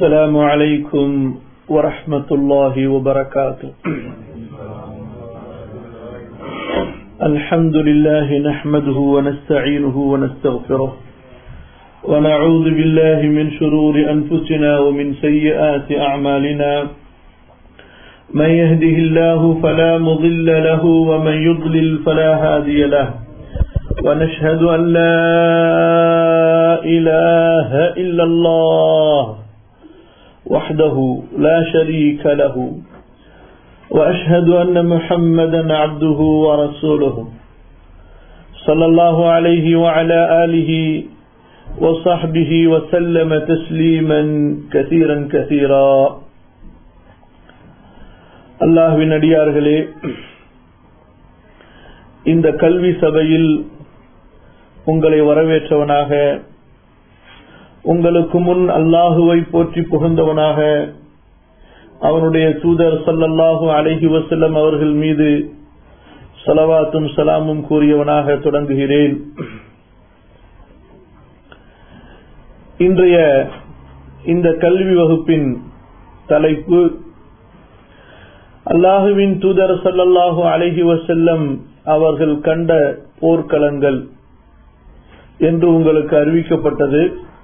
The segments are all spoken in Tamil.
السلام عليكم ورحمة الله وبركاته الحمد لله نحمده ونستعينه ونستغفره ونعوذ بالله من شرور أنفسنا ومن سيئات أعمالنا من يهده الله فلا مضل له ومن يضلل فلا هادي له ونشهد أن لا إله إلا الله وحده لا شريك له وأشهد أن محمدا عبده ورسوله صلى الله عليه وعلى آله وصحبه وسلم تسليما كثيرا كثيرا அல்லாஹ்வின் அடியார்களே இந்த கல்வி சபையில் உங்களை வரவேற்றவனாக உங்களுக்கு முன் அல்லாஹுவை போற்றி புகழ்ந்தவனாக அவனுடைய தூதர் சல்லல்லாஹு அலஹி வசல்லம் அவர்கள் மீது சலவாத்தும் சலாமும் கூறியவனாக தொடங்குகிறேன் இன்றைய இந்த கல்வி வகுப்பின் தலைப்பு அல்லாஹுவின் தூதர் சல்லல்லாஹு அலஹி வசல்லம் அவர்கள் கண்ட போர்க்களங்கள் என்று உங்களுக்கு அறிவிக்கப்பட்டது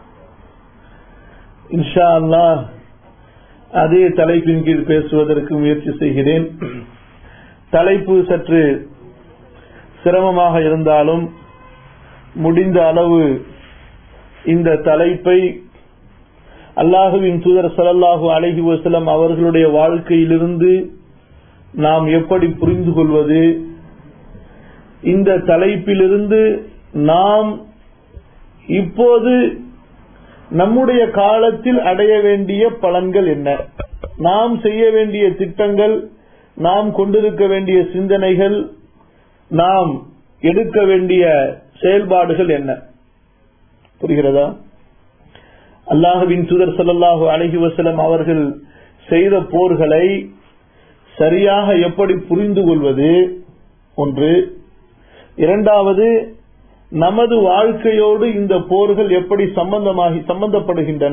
இன்ஷா அல்லாஹ் அதே தலைப்பின் கீழ் பேசுவதற்கு முயற்சி செய்கிறேன் தலைப்பு சற்று சிரமமாக இருந்தாலும் முடிந்த அளவு இந்த தலைப்பை அல்லாஹுவின் தூதர் சலல்லாஹு அலஹி வசலம் அவர்களுடைய வாழ்க்கையிலிருந்து நாம் எப்படி புரிந்து கொள்வது இந்த தலைப்பிலிருந்து நாம் இப்போது நம்முடைய காலத்தில் அடைய வேண்டிய பலன்கள் என்ன நாம் செய்ய வேண்டிய திட்டங்கள் நாம் கொண்டிருக்க வேண்டிய சிந்தனைகள் நாம் எடுக்க வேண்டிய செயல்பாடுகள் என்ன புரிகிறதா அல்லாஹுவின் தூதர் சல்லாஹு அலஹி வசலம் அவர்கள் செய்த போர்களை சரியாக எப்படி புரிந்து கொள்வது ஒன்று இரண்டாவது நமது வாழ்க்கையோடு இந்த போர்கள் எப்படி சம்பந்தமாகி சம்பந்தப்படுகின்றன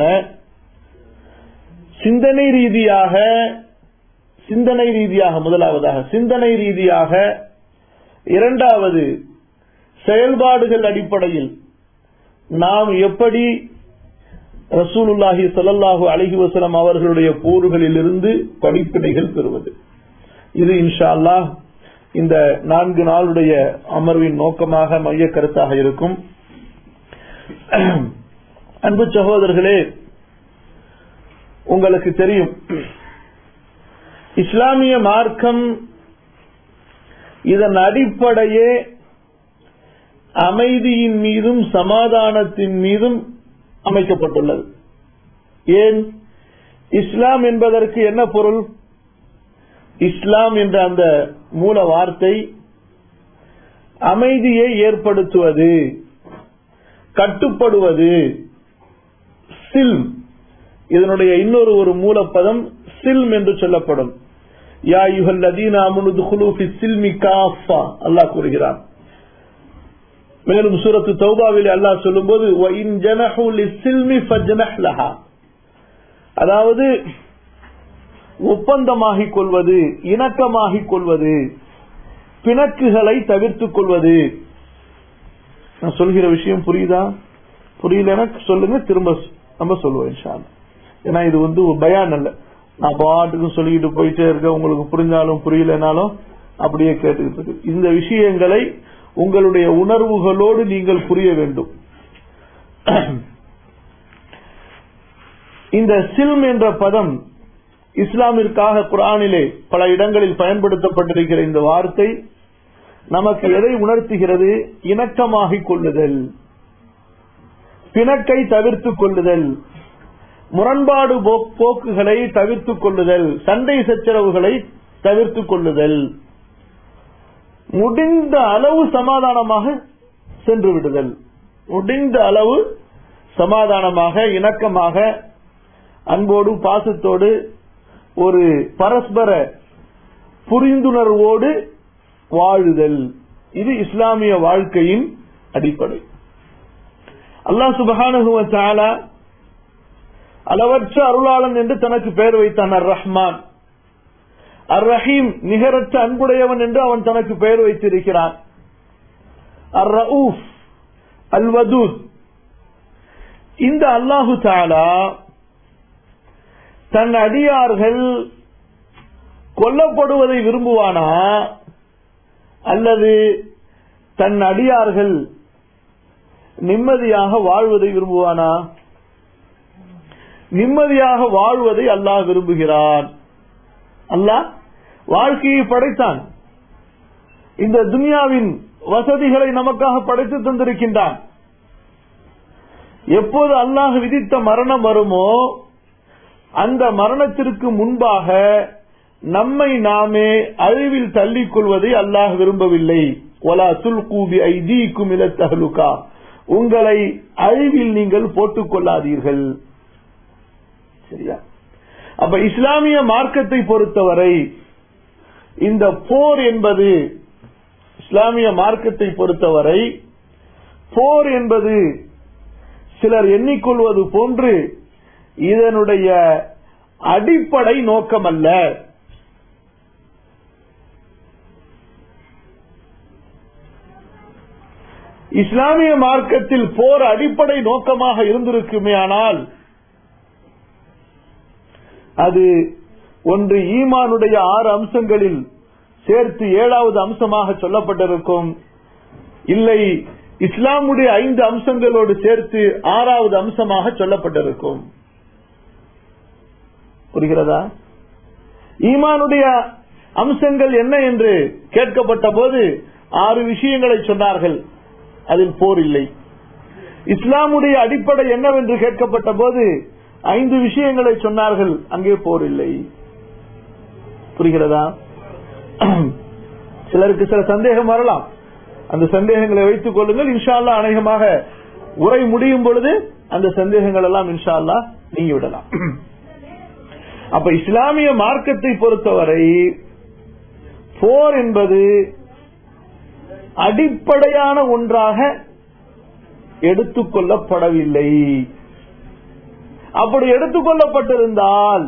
சிந்தனை ரீதியாக சிந்தனை ரீதியாக முதலாவதாக சிந்தனை ரீதியாக இரண்டாவது செயல்பாடுகள் அடிப்படையில் நாம் எப்படி ரசூலுல்லாஹி சல்லாஹூ அலஹி வசலம் அவர்களுடைய போர்களிலிருந்து படிப்பினைகள் பெறுவது இது இன்ஷா அல்லாஹ் இந்த நான்கு நாளுடைய அமர்வின் நோக்கமாக மைய கருத்தாக இருக்கும் அன்பு சகோதரர்களே உங்களுக்கு தெரியும் இஸ்லாமிய மார்க்கம் இதன் அடிப்படையே அமைதியின் மீதும் சமாதானத்தின் மீதும் அமைக்கப்பட்டுள்ளது ஏன் இஸ்லாம் என்பதற்கு என்ன பொருள் இஸ்லாம் என்ற அந்த மூல வார்த்தை அமைதியை ஏற்படுத்துவது கட்டுப்படுவது சில்ம் இதனுடைய இன்னொரு ஒரு மூலப்பதம் சில்ம் என்று சொல்லப்படும் யா யுகல் லதீனா சில்மி காஃபா அல்லாஹ் கூறுகிறான் மேலும் சூரத்து தௌபாவில் அல்லாஹ் சொல்லும்போது அதாவது ஒப்பந்தமாகிக் கொள்வது இணக்கமாகிக் கொள்வது பிணக்குகளை தவிர்த்துக் கொள்வது நான் சொல்கிற விஷயம் புரியுதா புரியலன்னா சொல்லுங்க திரும்ப நம்ம சொல்லுவோம் இன்ஷால் ஏன்னா இது வந்து ஒரு பயான் அல்ல நான் பாட்டுக்கு சொல்லிக்கிட்டு போயிட்டே இருக்க உங்களுக்கு புரிஞ்சாலும் புரியலனாலும் அப்படியே கேட்டுக்கிட்டு இருக்கு இந்த விஷயங்களை உங்களுடைய உணர்வுகளோடு நீங்கள் புரிய வேண்டும் இந்த சில்ம் என்ற பதம் இஸ்லாமிற்காக குரானிலே பல இடங்களில் பயன்படுத்தப்பட்டிருக்கிற இந்த வார்த்தை நமக்கு எதை உணர்த்துகிறது இணக்கமாகிக் கொள்ளுதல் பிணக்கை தவிர்த்துக் கொள்ளுதல் முரண்பாடு போக்குகளை தவிர்த்துக் கொள்ளுதல் சண்டை சச்சரவுகளை தவிர்த்துக் கொள்ளுதல் முடிந்த அளவு சமாதானமாக சென்று விடுதல் முடிந்த அளவு சமாதானமாக இணக்கமாக அன்போடு பாசத்தோடு ஒரு பரஸ்பர புரிந்துணர்வோடு வாழுதல் இது இஸ்லாமிய வாழ்க்கையின் அடிப்படை அல்லாஹ் சுபஹானஹு வ தஆலா அளவற்ற அருளாளன் என்று தனக்கு பெயர் வைத்தான் அர் ரஹ்மான் அர் ரஹீம் நிகரற்ற அன்புடையவன் என்று அவன் தனக்கு பெயர் வைத்திருக்கிறான் அர் ரவுஃப் அல் வதூத் இந்த அல்லாஹு தாலா தன் அடியார்கள் கொல்லப்படுவதை விரும்புவானா அல்லது தன் அடியார்கள் நிம்மதியாக வாழ்வதை விரும்புவானா நிம்மதியாக வாழ்வதை அல்லாஹ் விரும்புகிறான் அல்லாஹ் வாழ்க்கையை படைத்தான் இந்த துனியாவின் வசதிகளை நமக்காக படைத்து தந்திருக்கின்றான் எப்போது அல்லாஹ் விதித்த மரணம் வருமோ அந்த மரணத்திற்கு முன்பாக நம்மை நாமே அழிவில் தள்ளிக் கொள்வதை அல்லாஹ் விரும்பவில்லை ஒலா துல் கூபி ஐதீக்கும் இலத்தகலுக்கா உங்களை அழிவில் நீங்கள் போட்டுக் கொள்ளாதீர்கள் சரியா அப்ப இஸ்லாமிய மார்க்கத்தை பொறுத்தவரை இந்த போர் என்பது இஸ்லாமிய மார்க்கத்தை பொறுத்தவரை போர் என்பது சிலர் எண்ணிக்கொள்வது போன்று இதனுடைய அடிப்படை நோக்கமல்ல இஸ்லாமிய மார்க்கத்தில் போர் அடிப்படை நோக்கமாக இருந்திருக்குமே ஆனால் அது ஒன்று ஈமானுடைய ஆறு அம்சங்களில் சேர்த்து ஏழாவது அம்சமாக சொல்லப்பட்டிருக்கும் இல்லை இஸ்லாமுடைய ஐந்து அம்சங்களோடு சேர்த்து ஆறாவது அம்சமாக சொல்லப்பட்டிருக்கும் புரிகிறதா ஈமானுடைய அம்சங்கள் என்ன என்று கேட்கப்பட்ட போது ஆறு விஷயங்களை சொன்னார்கள் அதில் போர் இல்லை இஸ்லாமுடைய அடிப்படை என்னவென்று கேட்கப்பட்ட போது ஐந்து விஷயங்களை சொன்னார்கள் அங்கே போர் இல்லை புரிகிறதா சிலருக்கு சில சந்தேகம் வரலாம் அந்த சந்தேகங்களை வைத்துக் கொள்ளுங்கள் இன்ஷா அல்லா அநேகமாக உரை முடியும் பொழுது அந்த சந்தேகங்கள் எல்லாம் இன்ஷா அல்லா நீங்கி விடலாம் அப்ப இஸ்லாமிய மார்க்கத்தை பொறுத்தவரை போர் என்பது அடிப்படையான ஒன்றாக எடுத்துக்கொள்ளப்படவில்லை அப்படி எடுத்துக்கொள்ளப்பட்டிருந்தால்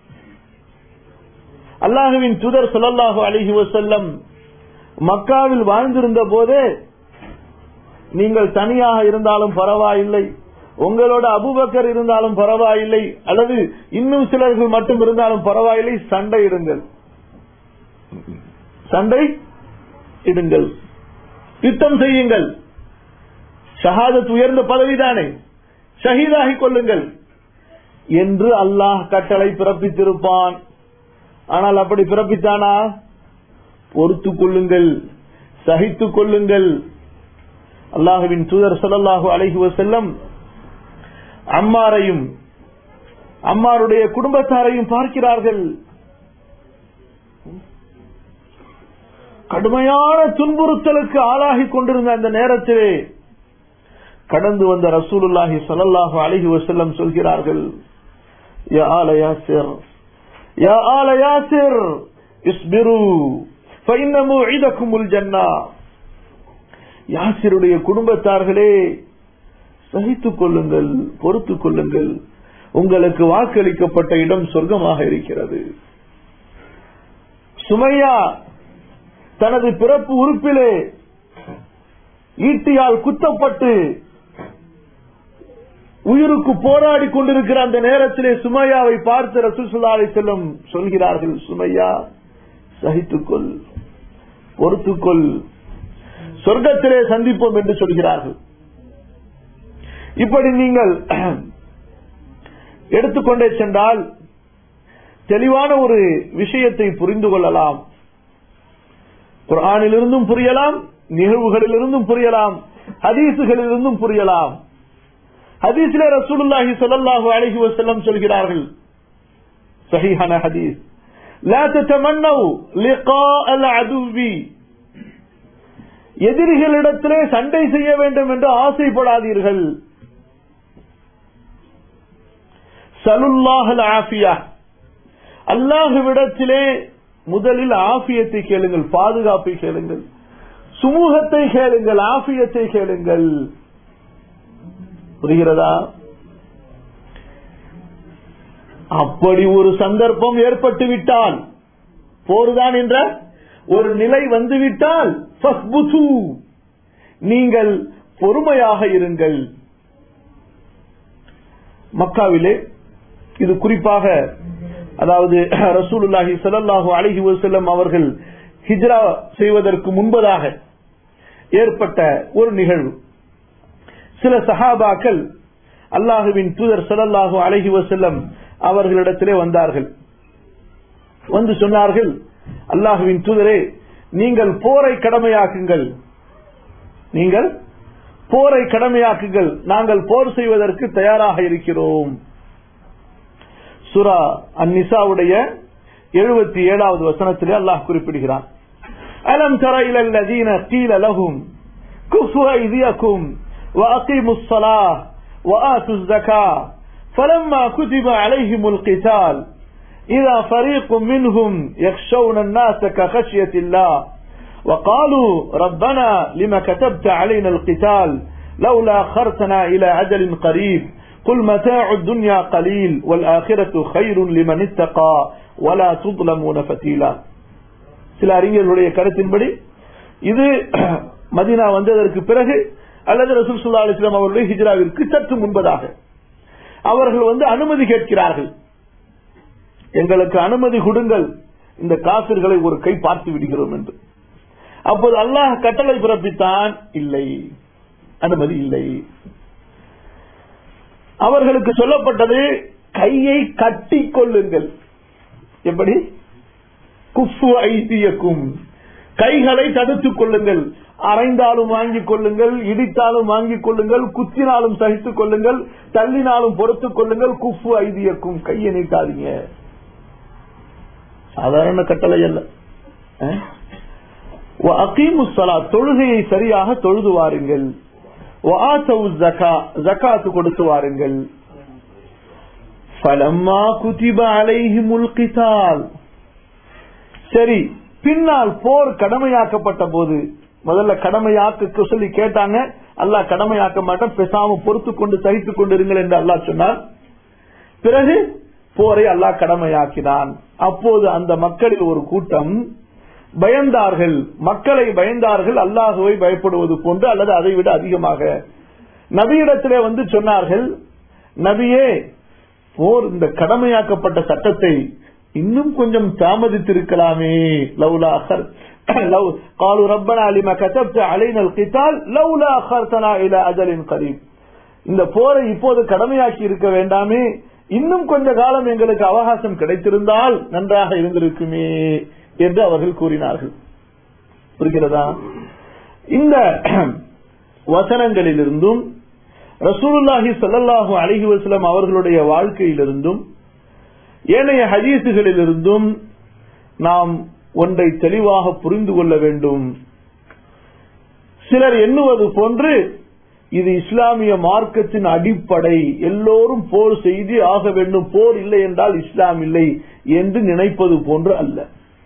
அல்லாஹுவின் துதர் சொல்லல்லாஹு அலிஹி வசல்லம் மக்காவில் வாழ்ந்திருந்த போதே நீங்கள் தனியாக இருந்தாலும் பரவாயில்லை உங்களோட அபுபக்கர் இருந்தாலும் பரவாயில்லை அல்லது இன்னும் சிலர்கள் மட்டும் இருந்தாலும் பரவாயில்லை சண்டை இடுங்கள் சண்டை இடுங்கள் யுத்தம் செய்யுங்கள் ஷஹாதத் உயர்ந்த பதவிதானே ஷஹீதாகிக் கொள்ளுங்கள் என்று அல்லாஹ் கட்டளை பிறப்பித்திருப்பான் ஆனால் அப்படி பிறப்பித்தானா பொறுத்து கொள்ளுங்கள் சகித்துக் கொள்ளுங்கள் அல்லாஹுவின் தூதர் சொல்லல்லாஹு அழகி செல்லம் அம்மாரையும் அம்மாருடைய குடும்பத்தாரையும் பார்க்கிறார்கள் கடுமையான துன்புறுத்தலுக்கு ஆளாகி கொண்டிருந்த அந்த நேரத்திலே கடந்து வந்த ரசூலுல்லாஹி சல்லாஹு அழகி வசல்லம் சொல்கிறார்கள் யா ஆல யாசிர் யா ஆல யாசிர் இஸ்பிரு ஃபைன்ன மூஇதக்குமுல் ஜன்னா யாசிருடைய குடும்பத்தார்களே சகித்துக் கொள்ளுங்கள் பொறுத்துக் கொள்ளுங்கள் உங்களுக்கு வாக்களிக்கப்பட்ட இடம் சொர்க்கமாக இருக்கிறது சுமையா தனது பிறப்பு உறுப்பிலே ஈட்டியால் குத்தப்பட்டு உயிருக்கு போராடி கொண்டிருக்கிற அந்த நேரத்திலே சுமையாவை பார்த்து ரசூசுல்லாலை செல்லும் சொல்கிறார்கள் சுமையா சகித்துக்கொள் பொறுத்துக்கொள் சொர்க்கத்திலே சந்திப்போம் என்று சொல்கிறார்கள் இப்படி நீங்கள் எடுத்துக்கொண்டே சென்றால் தெளிவான ஒரு விஷயத்தை புரிந்து கொள்ளலாம் குரானிலிருந்தும் புரியலாம் நிகழ்வுகளிலிருந்தும் புரியலாம் ஹதீசுகளிலிருந்தும் புரியலாம் ஹதீஸிலே ரசூலுல்லாஹி ஸல்லல்லாஹு அலைஹி வஸல்லம் சொல்கிறார்கள் சஹீஹான ஹதீஸ் لا تتمنوا لقاء العدو எதிரிகளிடத்திலே சண்டை செய்ய வேண்டும் என்று ஆசைப்படாதீர்கள் சலுல்லாஹல் ஆஃபியா அல்லாஹுவிடத்திலே முதலில் ஆபியத்தை கேளுங்கள் பாதுகாப்பை கேளுங்கள் சுமூகத்தை கேளுங்கள் ஆபியத்தை கேளுங்கள் புரிகிறதா அப்படி ஒரு சந்தர்ப்பம் ஏற்பட்டு விட்டால் போர்தான் என்ற ஒரு நிலை வந்துவிட்டால் ஃபஸ்புது. நீங்கள் பொறுமையாக இருங்கள் மக்காவிலே இது குறிப்பாக அதாவது ரசூலுல்லாஹி ஸல்லல்லாஹு அலைஹி வஸல்லம் அவர்கள் ஹிஜ்ரா செய்வதற்கு முன்பதாக ஏற்பட்ட ஒரு நிகழ்வு சில சஹாபாக்கள் அல்லாஹுவின் தூதர் ஸல்லல்லாஹு அலைஹி வஸல்லம் அவர்களிடத்திலே வந்தார்கள் வந்து சொன்னார்கள் அல்லாஹுவின் தூதரே நீங்கள் போரை கடமையாக்குங்கள் நீங்கள் போரை கடமையாக்குங்கள் நாங்கள் போர் செய்வதற்கு தயாராக இருக்கிறோம் சுரா அந்நிசாவுடைய எழுபத்தி ஏழாவது வசனத்திலே அல்லாஹ் குறிப்பிடுகிறான் அலம் தர இல الذين قيل لهم كفوا أيديكم وأقيموا الصلاة وآتوا الزكاة فلما كتب عليهم القتال إذا فريق منهم يخشون الناس كخشية الله وقالوا ربنا لما كتبت علينا القتال لولا أخرتنا إلى أجل قريب قل متاع الدنيا قليل والآخرة خير لمن اتقى ولا تظلمون فتيلا சில அறிஞர்களுடைய கருத்தின்படி இது மதீனா வந்ததற்கு பிறகு அல்லது ரசூல் சுல்லா அலிஸ்லாம் அவருடைய ஹிஜ்ராவிற்கு சற்று முன்பதாக அவர்கள் வந்து அனுமதி கேட்கிறார்கள் எங்களுக்கு அனுமதி கொடுங்கள் இந்த காசிர்களை ஒரு கை பார்த்து விடுகிறோம் என்று அப்போது அல்லாஹ் கட்டளை பிறப்பித்தான் இல்லை அனுமதி இல்லை அவர்களுக்கு சொல்லப்பட்டது கையை கட்டி கொள்ளுங்கள் எப்படி குஃபு ஐதியக்கும் கைகளை தடுத்துக் கொள்ளுங்கள் அரைந்தாலும் வாங்கிக் கொள்ளுங்கள் இடித்தாலும் வாங்கிக் கொள்ளுங்கள் குத்தினாலும் சகித்துக் கொள்ளுங்கள் தள்ளினாலும் பொறுத்துக் கொள்ளுங்கள் குஃபு ஐதியக்கும் கையை நீட்டாதீங்க சாதாரண கட்டளை அல்ல அஹ்? அகீமுசலா தொழுகையை சரியாக தொழுது வாருங்கள் வஆத்தவு ஜகா ஜகாத்து கொடுத்து வாருங்கள் ஃபலம்மா குதிப அலைஹிமுல் கிதால் சரி பின்னால் போர் கடமையாக்கப்பட்ட போது முதல்ல கடமையாக்க சொல்லி கேட்டாங்க அல்லாஹ் கடமையாக்க மாட்டேன் பேசாம பொறுத்து கொண்டு சகித்துக் கொண்டிருங்கள் என்று அல்லாஹ் சொன்னார் பிறகு போரை அல்லாஹ் கடமையாக்கினான் அப்போது அந்த மக்களில் ஒரு கூட்டம் பயந்தார்கள் மக்களை பயந்தார்கள் அல்லாஹுவை பயப்படுவது போன்று அல்லது அதை விட அதிகமாக நபியிடத்திலே வந்து சொன்னார்கள் நபியே போர் இந்த கடமையாக்கப்பட்ட சட்டத்தை இன்னும் கொஞ்சம் தாமதித்திருக்கலாமே லவ்லா அஹர் லவ் قالوا ربنا لما كتبت علينا القتال لولا اخرتنا الى اجل قريب இந்த போரை இப்போது கடமையாக்கி இருக்க வேண்டாமே இன்னும் கொஞ்ச காலம் எங்களுக்கு அவகாசம் கிடைத்திருந்தால் நன்றாக இருந்திருக்குமே என்று அவர்கள் கூறினார்கள் புரிகிறதா இந்த வசனங்களிலிருந்தும் ரசூலுல்லாஹி ஸல்லல்லாஹு அலைஹி வஸல்லம் அவர்களுடைய வாழ்க்கையிலிருந்தும் ஏனைய ஹதீசுகளிலிருந்தும் நாம் ஒன்றை தெளிவாக புரிந்து கொள்ள வேண்டும் சிலர் எண்ணுவது போன்று இது இஸ்லாமிய மார்க்கத்தின் அடிப்படை எல்லோரும் போர் செய்து ஆக வேண்டும் போர் இல்லை என்றால் இஸ்லாம் இல்லை என்று நினைப்பது போன்று அல்ல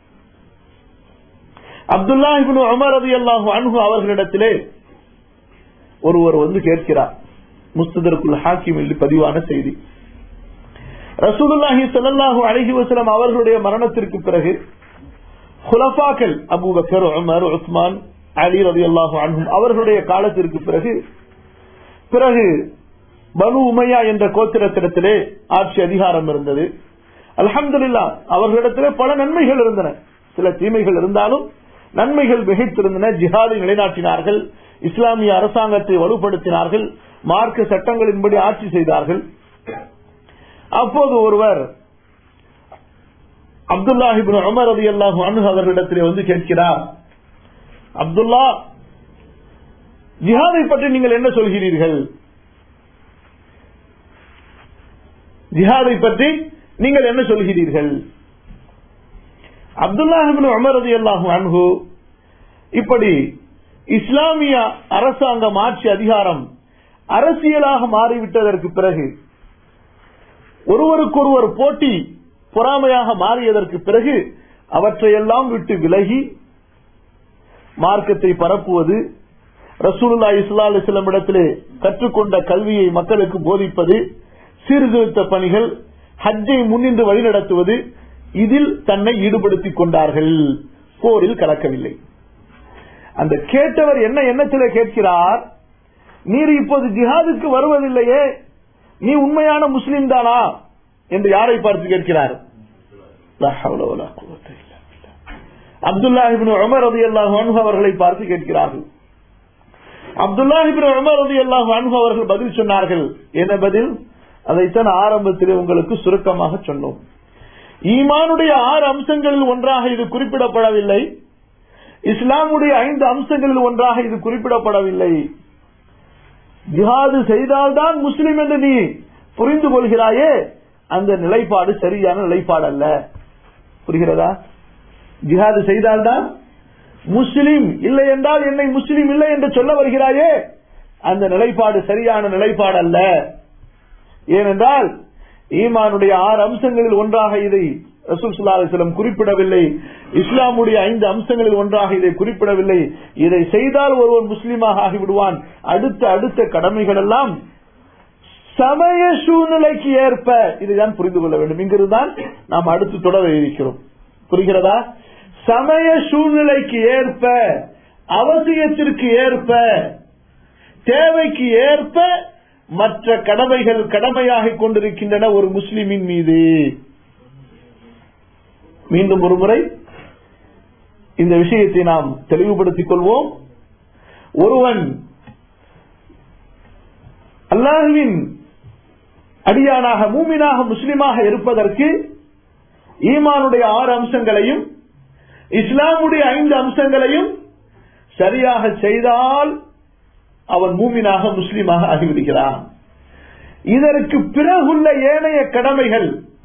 அப்துல்லா இப்னு உமர் ரலியல்லாஹு அன்ஹு அவர்களிடத்திலே ஒருவர் வந்து கேட்கிறார் முஸ்ததருக்குல் ஹாக்கிம் என்று பதிவான செய்தி ரசூலுல்லாஹி ஸல்லல்லாஹு அலைஹி வஸல்லம் அவர்களுடைய மரணத்திற்கு பிறகு குலஃபாக்கள் அபூபக்கர் உமர் உஸ்மான் அலி ரலியல்லாஹு அன்ஹும் அவர்களுடைய காலத்திற்கு பிறகு பிறகு பனு உமையா என்ற கோத்திரத்திடத்திலே ஆட்சி அதிகாரம் இருந்தது அல்ஹம்துலில்லா அவர்களிடத்திலே பல நன்மைகள் இருந்தன சில தீமைகள் இருந்தாலும் நன்மைகள் மிகைத்திருந்தன ஜிஹாதை நிலைநாட்டினார்கள் இஸ்லாமிய அரசாங்கத்தை வலுப்படுத்தினார்கள் மார்க்க சட்டங்களின்படி ஆட்சி செய்தார்கள் அப்போது ஒருவர் அப்துல்லாஹிபின் உமர் அலி அல்லாஹு அனு அவர்களிடத்திலே வந்து கேட்கிறார் அப்துல்லா ஜிஹாதை பற்றி நீங்கள் என்ன சொல்கிறீர்கள் ஜிஹாதை பற்றி நீங்கள் என்ன சொல்கிறீர்கள் அப்துல்லாஹிபின் உமர் அலி அல்லாஹு அன்ஹு இப்படி இஸ்லாமிய அரசாங்கம் ஆட்சி அதிகாரம் அரசியலாக மாறிவிட்டதற்கு பிறகு ஒருவருக்கொருவர் போட்டி பொறாமையாக மாறியதற்கு பிறகு அவற்றையெல்லாம் விட்டு விலகி மார்க்கத்தை பரப்புவது ரசூலுல்லா இஸ்லா அலிஸ்லம் இடத்திலே கற்றுக்கொண்ட கல்வியை மக்களுக்கு போதிப்பது சீர்திருத்த பணிகள் ஹஜ்ஜை முன்னின்று வழிநடத்துவது இதில் தன்னை ஈடுபடுத்திக் கொண்டார்கள் போரில் கலக்கவில்லை அந்த கேட்டவர் என்ன எண்ணத்தில் கேட்கிறார் நீர் இப்போது ஜிஹாதுக்கு வருவதில்லையே நீ உண்மையான முஸ்லிம் தானா என்று யாரை பார்த்து கேட்கிறார் அப்துல்லாஹிபின் உமர் ரதி அல்லாஹ் அவர்களை பார்த்து கேட்கிறார்கள் அப்துல்லாஹிபின் உமர் ரதி அல்லாஹ் அவர்கள் பதில் சொன்னார்கள் என்ன பதில் அதைத்தான் ஆரம்பத்திலே உங்களுக்கு சுருக்கமாக சொன்னோம் ஈமானுடைய ஆறு அம்சங்களில் ஒன்றாக இது குறிப்பிடப்படவில்லை இஸ்லாமுடைய ஐந்து அம்சங்களில் ஒன்றாக இது குறிப்பிடப்படவில்லை ஜிஹாது செய்தால்தான் முஸ்லிம் என்று நீ புரிந்து கொள்கிறாயே அந்த நிலைப்பாடு சரியான நிலைப்பாடு அல்ல புரிகிறதா ஜிஹாது செய்தால்தான் முஸ்லிம் இல்லை என்றால் என்னை முஸ்லிம் இல்லை என்று சொல்ல வருகிறாயே அந்த நிலைப்பாடு சரியான நிலைப்பாடு அல்ல ஏனென்றால் ஈமானுடைய ஆறு அம்சங்களில் ஒன்றாக இதை ரசூல் சுல்லாஸ்லம் குறிப்பிடவில்லை இஸ்லாமுடைய ஐந்து அம்சங்களில் ஒன்றாக இதை குறிப்பிடவில்லை இதை செய்தால் ஒருவர் முஸ்லீமாக ஆகிவிடுவான் அடுத்த அடுத்த கடமைகள் எல்லாம் சமய சூழ்நிலைக்கு ஏற்ப இதைதான் புரிந்து கொள்ள வேண்டும் இங்கிருந்தான் நாம் அடுத்து தொடர இருக்கிறோம் புரிகிறதா சமய சூழ்நிலைக்கு ஏற்ப அவசியத்திற்கு ஏற்ப தேவைக்கு ஏற்ப மற்ற கடமைகள் கடமையாக கொண்டிருக்கின்றன ஒரு முஸ்லிமின் மீது மீண்டும் ஒரு முறை இந்த விஷயத்தை நாம் தெளிவுபடுத்திக் கொள்வோம் ஒருவன் அல்லாஹுவின் அடியானாக மூமினாக முஸ்லிமாக இருப்பதற்கு ஈமானுடைய ஆறு அம்சங்களையும் இஸ்லாமுடைய ஐந்து அம்சங்களையும் சரியாக செய்தால் அவன் மூமினாக முஸ்லிமாக ஆகிவிடுகிறான் இதற்கு பிறகுள்ள ஏனைய கடமைகள்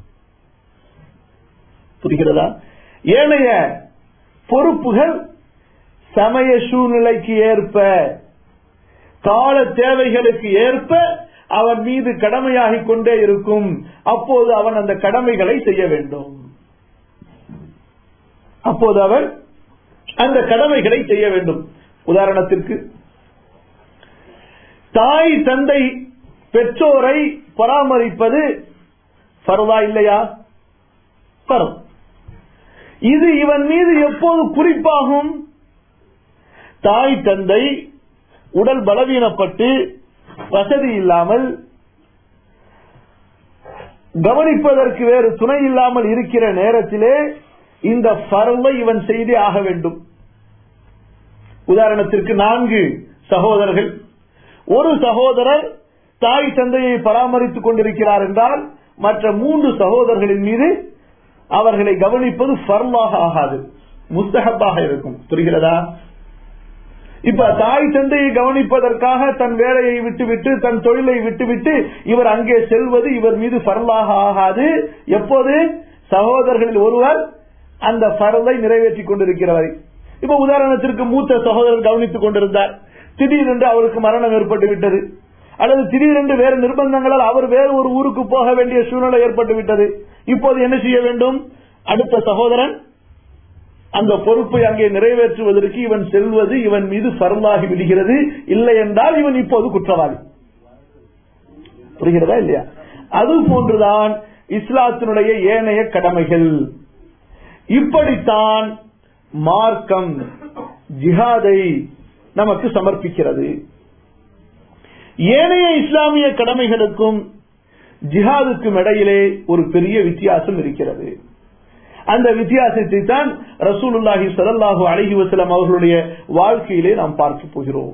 புரிகிறதா ஏனைய பொறுப்புகள் சமய சூழ்நிலைக்கு ஏற்ப கால தேவைகளுக்கு ஏற்ப அவன் மீது கடமையாகிக் கொண்டே இருக்கும் அப்போது அவன் அந்த கடமைகளை செய்ய வேண்டும் அப்போது அவன் அந்த கடமைகளை செய்ய வேண்டும் உதாரணத்திற்கு தாய் தந்தை பெற்றோரை பராமரிப்பது பரவா இல்லையா பரம் இது இவன் மீது எப்போது குறிப்பாகும் தாய் தந்தை உடல் பலவீனப்பட்டு வசதி இல்லாமல் கவனிப்பதற்கு வேறு துணை இல்லாமல் இருக்கிற நேரத்திலே இந்த பரவை இவன் செய்தே ஆக வேண்டும் உதாரணத்திற்கு நான்கு சகோதரர்கள் ஒரு சகோதரர் தாய் தந்தையை பராமரித்துக் கொண்டிருக்கிறார் என்றால் மற்ற மூன்று சகோதரர்களின் மீது அவர்களை கவனிப்பது ஃபர்மாக ஆகாது முஸ்தகப்பாக இருக்கும் புரிகிறதா இப்ப தாய் தந்தையை கவனிப்பதற்காக தன் வேலையை விட்டுவிட்டு தன் தொழிலை விட்டுவிட்டு இவர் அங்கே செல்வது இவர் மீது ஃபர்லாக ஆகாது எப்போது சகோதரர்களில் ஒருவர் அந்த ஃபரலை நிறைவேற்றிக் கொண்டிருக்கிறவரை இப்ப உதாரணத்திற்கு மூத்த சகோதரர் கவனித்துக் கொண்டிருந்தார் திடீரென்று அவருக்கு மரணம் ஏற்பட்டு விட்டது அல்லது திடீரென்று வேறு நிர்பந்தங்களால் அவர் வேறு ஒரு ஊருக்கு போக வேண்டிய சூழ்நிலை ஏற்பட்டு விட்டது இப்போது என்ன செய்ய வேண்டும் அடுத்த சகோதரன் அந்த பொறுப்பை அங்கே நிறைவேற்றுவதற்கு இவன் செல்வது இவன் மீது சரலாகி விடுகிறது இல்லை என்றால் இவன் இப்போது குற்றவாளி புரிகிறதா இல்லையா அது போன்றுதான் இஸ்லாத்தினுடைய ஏனைய கடமைகள் இப்படித்தான் மார்க்கம் ஜிஹாதை நமக்கு சமர்ப்பிக்கிறது ஏனைய இஸ்லாமிய கடமைகளுக்கும் ஜிஹாதுக்கும் இடையிலே ஒரு பெரிய வித்தியாசம் இருக்கிறது அந்த வித்தியாசத்தை தான் ரசூலுல்லாஹி சல்லாஹு அலஹி வசலம் அவர்களுடைய வாழ்க்கையிலே நாம் பார்க்க போகிறோம்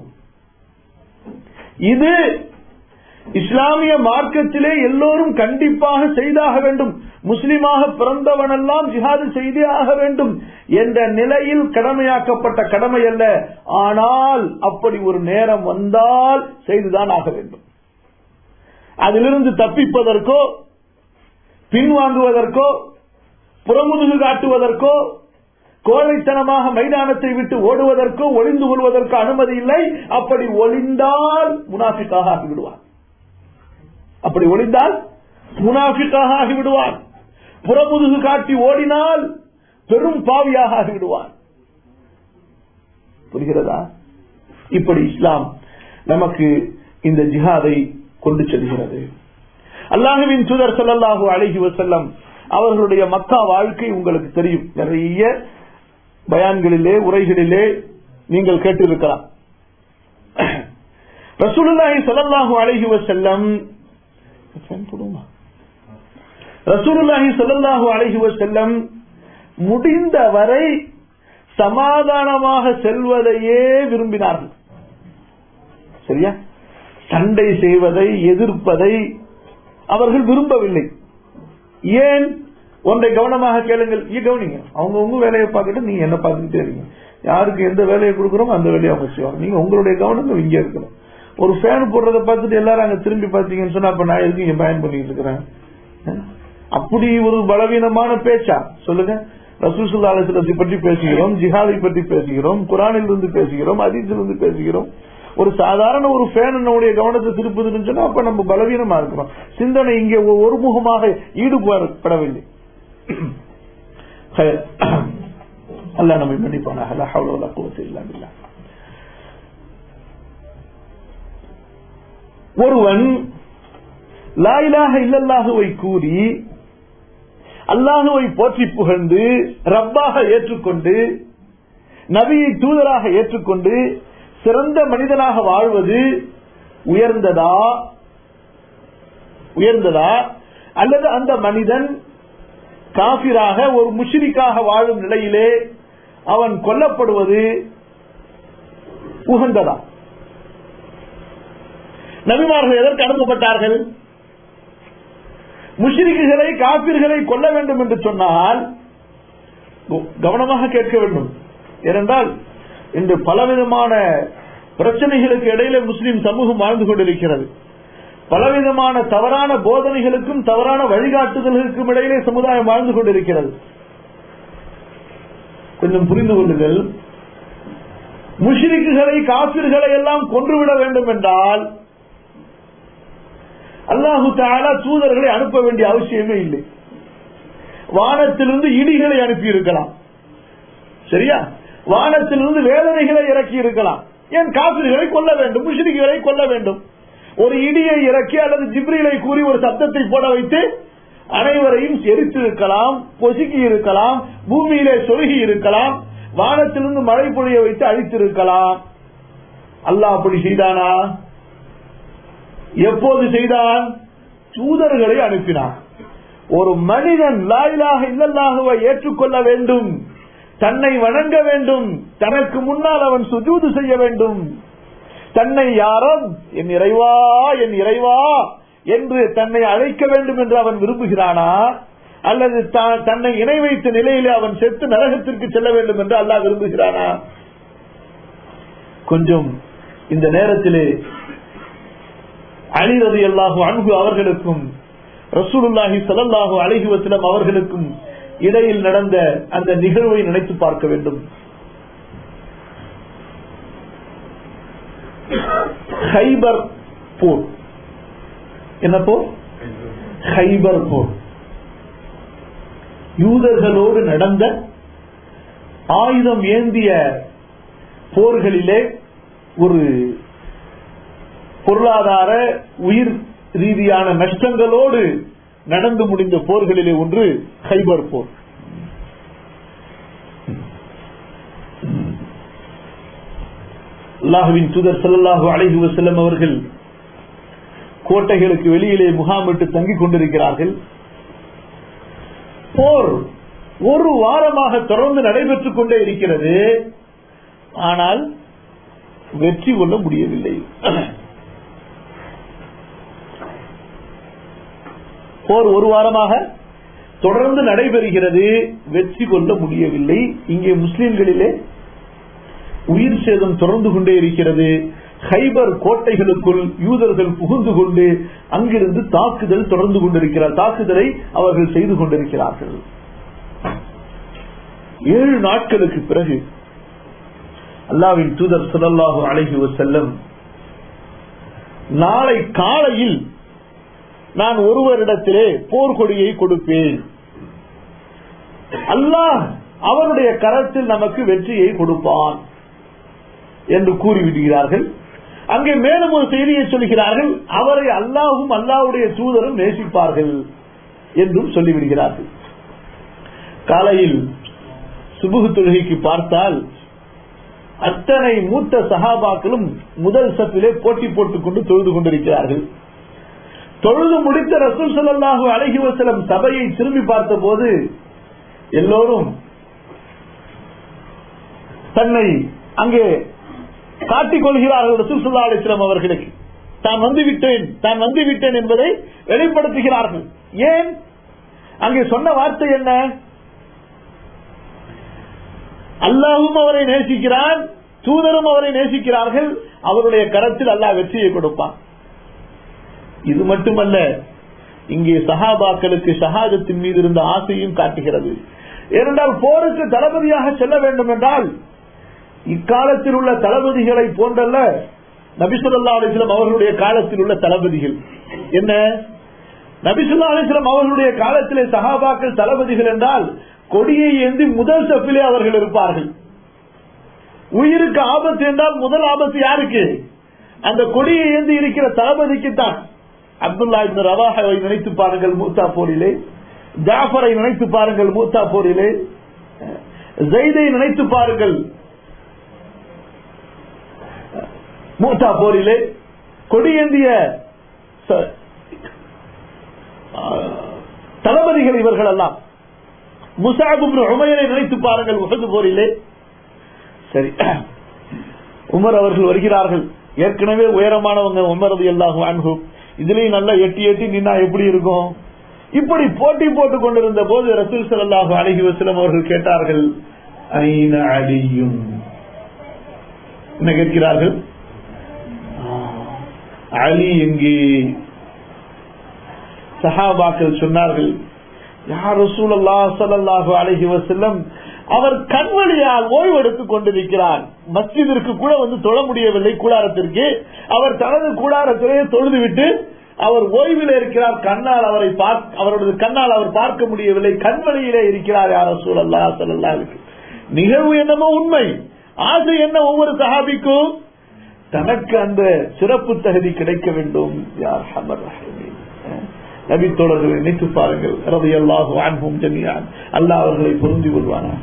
இது இஸ்லாமிய மார்க்கத்திலே எல்லோரும் கண்டிப்பாக செய்தாக வேண்டும் முஸ்லிமாக பிறந்தவனெல்லாம் ஜிஹாது செய்தே ஆக வேண்டும் என்ற நிலையில் கடமையாக்கப்பட்ட கடமை அல்ல ஆனால் அப்படி ஒரு நேரம் வந்தால் செய்துதான் ஆக வேண்டும் அதிலிருந்து தப்பிப்பதற்கோ பின்வாங்குவதற்கோ புறமுதுகு காட்டுவதற்கோ கோழைத்தனமாக மைதானத்தை விட்டு ஓடுவதற்கோ ஒளிந்து கொள்வதற்கோ அனுமதி இல்லை அப்படி ஒளிந்தால் முனாஃபிக்காக ஆகிவிடுவான் அப்படி ஒளிந்தால் முனாஃபிக்காக ஆகிவிடுவான் புறமுதுகு காட்டி ஓடினால் பெரும் பாவியாக ஆகிவிடுவான் புரிகிறதா இப்படி இஸ்லாம் நமக்கு இந்த ஜிஹாதை கொண்டு செல்கிறது அல்லாஹுவின் தூதர் ஸல்லல்லாஹு அலைஹி வஸல்லம் அவர்களுடைய மக்கா வாழ்க்கை உங்களுக்கு தெரியும் நிறைய பயான்களிலே உரைகளிலே நீங்கள் கேட்டிருக்கலாம் ரசூலுல்லாஹி ஸல்லல்லாஹு அலைஹி வஸல்லம் ஃபேன் போடுமா ரசூலுல்லாஹி ஸல்லல்லாஹு அலைஹி வஸல்லம் முடிந்த வரை சமாதானமாக செல்வதையே விரும்பினார்கள் சரியா சண்டை செய்வதை எதிர்ப்பதை அவர்கள் விரும்பவில்லை ஏன் ஒன்றை கவனமாக கேளுங்கள் இங்க கவனிங்க அவங்க உங்க வேலையை பார்த்துட்டு நீங்க என்ன பார்த்துக்கிட்டே இருக்கீங்க யாருக்கு எந்த வேலையை கொடுக்குறோமோ அந்த வேலையை அவங்க செய்வாங்க நீங்க உங்களுடைய கவனம் இங்க இருக்கணும் ஒரு ஃபேன் போடுறத பார்த்துட்டு எல்லாரும் அங்க திரும்பி பார்த்தீங்கன்னு சொன்னா அப்ப நான் எதுக்கு இங்க பயன் பண்ணிட்டு இருக்கிறேன் அப்படி ஒரு பலவீனமான பேச்சா சொல்லுங்க ரசூசுல்லா அலிஸ்லத்தை பற்றி பேசுகிறோம் ஜிஹாதை பற்றி பேசுகிறோம் குரானில் இருந்து பேசுகிறோம் அதீசில் இருந்து பேசுகிறோம் ஒரு சாதாரண ஒரு ஃபேன் நம்முடைய கவனத்தை திருப்புதுன்னு சொன்னா அப்ப நம்ம பலவீனமா இருக்கிறோம் சிந்தனை இங்கே ஒ- ஒருமுகமாக ஈடுபடவில்லை خير. அல்லாஹ் நம்மை மன்னிப்பானாக லா ஹவ்ல வலா குவத்த இல்லா பில்லாஹ். ஒருவன் லா இலாஹ இல்லல்லாஹுவை கூறி அல்லாஹுவை போற்றி புகழ்ந்து ரப்பாக ஏற்றுக்கொண்டு நபியை தூதராக ஏற்றுக்கொண்டு சிறந்த மனிதனாக வாழ்வது உயர்ந்ததா உயர்ந்ததா அல்லது அந்த மனிதன் காபிராக ஒரு முஷ்ரிக்காக வாழும் நிலையிலே அவன் கொல்லப்படுவது உகந்ததா நபிமார்கள் எதற்கு அனுப்பப்பட்டார்கள் முஷ்ரிக்குகளை காபிர்களை கொல்ல வேண்டும் என்று சொன்னால் கு- கவனமாக கேட்க வேண்டும் ஏனென்றால் இன்று பலவிதமான பிரச்சனைகளுக்கு இடையில முஸ்லிம் சமூகம் வாழ்ந்து கொண்டிருக்கிறது பலவிதமான தவறான போதனைகளுக்கும் தவறான வழிகாட்டுதல்களுக்கும் இடையிலே சமுதாயம் வாழ்ந்து கொண்டிருக்கிறது கொஞ்சம் புரிந்து கொள்ளுங்கள் முஷ்ரிக்குகளை காபிர்களை எல்லாம் கொன்றுவிட வேண்டும் என்றால் அல்லாஹு தாலா தூதர்களை அனுப்ப வேண்டிய அவசியமே இல்லை வானத்திலிருந்து இடிகளை அனுப்பி இருக்கலாம் சரியா வானத்திலிருந்து வேதனைகளை இறக்கி இருக்கலாம் ஏன் காபிர்களை கொல்ல வேண்டும் முஷ்ரிக்குகளை கொல்ல வேண்டும் ஒரு இடியை இறக்கி அல்லது ஜிப்ரிலை கூறி ஒரு சத்தத்தை போட வைத்து அனைவரையும் எரித்து இருக்கலாம் பொசுக்கி இருக்கலாம் பூமியிலே சொருகி இருக்கலாம் வானத்திலிருந்து மழை பொழிய வைத்து அழித்திருக்கலாம் அல்லாஹ் அப்படி செய்தானா எப்போது செய்தான் தூதர்களை அனுப்பினான் ஒரு மனிதன் லாயிலாக இல்லல்லாகவை ஏற்றுக்கொள்ள வேண்டும் தன்னை வணங்க வேண்டும் தனக்கு முன்னால் அவன் சுஜூது செய்ய வேண்டும் தன்னை யாரும் என் இறைவா என் இறைவா என்று தன்னை அழைக்க வேண்டும் என்று அவன் விரும்புகிறானா அல்லது தா- தன்னை இணை வைத்த நிலையிலே அவன் செத்து நரகத்திற்கு செல்ல வேண்டும் என்று அல்லாஹ் விரும்புகிறானா கொஞ்சம் இந்த நேரத்திலே அலி ரதி அல்லாஹு அன்பு அவர்களுக்கும் ரசூலுல்லாஹி ஸல்லல்லாஹு அலைஹி வஸல்லம் அவர்களுக்கும் இடையில் நடந்த அந்த நிகழ்வை நினைத்து பார்க்க வேண்டும் ஹைபர் போர் என்ன போர் ஹைபர் போர் யூதர்களோடு நடந்த ஆயுதம் ஏந்திய போர்களிலே ஒரு பொருளாதார உயிர் ரீதியான நஷ்டங்களோடு நடந்து முடிந்த போர்களிலே ஒன்று ஹைபர் போர் அல்லாஹுவின் தூதர் ஸல்லல்லாஹு அலைஹி வஸல்லம் அவர்கள் கோட்டைகளுக்கு வெளியிலே முகாமிட்டு தங்கிக் கொண்டிருக்கிறார்கள் போர் ஒரு வாரமாக தொடர்ந்து நடைபெற்றுக் கொண்டே இருக்கிறது ஆனால் வெற்றி கொள்ள முடியவில்லை போர் ஒரு வாரமாக தொடர்ந்து நடைபெறுகிறது வெற்றி கொள்ள முடியவில்லை இங்கே முஸ்லிம்களிலே உயிர் சேதம் தொடர்ந்து கொண்டே இருக்கிறது ஹைபர் கோட்டைகளுக்குள் யூதர்கள் புகுந்து கொண்டு அங்கிருந்து தாக்குதல் தொடர்ந்து கொண்டிருக்கிறார் தாக்குதலை அவர்கள் செய்து கொண்டிருக்கிறார்கள் ஏழு நாட்களுக்கு பிறகு அல்லாவின் தூதர் ஸல்லல்லாஹு அலைஹி வஸல்லம் நாளை காலையில் நான் ஒருவரிடத்திலே போர்க்கொடியை கொடுப்பேன் அல்லாஹ் அவருடைய கரத்தில் நமக்கு வெற்றியை கொடுப்பான் என்று கூறிவிடுகிறார்கள் அங்கே மேலும் ஒரு செய்தியை சொல்கிறார்கள் அவரை அல்லாஹும் அல்லாஹ்வுடைய தூதரும் நேசிப்பார்கள் என்றும் சொல்லிவிடுகிறார்கள் காலையில் சுபுகு தொழுகைக்கு பார்த்தால் அத்தனை மூத்த சகாபாக்களும் முதல் சத்திலே போட்டி போட்டுக் கொண்டு தொழுது கொண்டிருக்கிறார்கள் தொழுது முடித்த ரசூல் ஸல்லல்லாஹு அலைஹி வஸல்லம் சபையை திரும்பி பார்த்தபோது எல்லோரும் தன்னை அங்கே காட்டிக் கொள்கிறார்கள் ரசூல் ஸல்லல்லாஹு அலைஹி வஸல்லம் அவர்களுக்கு தான் வந்து விட்டேன் தான் வந்து விட்டேன் என்பதை வெளிப்படுத்துகிறார்கள் ஏன் அங்கே சொன்ன வார்த்தை என்ன அல்லாஹும் அவரை நேசிக்கிறான் தூதரும் அவரை நேசிக்கிறார்கள் அவருடைய கரத்தில் அல்லாஹ் வெற்றியை கொடுப்பான் இது மட்டுமல்ல இங்கே சஹாபாக்களுக்கு ஷஹாதத்தின் மீது இருந்த ஆசையும் காட்டுகிறது ஏனென்றால் போருக்கு தளபதியாக செல்ல வேண்டும் என்றால் இக்காலத்தில் உள்ள தளபதிகளை போன்றல்ல நபிசுல்லா அலிஸ்லாம் அவர்களுடைய காலத்தில் உள்ள தளபதிகள் என்ன நபிசுல்லா அலிஸ்லாம் அவர்களுடைய காலத்திலே சஹாபாக்கள் தளபதிகள் என்றால் கொடியை ஏந்தி முதல் சப்பிலே அவர்கள் இருப்பார்கள் உயிருக்கு ஆபத்து என்றால் முதல் ஆபத்து யாருக்கு அந்த கொடியை ஏந்தி இருக்கிற தளபதிக்கு தான் அப்துல்லா இந்த ரவாஹை நினைத்து பாருங்கள் மூத்தா போரிலே ஜாஃபரை நினைத்து பாருங்கள் மூத்தா போரிலே ஜெய்தை நினைத்து பாருங்கள் மூத்தா போரிலே கொடியேந்திய ச- ஆ, தளபதிகள் இவர்கள் எல்லாம் முசாபு உமையரை நினைத்து பாருங்கள் உகது போரிலே சரி உமர் அவர்கள் வருகிறார்கள் ஏற்கனவே உயரமானவங்க உமரது எல்லாகும் அன்பு இதுலயும் நல்லா எட்டி எட்டி நின்னா எப்படி இருக்கும் இப்படி போட்டி போட்டுக் கொண்டிருந்த போது ரசூல் ஸல்லல்லாஹு அலைஹி வஸல்லம் அவர்கள் கேட்டார்கள் ஐன அலியும் என்ன கேட்கிறார்கள் ஆ, அலி எங்கே சஹாபாக்கள் சொன்னார்கள் யார் ரசூலல்லா ஸல்லல்லாஹு அலைஹி வஸல்லம் அவர் கண்வழியால் ஓய்வு எடுத்துக் கொண்டிருக்கிறார் மஸ்ஜிதிற்கு கூட வந்து தொழ முடியவில்லை கூடாரத்திற்கு அவர் தனது கூடாரத்திலேயே தொழுது விட்டு அவர் ஓய்வில் இருக்கிறார் கண்ணால் அவரை பார்க்க அவரது கண்ணால் அவர் பார்க்க முடியவில்லை கண்வழியிலே இருக்கிறார் யார் ரசூலல்லா ஸல்லல்லாஹு அலைஹி வஸல்லம். நிகழ்வு என்னமோ உண்மை ஆசை என்ன ஒவ்வொரு சஹாபிக்கும் தனக்கு அந்த சிறப்பு தகுதி கிடைக்க வேண்டும் யார் ஹமர் ரஹீமீன். நபி தோழர்களை நினைத்து பாருங்கள் ரவி அல்லாஹு அன்பும் ஜமியான் அல்லாஹ் அவர்களை பொருந்தி கொள்வானா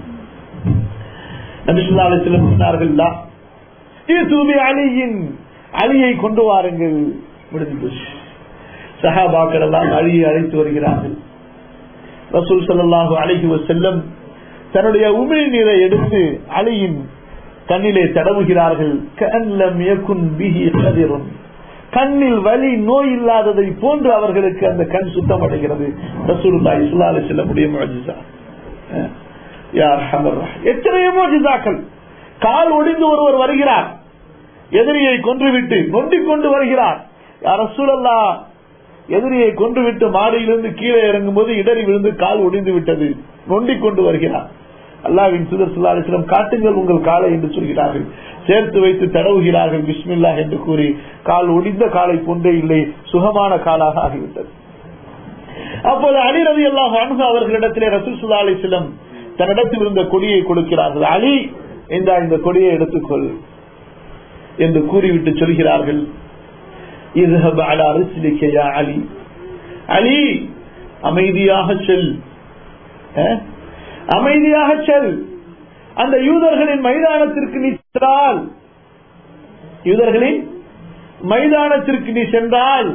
நபி ஸல்லல்லாஹு அலைஹி வஸல்லம் சொன்னார்கள் "லா, ஈசூபி அலியின் அலியை கொண்டு வாருங்கள் முடிஞ்சு போச்சு சஹாபாக்கள் எல்லாம் அலியை அழைத்து வருகிறார்கள் ரசூல் ஸல்லல்லாஹு அலைஹி வஸல்லம் தன்னுடைய உமிழ் நீரை எடுத்து அலியின் கண்ணிலே தடவுகிறார்கள் கஅன்லம் யகுன் பிஹி கதிருன் கண்ணில் வலி நோய் இல்லாததை போன்று அவர்களுக்கு அந்த கண் சுத்தமடைகிறது ரசூலுல்லாஹி ஸல்லல்லாஹு அலைஹி வஸல்லமுடைய முஅஜிஸா அஹ், யா அர்ஹமர் ரஹீம். எத்தனையோ முஅஜிஸாக்கள் கால் ஒடிந்து ஒருவர் வருகிறார் எதிரியை கொன்றுவிட்டு நொண்டிக் கொண்டு வருகிறார் யார் ரசூலல்லா எதிரியை கொன்றுவிட்டு மாடியிலிருந்து கீழே இறங்கும் போது இடறி விழுந்து கால் ஒடிந்து விட்டது நொண்டிக் கொண்டு வருகிறார் அல்லாவின் சுதர் சுல்லாஸ்லம் காட்டுங்கள் உங்கள் காலை என்று சொல்கிறார்கள் சேர்த்து வைத்து தடவுகிறார்கள் பிஸ்மில்லா என்று கூறி கால் ஒடிந்த காலை கொண்டே இல்லை சுகமான காலாக ஆகிவிட்டது அப்போது அலி ரவி அல்லாஹ் அணுகு அவர்களிடத்திலே ரசூல் சுல்லா அலிஸ்லம் தன்னிடத்தில் இருந்த கொடியை கொடுக்கிறார்கள் அலி இந்த இந்த கொடியை எடுத்துக்கொள் என்று கூறிவிட்டு சொல்கிறார்கள் இذهب على رسلك يا علي அலி அமைதியாக செல் அஹ்? அமைதியாக செல் அந்த யூதர்களின் மைதானத்திற்கு நீ சென்றால் யூதர்களின் மைதானத்திற்கு நீ சென்றால்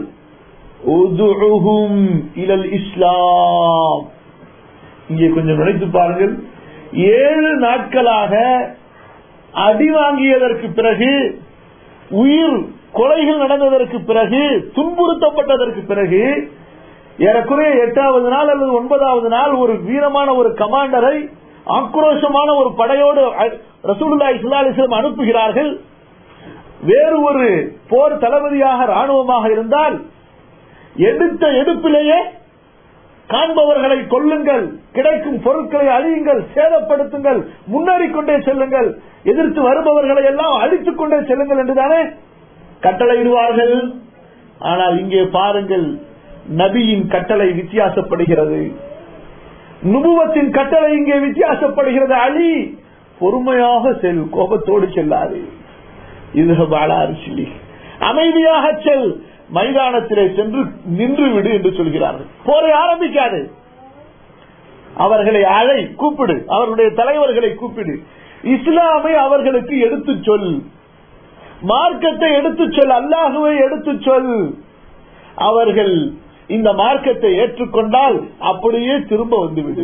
உதுஉஹும் இலல் இஸ்லாம் இங்கே கொஞ்சம் நினைத்து பாருங்கள் ஏழு நாட்களாக அடி வாங்கியதற்கு பிறகு உயிர் கொலைகள் நடந்ததற்கு பிறகு துன்புறுத்தப்பட்டதற்கு பிறகு ஏறக்குறைய எட்டாவது நாள் அல்லது ஒன்பதாவது நாள் ஒரு வீரமான ஒரு கமாண்டரை ஆக்ரோஷமான ஒரு படையோடு அ- ரசூலுல்லாஹி ஸல்லல்லாஹு அலைஹி வஸல்லம் அனுப்புகிறார்கள் வேறு ஒரு போர் தளபதியாக ராணுவமாக இருந்தால் எடுத்த எடுப்பிலேயே காண்பவர்களை கொல்லுங்கள் கிடைக்கும் பொருட்களை அழியுங்கள் சேதப்படுத்துங்கள் முன்னேறிக் கொண்டே செல்லுங்கள் எதிர்த்து வருபவர்களை எல்லாம் அழித்துக் கொண்டே செல்லுங்கள் என்றுதானே கட்டளையிடுவார்கள் ஆனால் இங்கே பாருங்கள் நபியின் கட்டளை வித்தியாசப்படுகிறது நுபுவத்தின் கட்டளை இங்கே வித்தியாசப்படுகிறது அலி பொறுமையாக செல் கோபத்தோடு செல்லாது இது பாலா அரிசி அமைதியாக செல் மைதானத்திலே சென்று நின்று விடு என்று சொல்கிறார்கள் போரை ஆரம்பிக்காது அவர்களை அழை கூப்பிடு அவர்களுடைய தலைவர்களை கூப்பிடு இஸ்லாமை அவர்களுக்கு எடுத்து சொல் மார்க்கத்தை எடுத்து சொல் அல்லாஹுவை எடுத்து சொல் அவர்கள் இந்த மார்க்கத்தை ஏற்றுக்கொண்டால் அப்படியே திரும்ப வந்துவிடு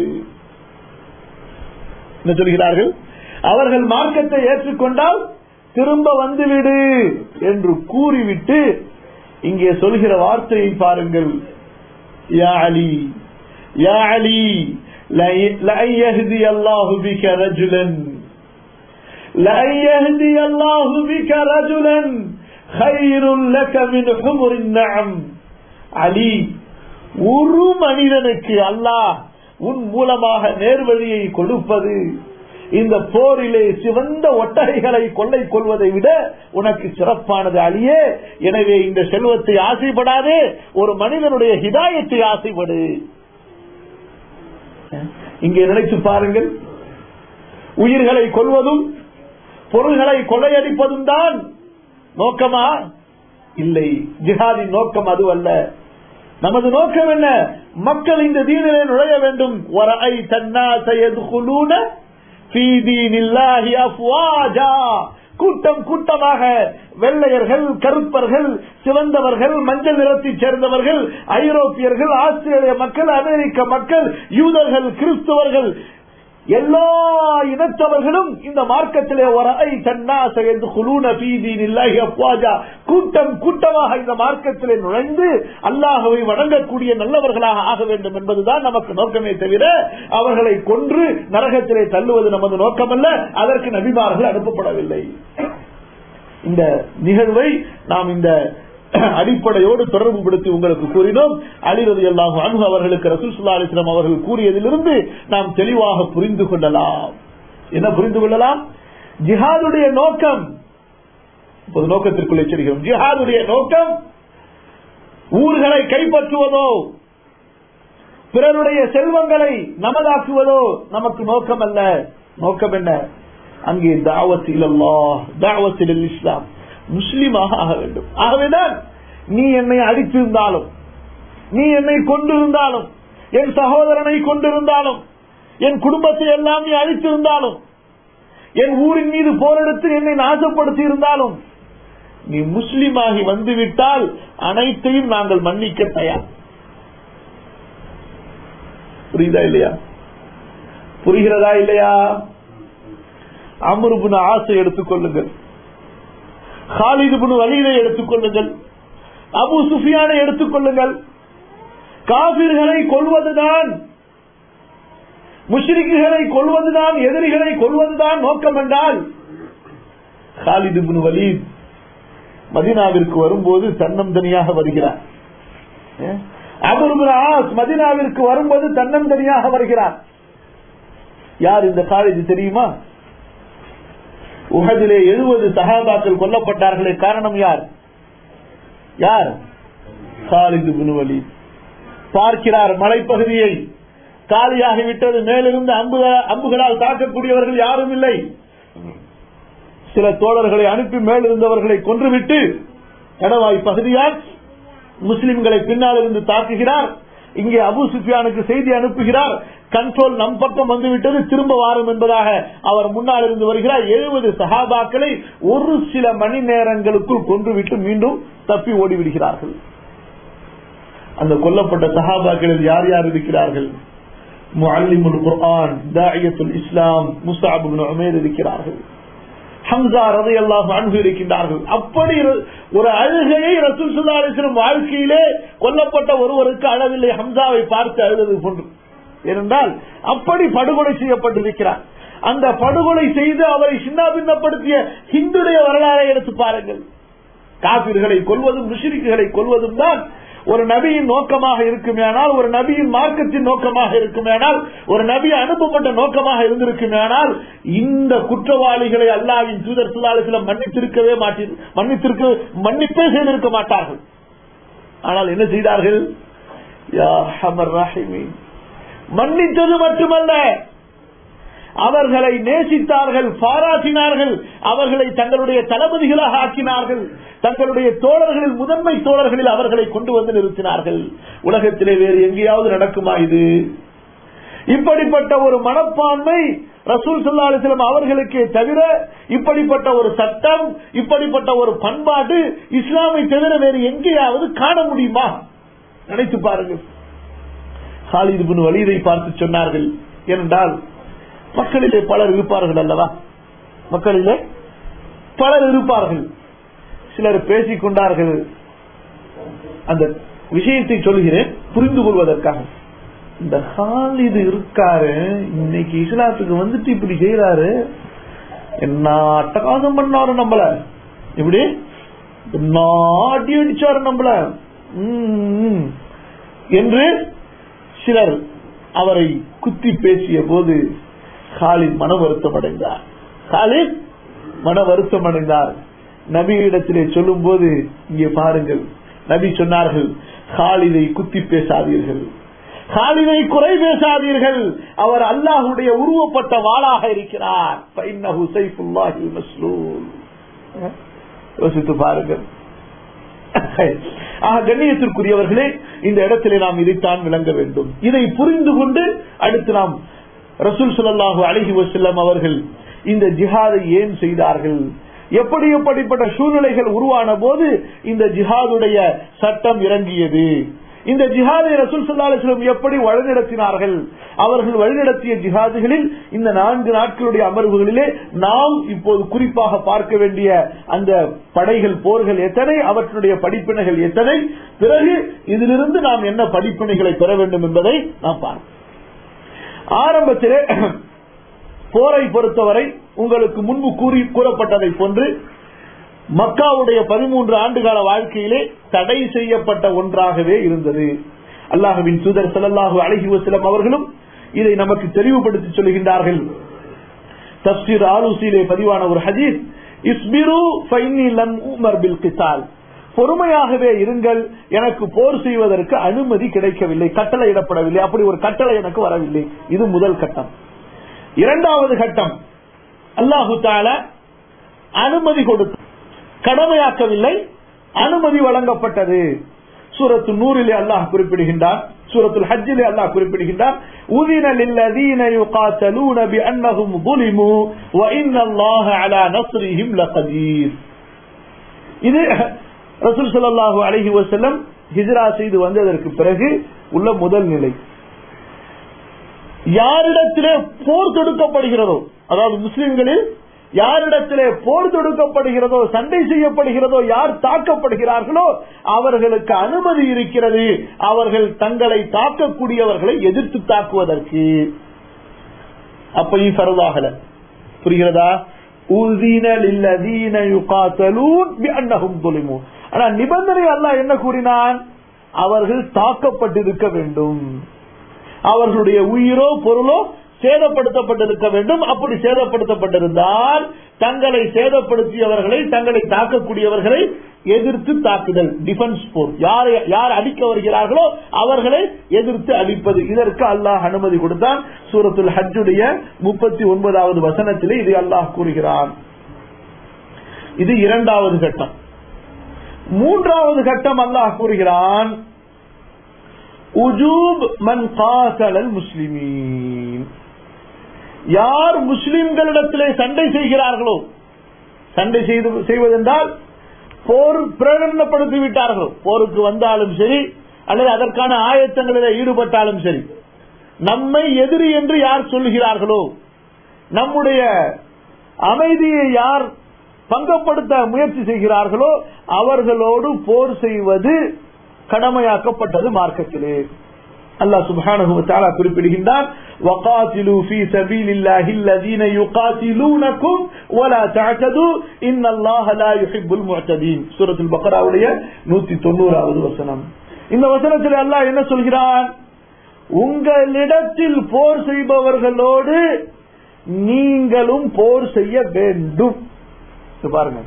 என்ன சொல்கிறார்கள் அவர்கள் மார்க்கத்தை ஏற்றுக்கொண்டால் திரும்ப வந்துவிடு என்று கூறிவிட்டு இங்கே சொல்கிற வார்த்தையை பாருங்கள் யா அலி யா அலி لأن يهدي الله بك رجلا لأن يهدي الله بك رجلا خير لك من حمر النعم அலி ஒரு மனிதனுக்கு அல்லாஹ் உன் மூலமாக நேர்வழியை கொடுப்பது இந்த போரிலே சிவந்த ஒட்டகைகளை கொள்ளை கொள்வதை விட உனக்கு சிறப்பானது அழியே எனவே இந்த செல்வத்தை ஆசைப்படாதே ஒரு மனிதனுடைய ஹிதாயத்தை ஆசைப்படு இங்கே நினைத்து பாருங்கள் உயிர்களை கொள்வதும் பொருள்களை கொள்ளையடிப்பதும் தான் நோக்கமா இல்லை ஜிஹாதின் நோக்கம் அதுவல்ல நமது நோக்கம் என்ன மக்கள் இந்த தீனிலே நுழைய வேண்டும் ஒரை தன்னா செய்யதுகுலூன கூட்டம் கூட்டமாக வெள்ளையர்கள் கருப்பர்கள் சிவந்தவர்கள் மஞ்சள் நிறத்தைச் சேர்ந்தவர்கள் ஐரோப்பியர்கள் ஆஸ்திரேலிய மக்கள் அமெரிக்க மக்கள் யூதர்கள் கிறிஸ்தவர்கள் எல்லா இனத்தவர்களும் இந்த மார்க்கத்திலே ஒரு ஐ தன்னா செய்து குலூன பீதீனில்லாஹி அப்வாஜா கூட்டம் கூட்டமாக இந்த மார்க்கத்திலே நுழைந்து அல்லாஹவை வணங்கக்கூடிய நல்லவர்களாக ஆக வேண்டும் என்பதுதான் நமக்கு நோக்கமே தவிர அவர்களை கொன்று நரகத்திலே தள்ளுவது நமது நோக்கமல்ல அதற்கு நபிமார்கள் அனுப்பப்படவில்லை இந்த நிகழ்வை நாம் இந்த அடிப்படையோடு தொடர்பு படுத்தி உங்களுக்கு கூறினோம் அலிரது எல்லாகும் அன்பு அவர்களுக்கு ரசூல் சுல்லா அலிஸ்லாம் அவர்கள் கூறியதிலிருந்து நாம் தெளிவாக புரிந்து கொள்ளலாம் என்ன புரிந்து கொள்ளலாம் ஜிஹாதுடைய நோக்கம் இப்போது நோக்கத்திற்குள்ளே செல்கிறோம் ஜிஹாதுடைய நோக்கம் ஊர்களை கைப்பற்றுவதோ பிறருடைய செல்வங்களை நமதாக்குவதோ நமக்கு நோக்கம் அல்ல நோக்கம் என்ன அங்கே தாவத்தில் தாவத்தில் இஸ்லாம் முஸ்லீமாக ஆக வேண்டும் ஆகவேதான் நீ என்னை அடித்திருந்தாலும் நீ என்னை கொண்டிருந்தாலும் என் சகோதரனை கொண்டிருந்தாலும் என் குடும்பத்தை எல்லாம் நீ அழித்திருந்தாலும் என் ஊரின் மீது போரெடுத்து என்னை நாசப்படுத்தி இருந்தாலும் நீ முஸ்லீமாகி வந்துவிட்டால் அனைத்தையும் நாங்கள் மன்னிக்க தயார் புரியுதா இல்லையா புரிகிறதா இல்லையா அமருபுன ஆசை எடுத்துக் கொள்ளுங்கள் ஹாலிதுபுன் வலிதை எடுத்துக் கொள்ளுங்கள் அபு சுஃபியானை எடுத்துக் கொள்ளுங்கள் காபிர்களை கொள்வதுதான் முஷ்ரிக்குகளை கொள்வதுதான் எதிரிகளை கொள்வதுதான் நோக்கம் என்றால் ஹாலிதுபுன் வலீத் மதினாவிற்கு வரும்போது தன்னந்தனியாக வருகிறார் அபுருபுன் ஆஸ் மதினாவிற்கு வரும்போது தன்னந்தனியாக வருகிறார் யார் இந்த காலேஜ் தெரியுமா உகதிலே எழுபது சகாபாக்கள் கொல்லப்பட்டார்களே காரணம் யார் யார் காலிது புனுவலி பார்க்கிறார் மலைப்பகுதியை காலியாகிவிட்டது மேலிருந்து அம்புகளால் தாக்கக்கூடியவர்கள் யாரும் இல்லை சில தோழர்களை அனுப்பி மேலிருந்தவர்களை கொன்றுவிட்டு கடவாய் பகுதியால் முஸ்லிம்களை பின்னால் இருந்து தாக்குகிறார் இங்கே அபு சுஃபியானுக்கு செய்தி அனுப்புகிறார் கண்ட்ரோல் நம் பக்கம் வந்துவிட்டது திரும்ப வாரும் என்பதாக அவர் முன்னால் இருந்து வருகிறார் எழுபது சகாபாக்களை ஒரு சில மணி நேரங்களுக்குள் கொன்றுவிட்டு மீண்டும் தப்பி ஓடிவிடுகிறார்கள் அந்த கொல்லப்பட்ட சகாபாக்களில் யார் யார் இருக்கிறார்கள் முஅல்லிமுல் குர்ஆன் தாயத்துல் இஸ்லாம் முஸ்தாப் உமேர் இருக்கிறார்கள் ஹம்சா ரதை எல்லாம் அன்பு இருக்கின்றார்கள் அப்படி ஒரு அழுகையை ரசூல் சுல்லாஸ்லம் வாழ்க்கையிலே கொல்லப்பட்ட ஒருவருக்கு அழவில்லை ஹம்சாவை பார்த்து அழுது போன்று ஏனென்றால் அப்படி படுகொலை செய்யப்பட்டிருக்கிறார் அந்த படுகொலை செய்து அவரை சின்னாபின்னப்படுத்திய ஹிந்துடைய வரலாறை எடுத்து பாருங்கள் காபிர்களை கொள்வதும் முஷிரிக்குகளை கொள்வதும் தான் ஒரு நபியின் நோக்கமாக இருக்குமேனால் ஒரு நபியின் மார்க்கத்தின் நோக்கமாக இருக்குமேனால் ஒரு நபி அனுப்பப்பட்ட நோக்கமாக இருந்திருக்குமேனால் இந்த குற்றவாளிகளை அல்லாவின் தூதர் சுல்லாசிலம் மன்னித்திருக்கவே மாட்டீர் மன்னித்திருக்க மன்னிப்பே செய்திருக்க மாட்டார்கள் ஆனால் என்ன செய்தார்கள் மன்னித்தது மட்டுமல்ல அவர்களை நேசித்தார்கள் பாராட்டினார்கள் அவர்களை தங்களுடைய தளபதிகளாக ஆக்கினார்கள் தங்களுடைய தோழர்களில் முதன்மை தோழர்களில் அவர்களை கொண்டு வந்து நிறுத்தினார்கள் உலகத்திலே வேறு எங்கேயாவது நடக்குமா இது இப்படிப்பட்ட ஒரு மனப்பான்மை ரசூல் சல்லா அலிஸ்லாம் அவர்களுக்கே தவிர இப்படிப்பட்ட ஒரு சட்டம் இப்படிப்பட்ட ஒரு பண்பாடு இஸ்லாமை தவிர வேறு எங்கேயாவது காண முடியுமா நினைத்து பாருங்கள் ஹாலிது பின் வலிதை பார்த்து சொன்னார்கள் ஏனென்றால் மக்களிலே பலர் இருப்பார்கள் அல்லவா மக்களிலே பலர் இருப்பார்கள் சிலர் பேசிக் கொண்டார்கள் அந்த விஷயத்தை சொல்கிறேன் புரிந்து கொள்வதற்காக இந்த ஹாலிது இருக்காரு இன்னைக்கு இஸ்லாத்துக்கு வந்துட்டு இப்படி செய்யறாரு என்ன அட்டகாசம் பண்ணாரு நம்மள இப்படி என்ன அடி அடிச்சாரு நம்மள ம், என்று சிலர் அவரை குத்தி பேசிய போது காலித் மன வருத்தம் அடைந்தார் காலித் மன வருத்தம் அடைந்தார் நபியிடத்திலே சொல்லும் போது இங்கே பாருங்கள் நபி சொன்னார்கள் காலிதை குத்தி பேசாதீர்கள் காலிதை குறை பேசாதீர்கள் அவர் அல்லாஹுடைய உருவப்பட்ட வாளாக இருக்கிறார் فإنه سيف الله المسلول. யோசித்து பாருங்கள் ஆக கண்ணியத்திற்குரியவர்களே இந்த இடத்திலே நாம் இதைத்தான் விளங்க வேண்டும் இதை புரிந்து கொண்டு அடுத்து நாம் ரசூல் ஸல்லல்லாஹு அலைஹி வஸல்லம் அவர்கள் இந்த ஜிஹாதை ஏன் செய்தார்கள் எப்படி எப்படிப்பட்ட சூழ்நிலைகள் உருவான போது இந்த ஜிஹாதுடைய சட்டம் இறங்கியது இந்த ஜிஹாதை ரசூல் ஸல்லல்லாஹு அலைஹி வஸல்லம் எப்படி வழிநடத்தினார்கள் அவர்கள் வழிநடத்திய ஜிஹாதுகளில் இந்த நான்கு நாட்களுடைய அமர்வுகளிலே நாம் இப்போது குறிப்பாக பார்க்க வேண்டிய அந்த படைகள் போர்கள் எத்தனை அவற்றுடைய படிப்பினைகள் எத்தனை பிறகு இதிலிருந்து நாம் என்ன படிப்பினைகளை பெற வேண்டும் என்பதை நாம் பார்ப்போம் ஆரம்பத்திலே போரை பொறுத்தவரை உங்களுக்கு முன்பு கூறி கூறப்பட்டதை போன்று மக்காவுடைய பதிமூன்று ஆண்டுகால வாழ்க்கையிலே தடை செய்யப்பட்ட ஒன்றாகவே இருந்தது அல்லாஹுவின் தூதர் ஸல்லல்லாஹு அலைஹி வஸல்லம் அவர்களும் இதை நமக்கு தெளிவுபடுத்தி சொல்கின்றார்கள் தப்சீர் ஆலூசியிலே பதிவான ஒரு ஹதீஸ் இஸ்பிரு ஃபைன்னி லம் உமர் பில் கிசால் பொறுமையாகவே இருங்கள் எனக்கு போர் செய்வதற்கு அனுமதி கிடைக்கவில்லை கட்டளை இடப்படவில்லை அப்படி ஒரு கட்டளை எனக்கு வரவில்லை இது முதல் கட்டம் இரண்டாவது கட்டம் அல்லாஹு தால அனுமதி கொடுத்து கடமையாக்கவில்லை அனுமதி வழங்கப்பட்டது சூரத்து நூறிலே அல்லாஹ் குறிப்பிடுகின்றான் சூரத்துல் ஹஜ்ஜிலே அல்லாஹ் குறிப்பிடுகின்றான் உதின للذين يقاتلون بأنهم ظلموا وإن الله على نصرهم لقدير இது ரசூல் ஸல்லல்லாஹு அலைஹி வஸல்லம் ஹிஜ்ரா செய்து வந்ததற்கு பிறகு உள்ள முதல் நிலை யாரிடத்திலே போர் தொடுக்கப்படுகிறதோ அதாவது முஸ்லிம்களில் யாரிடத்திலே போர் தொடுக்கப்படுகிறதோ சண்டை செய்யப்படுகிறதோ யார் தாக்கப்படுகிறார்களோ அவர்களுக்கு அனுமதி இருக்கிறது அவர்கள் தங்களை தாக்கக்கூடியவர்களை எதிர்த்து தாக்குவதற்கு அப்பையும் பரவாகல புரிகிறதா உதின லில்லதீன யுகாத்தலூன் பிஅன்னஹும் ظلموا ஆனா நிபந்தனை அல்லாஹ் என்ன கூறினான் அவர்கள் தாக்கப்பட்டிருக்க வேண்டும் அவர்களுடைய உயிரோ பொருளோ சேதப்படுத்தப்பட்டிருக்க வேண்டும் அப்படி சேதப்படுத்தப்பட்டிருந்தால் தங்களை சேதப்படுத்தியவர்களை தங்களை தாக்கக்கூடியவர்களை எதிர்த்து தாக்குதல் டிஃபென்ஸ் போர் யாரை யார் அடிக்க வருகிறார்களோ அவர்களை எதிர்த்து அடிப்பது இதற்கு அல்லாஹ் அனுமதி கொடுத்தான் சூரத்துல் ஹஜ்ஜுடைய முப்பத்தி ஒன்பதாவது வசனத்திலே இது அல்லாஹ் கூறுகிறான் இது இரண்டாவது கட்டம் மூன்றாவது கட்டம் அல்லாஹ் கூறுகிறான் உஜூப் மன் காசலல் முஸ்லிமீன் யார் முஸ்லிம்களிடத்திலே சண்டை செய்கிறார்களோ சண்டை செய்து செய்வதென்றால் போர் பிரகடனப்படுத்தி விட்டார்களோ போருக்கு வந்தாலும் சரி அல்லது அதற்கான ஆயத்தங்களில் ஈடுபட்டாலும் சரி நம்மை எதிரி என்று யார் சொல்லுகிறார்களோ நம்முடைய அமைதியை யார் பங்கப்படுத்த முயற்சி செய்கிறார்களோ அவர்களோடு போர் செய்வது கடமையாக்கப்பட்டது மார்க்கத்திலே அல்லாஹ் சுப்ஹானஹு வ தஆலா குறிப்பிடுகின்றான் வகாத்திலு ஃபீ சபீலில்லாஹி அல்லதீன யுகாத்திலூனகும் வலா தஅதது இன்னல்லாஹ லா யுஹிப்புல் முஅ்ததீன் சூரத்துல் பக்ராவுடைய 190வது வசனம் இந்த வசனத்தில் அல்லாஹ் என்ன சொல்கிறான் உங்களிடத்தில் போர் செய்பவர்களோடு நீங்களும் போர் செய்ய வேண்டும் இது பாருங்க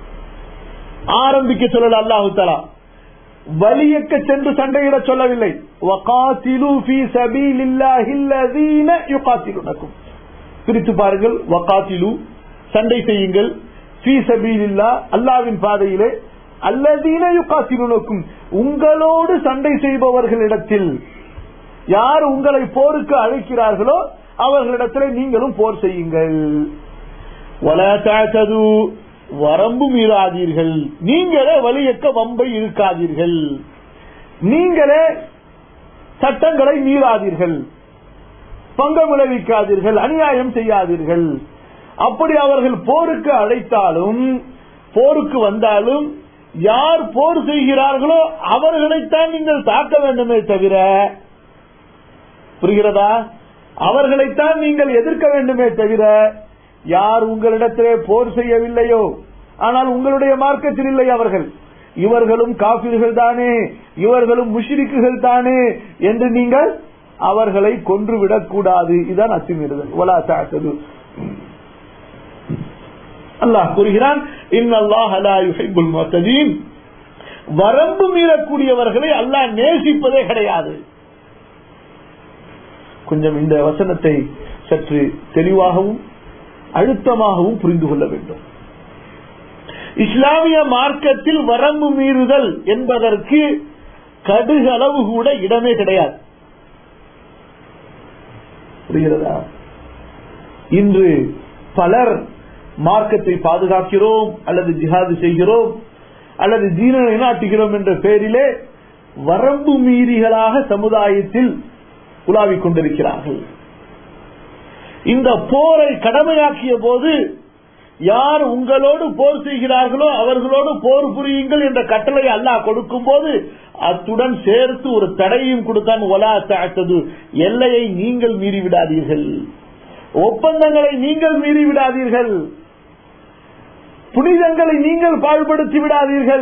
ஆரம்பிக்க சொல்லல அல்லாஹு தலா வலியக்க சென்று சண்டையிட சொல்லவில்லை وقاتلوا في سبيل الله الذين يقاتلونكم பிரித்து பாருங்கள் வகாத்திலு சண்டை செய்யுங்கள் ஃபீ சபீலில்லா அல்லாவின் பாதையிலே அல்லதீன யுகாத்திலுனக்கும் உங்களோடு சண்டை செய்பவர்களிடத்தில் யார் உங்களை போருக்கு அழைக்கிறார்களோ அவர்களிடத்தில் நீங்களும் போர் செய்யுங்கள் ولا تعتدوا வரம்பு மீறாதீர்கள் நீங்களே வலியக்க வம்பை இருக்காதீர்கள் நீங்களே சட்டங்களை மீறாதீர்கள் பங்கம் விளைவிக்காதீர்கள் அநியாயம் செய்யாதீர்கள் அப்படி அவர்கள் போருக்கு அழைத்தாலும் போருக்கு வந்தாலும் யார் போர் செய்கிறார்களோ அவர்களைத்தான் நீங்கள் தாக்க வேண்டுமே தவிர புரிகிறதா அவர்களைத்தான் நீங்கள் எதிர்க்க வேண்டுமே தவிர யார் உங்களிடத்திலே போர் செய்யவில்லையோ ஆனால் உங்களுடைய மார்க்கத்தில் இல்லை அவர்கள் இவர்களும் காபிர்கள் தானே இவர்களும் முஷிரிக்குகள் தானே என்று நீங்கள் அவர்களை கொன்றுவிடக் கூடாது இதுதான் அத்துமீறுதல் ஒலா தாக்கது அல்லாஹ் கூறுகிறான் இன்னல்லாஹ் லா யுஹிப்புல் முஅத்ததீன் வரம்பு மீறக்கூடியவர்களை அல்லாஹ் நேசிப்பதே கிடையாது கொஞ்சம் இந்த வசனத்தை சற்று தெளிவாகவும் அழுத்தமாகவும் புரிந்து கொள்ள வேண்டும் இஸ்லாமிய மார்க்கத்தில் வரம்பு மீறுதல் என்பதற்கு கடுகளவு கூட இடமே கிடையாது புரிகிறதா இன்று பலர் மார்க்கத்தை பாதுகாக்கிறோம் அல்லது ஜிஹாது செய்கிறோம் அல்லது தீன நிலைநாட்டுகிறோம் என்ற பெயரிலே வரம்பு மீறிகளாக சமுதாயத்தில் உலாவிக் கொண்டிருக்கிறார்கள் இந்த போரை கடமையாக்கிய போது யார் உங்களோடு போர் செய்கிறார்களோ அவர்களோடு போர் புரியுங்கள் என்ற கட்டளை அல்லாஹ் கொடுக்கும் போது அத்துடன் சேர்த்து ஒரு தடையும் கொடுத்தான் ஒலா தாழ்த்தது எல்லையை நீங்கள் மீறி விடாதீர்கள் ஒப்பந்தங்களை நீங்கள் மீறி விடாதீர்கள் புனிதங்களை நீங்கள் பாழ்படுத்தி விடாதீர்கள்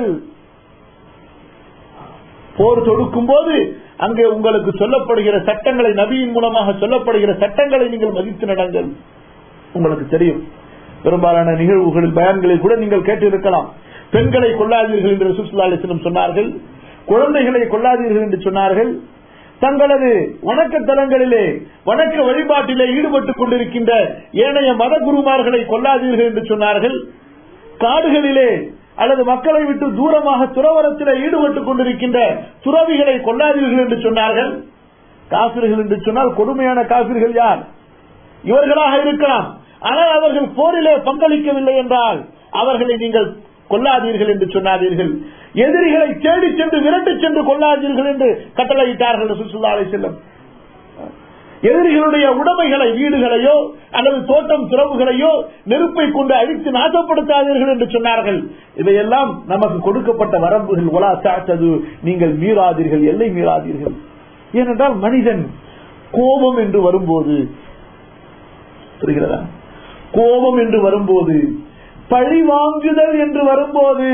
போர் தொடுக்கும் போது அங்கே உங்களுக்கு சொல்லப்படுகிற சட்டங்களை நபியின் மூலமாக சொல்லப்படுகிற சட்டங்களை நீங்கள் மதித்து நடங்கள் உங்களுக்கு தெரியும் பெரும்பாலான நிகழ்வுகளில் பயன்களில் கூட நீங்கள் கேட்டிருக்கலாம் பெண்களை கொள்ளாதீர்கள் என்று சுற்றுலாலிசனம் சொன்னார்கள் குழந்தைகளை கொள்ளாதீர்கள் என்று சொன்னார்கள் தங்களது வணக்க தலங்களிலே வணக்க வழிபாட்டிலே ஈடுபட்டுக் கொண்டிருக்கின்ற ஏனைய மத குருமார்களை கொள்ளாதீர்கள் என்று சொன்னார்கள் காடுகளிலே அல்லது மக்களை விட்டு தூரமாக துறவரத்தில் ஈடுபட்டுக் கொண்டிருக்கின்ற துறவிகளை கொள்ளாதீர்கள் என்று சொன்னார்கள் காசிர்கள் என்று சொன்னால் கொடுமையான காசிர்கள் யார் இவர்களாக இருக்கலாம் ஆனால் அவர்கள் போரிலே பங்களிக்கவில்லை என்றால் அவர்களை நீங்கள் கொள்ளாதீர்கள் என்று சொன்னாதீர்கள் எதிரிகளை தேடி சென்று விரட்டு சென்று கொள்ளாதீர்கள் என்று கட்டளையிட்டார்கள் சுற்றுலா செல்லும் எதிரிகளுடைய உடைமைகளை வீடுகளையோ அல்லது தோட்டம் துறவுகளையோ நெருப்பை கொண்டு அழித்து நாசப்படுத்தாதீர்கள் என்று சொன்னார்கள் இவையெல்லாம் நமக்கு கொடுக்கப்பட்ட வரம்புகள் ஒலா சாத்தது நீங்கள் மீறாதீர்கள் எல்லை மீறாதீர்கள் ஏனென்றால் மனிதன் கோபம் என்று வரும்போது புரிகிறதா கோபம் என்று வரும்போது பழி வாங்குதல் என்று வரும்போது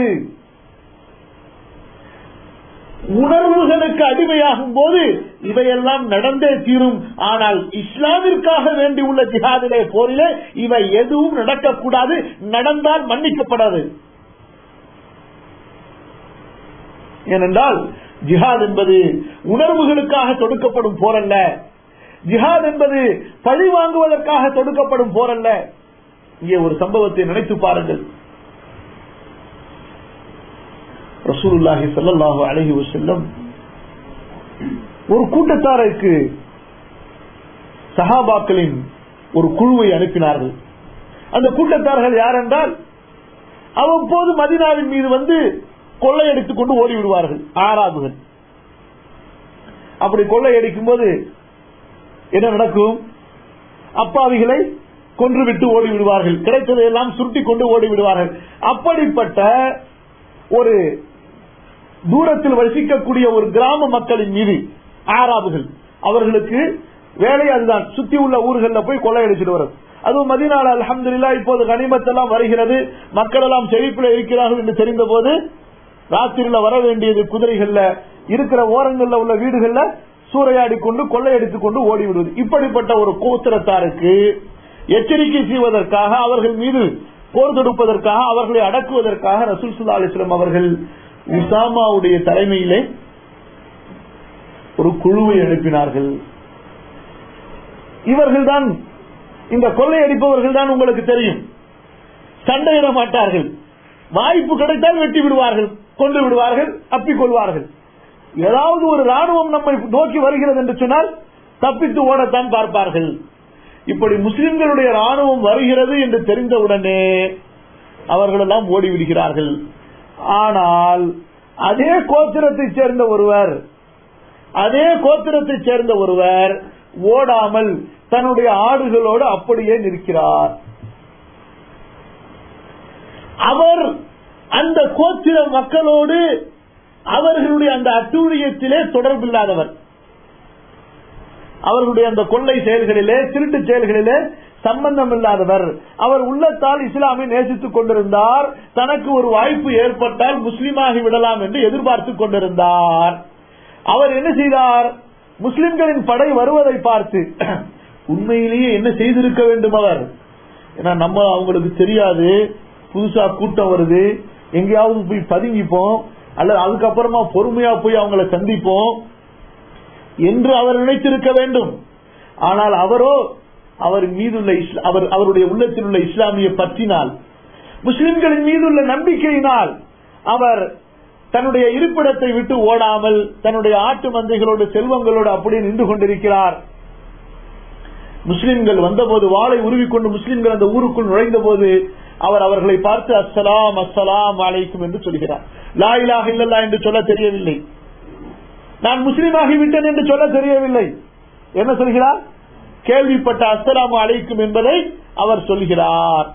உணர்வுகளுக்கு அடிமையாகும் போது இவையெல்லாம் நடந்தே தீரும் ஆனால் இஸ்லாமிற்காக வேண்டியுள்ள ஜிஹாதிலே போரிலே இவை எதுவும் நடக்கக்கூடாது நடந்தால் மன்னிக்கப்படாது ஏனென்றால் ஜிஹாத் என்பது உணர்வுகளுக்காக தொடுக்கப்படும் போரல்ல ஜிஹாத் என்பது பழி வாங்குவதற்காக தொடுக்கப்படும் போரல்ல இங்கே ஒரு சம்பவத்தை நினைத்து பாருங்கள் ரசூலுல்லாஹி ஸல்லல்லாஹு அலைஹி வஸல்லம் ஒரு கூட்டத்தாருக்கு சஹாபாக்களின் ஒரு குழுவை அனுப்பினார்கள் அந்த கூட்டத்தார்கள் யார் என்றால் அவ்வப்போது மதினாவின் மீது வந்து கொள்ளையடித்துக் கொண்டு ஓடி விடுவார்கள் ஆறாபுகள் அப்படி கொள்ளையடிக்கும் போது என்ன நடக்கும் அப்பாவிகளை கொன்றுவிட்டு ஓடி விடுவார்கள் கிடைத்ததை எல்லாம் சுருட்டி கொண்டு ஓடி விடுவார்கள் அப்படிப்பட்ட ஒரு தூரத்தில் வசிக்கக்கூடிய ஒரு கிராம மக்களின் மீது ஆறாபுகள் அவர்களுக்கு வேலை அதுதான் சுத்தி உள்ள ஊர்களில் போய் கொள்ளையடிச்சிட்டு வரும் அதுவும் மதினால அலமதுல்லா இப்போது கனிமத்தெல்லாம் வருகிறது மக்கள் எல்லாம் செழிப்பில் இருக்கிறார்கள் என்று தெரிந்த போது ராத்திரியில வர வேண்டியது குதிரைகள்ல இருக்கிற ஓரங்கள்ல உள்ள வீடுகள்ல சூறையாடி கொண்டு கொள்ளையடித்துக் கொண்டு ஓடி விடுவது இப்படிப்பட்ட ஒரு கோத்திரத்தாருக்கு எச்சரிக்கை செய்வதற்காக அவர்கள் மீது போர் தொடுப்பதற்காக அவர்களை அடக்குவதற்காக ரசூல் சுல்லா அலிஸ்லாம் அவர்கள் உசாமாவுடைய தலைமையிலே ஒரு குழுவை அனுப்பினார்கள் இவர்கள்தான் இந்த கொள்ளையடிப்பவர்கள் தான் உங்களுக்கு தெரியும் சண்டையிட மாட்டார்கள் வாய்ப்பு கிடைத்தால் வெட்டி விடுவார்கள் கொண்டு விடுவார்கள் அப்பிக் கொள்வார்கள் ஏதாவது ஒரு ராணுவம் நம்மை நோக்கி வருகிறது என்று சொன்னால் தப்பித்து ஓடத்தான் பார்ப்பார்கள் இப்படி முஸ்லிம்களுடைய ராணுவம் வருகிறது என்று தெரிந்தவுடனே அவர்கள் எல்லாம் ஓடிவிடுகிறார்கள் ஆனால் அதே கோத்திரத்தைச் சேர்ந்த ஒருவர் அதே கோத்திரத்தைச் சேர்ந்த ஒருவர் ஓடாமல் தன்னுடைய ஆடுகளோடு அப்படியே நிற்கிறார் அவர் அந்த கோத்திர மக்களோடு அவர்களுடைய அந்த அட்டூழியத்திலே தொடர்பில்லாதவர் அவர்களுடைய அந்த கொள்ளை செயல்களிலே திருட்டு செயல்களிலே சம்பந்தம் இல்லாதவர் அவர் உள்ளத்தால் இஸ்லாமை நேசித்துக் கொண்டிருந்தார் தனக்கு ஒரு வாய்ப்பு ஏற்பட்டால் முஸ்லீமாகி விடலாம் என்று எதிர்பார்த்துக் கொண்டிருந்தார் அவர் என்ன செய்தார் முஸ்லிம்களின் படை வருவதை பார்த்து உண்மையிலேயே என்ன செய்திருக்க வேண்டும் அவர் ஏன்னா நம்ம அவங்களுக்கு தெரியாது புதுசா கூட்டம் வருது எங்கேயாவது போய் பதுங்கிப்போம் அல்லது அதுக்கப்புறமா பொறுமையா போய் அவங்களை சந்திப்போம் என்று அவர் நினைத்திருக்க வேண்டும் ஆனால் அவரோ அவர் மீதுள்ள இஸ்லா- அவர் அவருடைய உள்ளத்தில் உள்ள இஸ்லாமிய பற்றினால் முஸ்லிம்களின் மீதுள்ள நம்பிக்கையினால் அவர் தன்னுடைய இருப்பிடத்தை விட்டு ஓடாமல் தன்னுடைய ஆட்டு மந்தைகளோடு செல்வங்களோடு அப்படியே நின்று கொண்டிருக்கிறார் முஸ்லிம்கள் வந்தபோது வாளை உருவிக்கொண்டு முஸ்லிம்கள் அந்த ஊருக்குள் நுழைந்த போது அவர் அவர்களை பார்த்து அஸ்ஸலாம் அஸ்ஸலாம் அலைக்கும் என்று சொல்கிறார் லா இலாஹ இல்லல்லா என்று சொல்ல தெரியவில்லை நான் முஸ்லீமாகி விட்டேன் என்று சொல்ல தெரியவில்லை என்ன சொல்கிறார் கேள்விப்பட்ட அஸ்ஸலாமு அலைக்கும் என்பதை அவர் சொல்கிறார்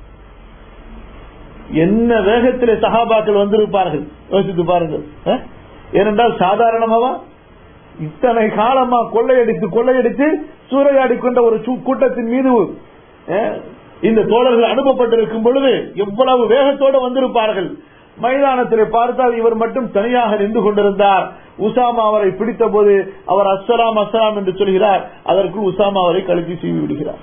என்ன வேகத்திலே சஹாபாக்கள் வந்திருப்பார்கள் யோசித்து பாருங்கள் அஹ்? ஏனென்றால் சாதாரணமாவா இத்தனை காலமா கொள்ளையடித்து கொள்ளையடித்து சூறையாடி கொண்ட ஒரு சூ- கூட்டத்தின் மீது அஹ், இந்த தோழர்கள் அனுப்பப்பட்டிருக்கும் பொழுது எவ்வளவு வேகத்தோடு வந்திருப்பார்கள் மைதானத்திலே பார்த்தால் இவர் மட்டும் தனியாக நின்று கொண்டிருந்தார் உசாமா அவரை பிடித்த போது அவர் அஸ்ஸலாம் அஸ்ஸலாம் என்று சொல்கிறார் அதற்குள் உசாமா அவரை கழுத்தி சீவி விடுகிறார்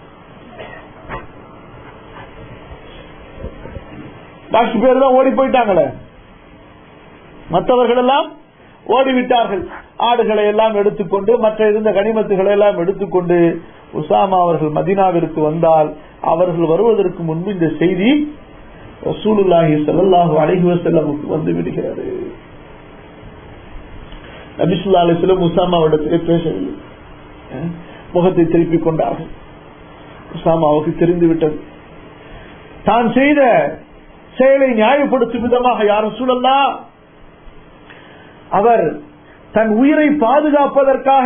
பாக்கி பேர் தான் ஓடி போயிட்டாங்களே மற்றவர்கள் எல்லாம் ஓடிவிட்டார்கள் ஆடுகளை எல்லாம் எடுத்துக்கொண்டு மற்ற இருந்த கனிமத்துகளை எல்லாம் எடுத்துக்கொண்டு உசாமா அவர்கள் மதீனாவிற்கு வந்தால் அவர்கள் வருவதற்கு முன்பு இந்த செய்தி ரசூலுல்லாஹி ஸல்லல்லாஹு அலைஹி வஸல்லமுக்கு வந்து விடுகிறது நபிசுல்லா அலிஸ்லம் உசாமாவிடத்திலே பேசவில்லை அஹ், முகத்தை திருப்பிக் கொண்டார்கள் உசாமாவுக்கு தெரிந்து விட்டது தான் செய்த செயலை நியாயப்படுத்தும் விதமாக யாரும் சூழல்லா அவர் தன் உயிரை பாதுகாப்பதற்காக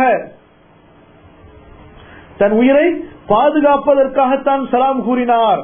தன் உயிரை பாதுகாப்பதற்காகத்தான் சலாம் கூறினார்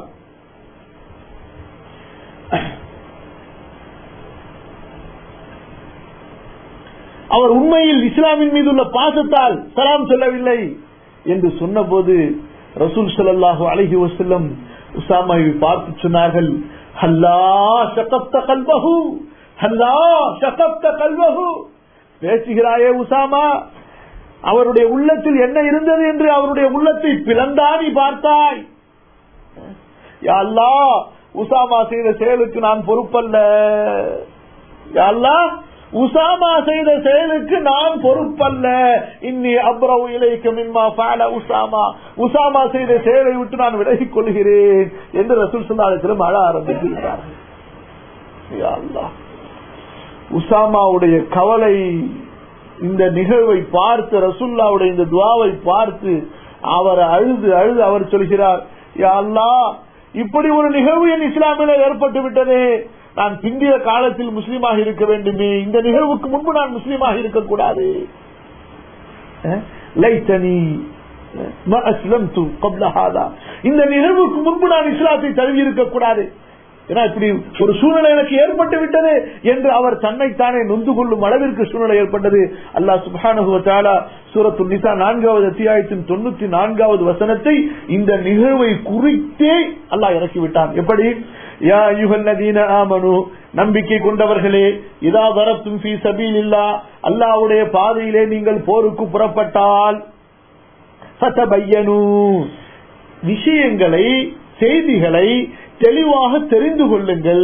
அவர் உண்மையில் இஸ்லாமின் மீது உள்ள பாசத்தால் சலாம் சொல்லவில்லை என்று சொன்னபோது ரசூல் ஸல்லல்லாஹு அலைஹி வஸல்லம் உசாமாவை பார்த்து சொன்னார்கள் ஹல்லா ஷகப்த கல்பஹு ஹல்லா ஷகப்த கல்பஹு பேசுகிறாயே உசாமா அவருடைய உள்ளத்தில் என்ன இருந்தது என்று அவருடைய உள்ளத்தை பிளந்தா நீ பார்த்தாய் யா அல்லாஹ் உசாமா செய்த செயலுக்கு நான் பொறுப்பல்ல யா அல்லாஹ் உசாமா செய்த செயலுக்கு நான் பொறுப்பல்ல இன்னி அப்ரவு இலைக்கு மின்மா ஃபால உசாமா உசாமா செய்த செயலை விட்டு நான் விலகிக் கொள்கிறேன் என்று ரசூல் சல்லாத்திலும் அழ ஆரம்பித்து விட்டார்கள் யா அல்லாஹ் உசாமாவுடைய கவலை இந்த நிகழ்வை பார்த்து ரசுல்லாவுடைய இந்த துவாவை பார்த்து அவர் அழுது அழுது அவர் சொல்கிறார் யா அல்லாஹ் இப்படி ஒரு நிகழ்வு என் இஸ்லாமில ஏற்பட்டு விட்டதே நான் பிந்திய காலத்தில் முஸ்லீமாக இருக்க வேண்டுமே இந்த நிகழ்வுக்கு முன்பு நான் முஸ்லீமாக இருக்கக்கூடாது அஹ், லைத்தனி அஹ், மா அஸ்லம்து கப்ல ஹாதா. இந்த நிகழ்வுக்கு முன்பு நான் இஸ்லாத்தை தழுவி இருக்கக்கூடாது ஏன்னா இப்படி ஒரு சூழ்நிலை எனக்கு ஏற்பட்டு விட்டது என்று அவர் தன்னைத்தானே நொந்து கொள்ளும் அளவிற்கு சூழ்நிலை ஏற்பட்டது அல்லாஹ் சுப்ஹானஹு வ தஆலா சூரத்து நிசா நான்காவது அத்தியாயத்தின் தொண்ணூத்தி நான்காவது வசனத்தை இந்த நிகழ்வை குறித்தே அல்லாஹ் இறக்கிவிட்டான் எப்படி யா அய்யுஹல்லதீன ஆமனு நம்பிக்கை கொண்டவர்களே இதா வரத்தும் ஃபீ சபீலில்லா அல்லாஹ்வுடைய பாதையிலே நீங்கள் போருக்கு புறப்பட்டால் ஃபதபையனு விஷயங்களை செய்திகளை தெளிவாக தெரிந்து கொள்ளுங்கள்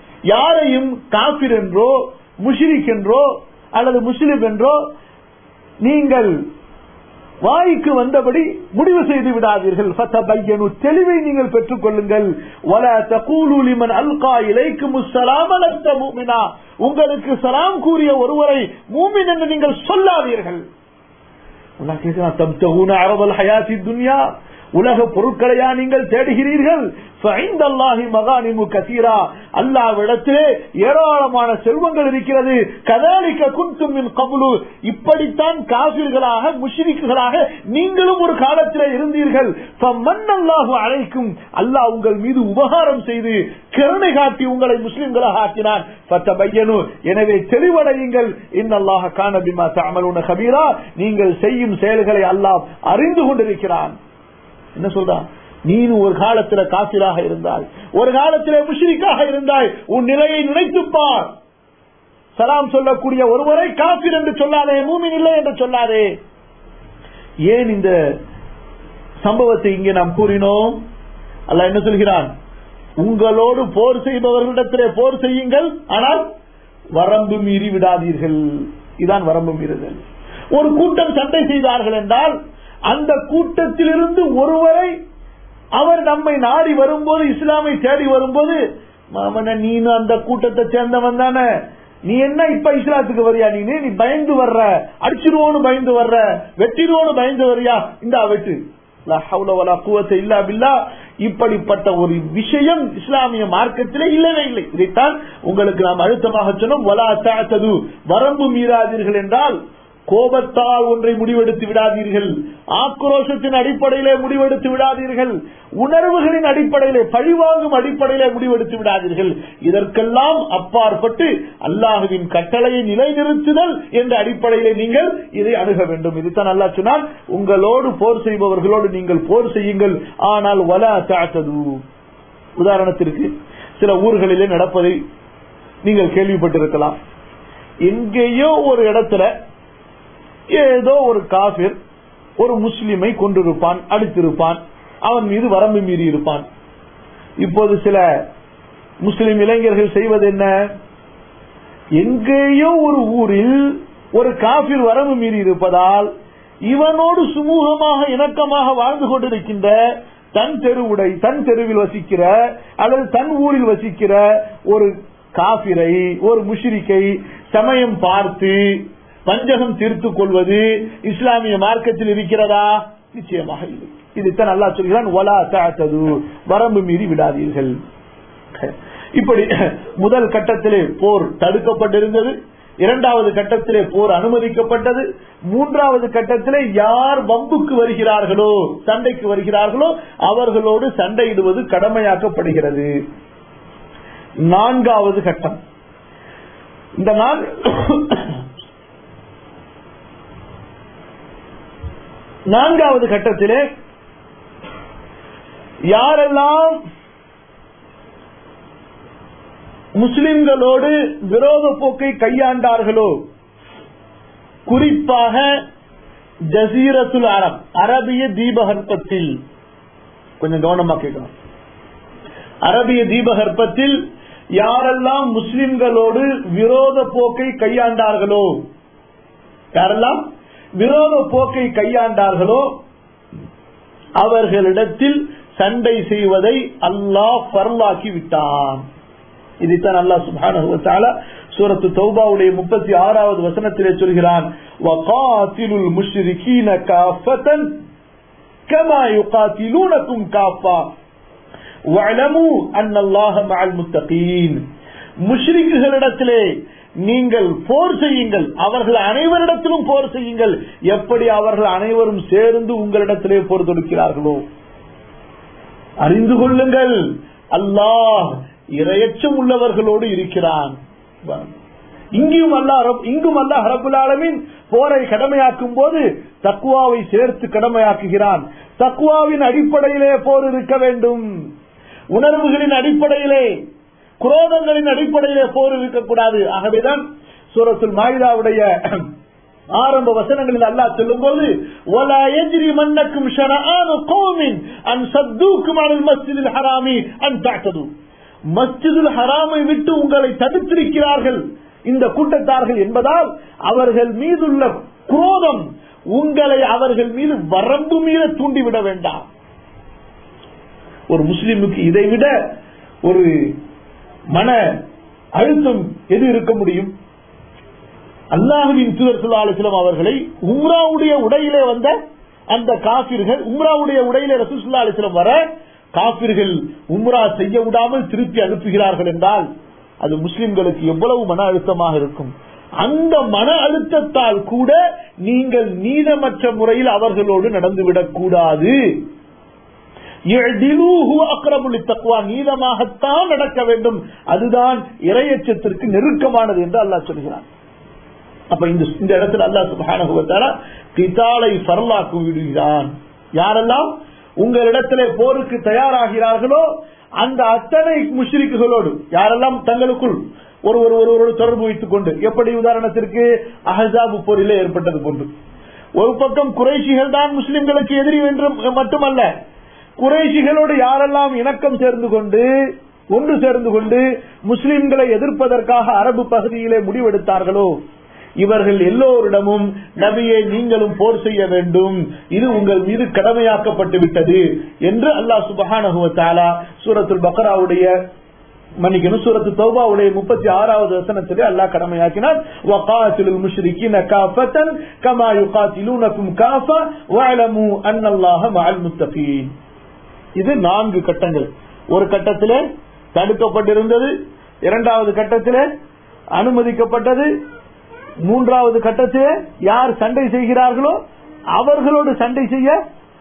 யாரையும் காபிர் என்றோ முஷிரிக் என்றோ அல்லது முஸ்லிம் என்றோ நீங்கள் வாய்க்கு வந்தபடி முடிவு செய்து விடாதீர்கள் ஃபதபையனு தெளிவை நீங்கள் பெற்றுக் கொள்ளுங்கள் வல தகூலு லிமன் அல்கா இலைக்கும் ஸலாம் லஸ்த முஃமினா உங்களுக்கு சலாம் கூறிய ஒருவரை மூமின் என்று நீங்கள் சொல்லாதீர்கள் அல்லாஹ் கேட்கிறான் தப்தகூன அரபல் ஹயாத்தி துன்யா உலக பொருட்களையா நீங்கள் தேடுகிறீர்கள் فعند الله مغانم كثيرا அல்லாஹ்விடத்திலே ஏராளமான செல்வங்கள் இருக்கிறது கதாலிக்க குந்தும் மின் கபுலு இப்படித்தான் காபிர்களாக முஷ்ரிக்குகளாக நீங்களும் ஒரு காலத்திலே இருந்தீர்கள் மன்னல்லாஹு அழைக்கும் அல்லாஹ் உங்கள் மீது உபகாரம் செய்து கருணை காட்டி உங்களை முஸ்லிம்களாக ஆக்கினான் பத்தபையனு எனவே தெளிவடையுங்கள் இன்னல்லாஹ கான பிமா தஅமலுன கபீரா நீங்கள் செய்யும் செயல்களை அல்லாஹ் அறிந்து கொண்டிருக்கிறான் என்ன சொல்றான் நீனு ஒரு காலத்துல காசிராக இருந்தாய் ஒரு காலத்திலே முஷ்ரிக்காக இருந்தாய் உன் நிலையை நினைத்துப்பார் சலாம் சொல்லக்கூடிய ஒருவரை காபிர் என்று சொல்லாதே மூமின் இல்லை என்று சொல்லாதே ஏன் இந்த சம்பவத்தை இங்கே நாம் கூறினோம் அல்ல என்ன சொல்கிறான் உங்களோடு போர் செய்பவர்களிடத்திலே போர் செய்யுங்கள் ஆனால் வரம்பு மீறி விடாதீர்கள் இதான் வரம்பு மீறுதல் ஒரு கூட்டம் சண்டை செய்தார்கள் என்றால் அந்த கூட்டத்திலிருந்து ஒருவரை அவர் நம்மை நாடி வரும்போது இஸ்லாமை தேடி வரும்போது மாமன நீனும் அந்த கூட்டத்தை சேர்ந்தவன் தானே நீ என்ன இப்ப இஸ்லாத்துக்கு வரியா நீ நீ பயந்து வர்ற அடிச்சிருவோன்னு பயந்து வர்ற வெட்டிடுவோன்னு பயந்து வரியா இந்த வெட்டு இல்லா பில்லா இப்படிப்பட்ட ஒரு விஷயம் இஸ்லாமிய மார்க்கத்திலே இல்லவே இல்லை இதைத்தான் உங்களுக்கு நாம் அழுத்தமாக சொன்னோம் வலா தாத்தது வரம்பு மீறாதீர்கள் என்றால் கோபத்தால் ஒன்றை முடிவெடுத்து விடாதீர்கள் ஆக்ரோஷத்தின் அடிப்படையிலே முடிவெடுத்து விடாதீர்கள் உணர்வுகளின் அடிப்படையிலே பழிவாங்கும் அடிப்படையிலே முடிவெடுத்து விடாதீர்கள் இதற்கெல்லாம் அப்பாற்பட்டு அல்லாஹுவின் கட்டளையை நிலைநிறுத்துதல் என்ற அடிப்படையிலே நீங்கள் இதை அணுக வேண்டும் இதுதான் அல்லா சொன்னால் உங்களோடு போர் செய்பவர்களோடு நீங்கள் போர் செய்யுங்கள் ஆனால் வலா தாத்தது உதாரணத்திற்கு சில ஊர்களிலே நடப்பதை நீங்கள் கேள்விப்பட்டிருக்கலாம் எங்கேயோ ஒரு இடத்துல ஏதோ ஒரு காபிர் ஒரு முஸ்லிமை கொண்டிருப்பான் அடித்திருப்பான் அவன் மீது வரம்பு மீறி இருப்பான் இப்போது சில முஸ்லிம் இளைஞர்கள் செய்வது என்ன எங்கேயோ ஒரு ஊரில் ஒரு காபிர் வரம்பு மீறி இருப்பதால் இவனோடு சுமூகமாக இணக்கமாக வாழ்ந்து கொண்டிருக்கின்ற தன் தெருவுடை தன் தெருவில் வசிக்கிற அல்லது தன் ஊரில் வசிக்கிற ஒரு காபிரை ஒரு முஷிரிக்கை சமயம் பார்த்து பஞ்சகம் தீர்த்துக் கொள்வது இஸ்லாமிய மார்க்கத்தில் இருக்கிறதா நிச்சயமாக இல்லை இதுதான் நல்லா சொல்கிறான் ஒலா தாத்தது வரம்பு மீறி விடாதீர்கள் இப்படி முதல் கட்டத்திலே போர் தடுக்கப்பட்டிருந்தது இரண்டாவது கட்டத்திலே போர் அனுமதிக்கப்பட்டது மூன்றாவது கட்டத்திலே யார் வம்புக்கு வருகிறார்களோ சண்டைக்கு வருகிறார்களோ அவர்களோடு சண்டையிடுவது கடமையாக்கப்படுகிறது நான்காவது கட்டம் இந்த நாள் நான்காவது கட்டத்திலே யாரெல்லாம் முஸ்லிம்களோடு விரோத போக்கை கையாண்டார்களோ குறிப்பாக ஜசீரத்துல் அரப் அரபிய தீபகற்பத்தில் கொஞ்சம் கவனமா கேட்கணும் அரபிய தீபகற்பத்தில் யாரெல்லாம் முஸ்லிம்களோடு விரோத போக்கை கையாண்டார்களோ யாரெல்லாம் விரோத போக்கை கையாண்டார்களோ அவர்களிடத்தில் சண்டை செய்வதை அல்லாஹ் பரலாக்கி விட்டான் இதைத்தான் அல்லாஹ் சுபான சூரத்து தௌபாவுடைய முப்பத்தி ஆறாவது வசனத்திலே சொல்கிறான் வகாத்திலுல் முஷ்ரிகீன காஃபதன் கமா யுகாத்திலூனக்கும் காஃபா வஅலமு அன்னல்லாஹ மஅல் முத்தகீன் முஷ்ரிக்குகளிடத்திலே நீங்கள் போர் செய்யுங்கள் அவர்கள் அனைவரிடத்திலும் போர் செய்யுங்கள் எப்படி அவர்கள் அனைவரும் சேர்ந்து உங்களிடத்திலே போர் தொடுக்கிறார்களோ அறிந்து கொள்ளுங்கள் அல்லாஹ் இரையச்சம் உள்ளவர்களோடு இருக்கிறான் இங்கும் அல்லாஹ் இங்கும் அல்லாஹ் ரபுல் ஆலமின் போரை கடமையாக்கும் போது தக்குவாவை சேர்த்து கடமையாக்குகிறான் தக்குவாவின் அடிப்படையிலே போர் இருக்க வேண்டும் உணர்வுகளின் அடிப்படையிலே குரோதங்களின் அடிப்படையிலே போர் இருக்கக்கூடாது ஆகவேதான் சூரத்துல் மாயுதாவுடைய ஆரம்ப வசனங்களில் அல்லாஹ் சொல்லும் போது ஒலா எஜிரி மன்னக்கும் ஷரஆனு கௌமின் அன் சத்தூக்கும் அனில் மஸ்ஜிதில் ஹராமி அன் தாக்கது மஸ்ஜிதுல் ஹராமை விட்டு உங்களை தடுத்திருக்கிறார்கள் இந்த கூட்டத்தார்கள் என்பதால் அவர்கள் மீதுள்ள குரோதம் உங்களை அவர்கள் மீது வரம்பு மீத தூண்டிவிட வேண்டாம் ஒரு முஸ்லிமுக்கு இதை விட ஒரு மன அழுத்தம் எது இருக்க முடியும் அல்லாஹுவின் தூதர் சுல்லாலிஸ்லாம் அவர்களை உம்ராவுடைய உடையிலே வந்த அந்த காபிர்கள் உம்ராவுடைய உடையிலே ரசூசுல்லா அலிஸ்லாம் வர காபிர்கள் உம்ரா செய்ய விடாமல் திருப்பி அனுப்புகிறார்கள் என்றால் அது முஸ்லிம்களுக்கு எவ்வளவு மன அழுத்தமாக இருக்கும் அந்த மன அழுத்தத்தால் கூட நீங்கள் நீதமற்ற முறையில் அவர்களோடு நடந்துவிடக் கூடாது நீதமாகத்தான் நடக்க வேண்டும் அதுதான் இரையச்சத்திற்கு நெருக்கமானது என்று அல்லாஹ் சொல்கிறான் அப்ப இந்த இந்த இடத்துல அல்லா சுபானுவத்தால கிதாலை பரலாக்கு விடுகிறான் யாரெல்லாம் உங்களிடத்திலே போருக்கு தயாராகிறார்களோ அந்த அத்தனை முஷ்ரிக்குகளோடு யாரெல்லாம் தங்களுக்குள் ஒரு ஒரு ஒருவரோடு தொடர்பு வைத்துக் கொண்டு எப்படி உதாரணத்திற்கு அஹசாபு போரிலே ஏற்பட்டது போன்று ஒரு பக்கம் குறைஷிகள் தான் முஸ்லிம்களுக்கு எதிரி என்று மட்டுமல்ல குறைஷிகளோடு யாரெல்லாம் இணக்கம் சேர்ந்து கொண்டு ஒன்று சேர்ந்து கொண்டு முஸ்லிம்களை எதிர்ப்பதற்காக அரபு பகுதியிலே முடிவெடுத்தார்களோ இவர்கள் எல்லோரிடமும் நபியை நீங்களும் போர் செய்ய வேண்டும் இது உங்கள் மீது கடமையாக்கப்பட்டு விட்டது என்று அல்லாஹ் சுபஹானஹுவத்தாலா சூரத்துல் பக்ராவுடைய மன்னிக்கணும் சூரத்து தௌபாவுடைய முப்பத்தி ஆறாவது வசனத்திலே அல்லாஹ் கடமையாக்கினார் வகாத்திலுல் முஷ்ரிகீன காஃபத்தன் கமா யுகாத்திலூனக்கும் காஃபா வஅலமு அன்னல்லாஹ மஅல் முத்தகீன் இது நான்கு கட்டங்கள் ஒரு கட்டத்திலே தடுக்கப்பட்டிருந்தது இரண்டாவது கட்டத்திலே அனுமதிக்கப்பட்டது மூன்றாவது கட்டத்திலே யார் சண்டை செய்கிறார்களோ அவர்களோடு சண்டை செய்ய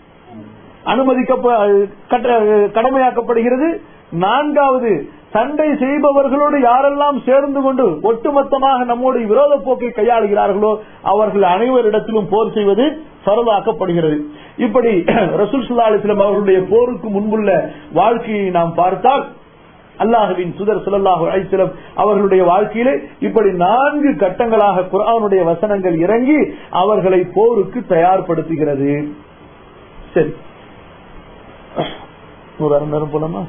அனுமதிக்க கடமையாக்கப்படுகிறது நான்காவது சண்டை செய்பவர்களோடு யாரெல்லாம் சேர்ந்து கொண்டு ஒட்டுமொத்தமாக நம்முடைய விரோத போக்கை கையாளுகிறார்களோ அவர்கள் அனைவரிடத்திலும் போர் செய்வது பரவாக்கப்படுகிறது இப்படி ரசூல் சுல்லா அலிஸ்லாம் அவர்களுடைய போருக்கு முன்புள்ள வாழ்க்கையை நாம் பார்த்தால் அல்லாஹுவின் சுதர் சுல்லாஹு அலிஸ்லம் அவர்களுடைய வாழ்க்கையிலே இப்படி நான்கு கட்டங்களாக குரானுடைய வசனங்கள் இறங்கி அவர்களை போருக்கு தயார்படுத்துகிறது சரி ஒரு அரை நேரம் போலாமா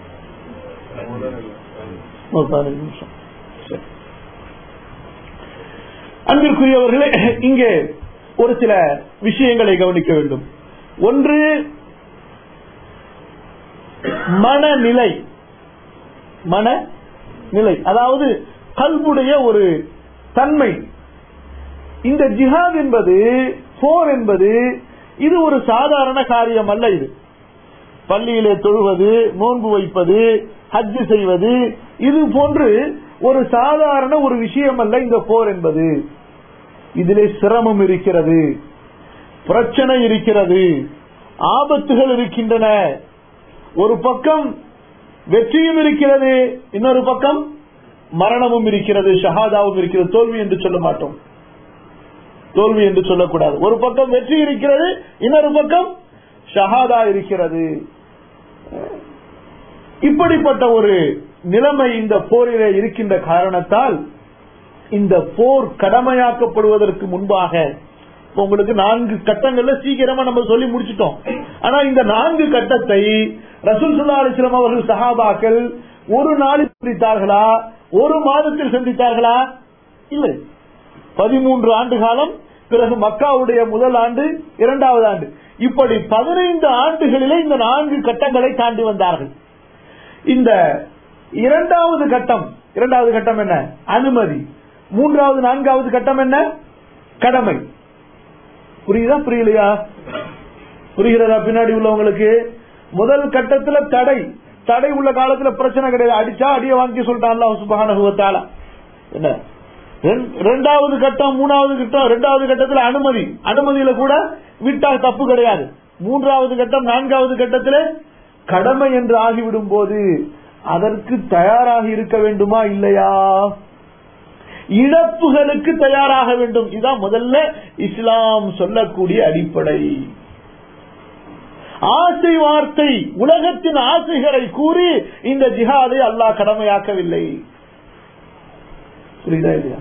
ஒரு பதினஞ்சு நிமிஷம் அன்பிற்குரியவர்களே இங்கே ஒரு சில விஷயங்களை கவனிக்க வேண்டும் ஒன்று மனநிலை மனநிலை அதாவது கல்புடைய ஒரு தன்மை இந்த ஜிஹாத் என்பது போர் என்பது இது ஒரு சாதாரண காரியம் அல்ல இது பள்ளியிலே தொழுவது நோன்பு வைப்பது ஹஜ்ஜு செய்வது இது போன்று ஒரு சாதாரண ஒரு விஷயம் அல்ல இந்த போர் என்பது இதிலே சிரமம் இருக்கிறது பிரச்சனை இருக்கிறது ஆபத்துகள் இருக்கின்றன ஒரு பக்கம் வெற்றியும் இருக்கிறது இன்னொரு பக்கம் மரணமும் இருக்கிறது ஷஹாதாவும் இருக்கிறது தோல்வி என்று சொல்ல மாட்டோம் தோல்வி என்று சொல்லக்கூடாது ஒரு பக்கம் வெற்றி இருக்கிறது இன்னொரு பக்கம் ஷஹாதா இருக்கிறது இப்படிப்பட்ட ஒரு நிலைமை இந்த போரிலே இருக்கின்ற காரணத்தால் இந்த போர் கடமையாக்கப்படுவதற்கு முன்பாக உங்களுக்கு நான்கு கட்டங்கள்ல சீக்கிரமா நம்ம சொல்லி முடிச்சிட்டோம் ஆனா இந்த நான்கு கட்டத்தை ரசூல் சுல்லா அலிஸ்லாம் அவர்கள் சஹாபாக்கள் ஒரு நாளில் சந்தித்தார்களா ஒரு மாதத்தில் சந்தித்தார்களா இல்லை பதிமூன்று ஆண்டு காலம் பிறகு மக்காவுடைய முதல் ஆண்டு இரண்டாவது ஆண்டு இப்படி பதினைந்து ஆண்டுகளிலே இந்த நான்கு கட்டங்களை தாண்டி வந்தார்கள் இந்த இரண்டாவது கட்டம் இரண்டாவது கட்டம் என்ன அனுமதி மூன்றாவது நான்காவது கட்டம் என்ன கடமை புரியுதா புரியலையா புரிகிறதா பின்னாடி உள்ளவங்களுக்கு முதல் கட்டத்துல தடை தடை உள்ள காலத்துல பிரச்சனை கிடையாது அடிச்சா அடிய வாங்கி சொல்லிட்டான் அல்லாஹ் சுபஹானஹுவத்தால என்ன ரெண்டாவது கட்டம் மூணாவது கட்டம் ரெண்டாவது கட்டத்துல அனுமதி அனுமதியில கூட விட்டா தப்பு கிடையாது மூன்றாவது கட்டம் நான்காவது கட்டத்துல கடமை என்று ஆகிவிடும் போது அதற்கு தயாராக இருக்க வேண்டுமா இல்லையா இழப்புகளுக்கு தயாராக வேண்டும் இதுதான் முதல்ல இஸ்லாம் சொல்லக்கூடிய அடிப்படை ஆசை வார்த்தை உலகத்தின் ஆசைகளை கூறி இந்த ஜிஹாதை அல்லாஹ் கடமையாக்கவில்லை புரியுதா இல்லையா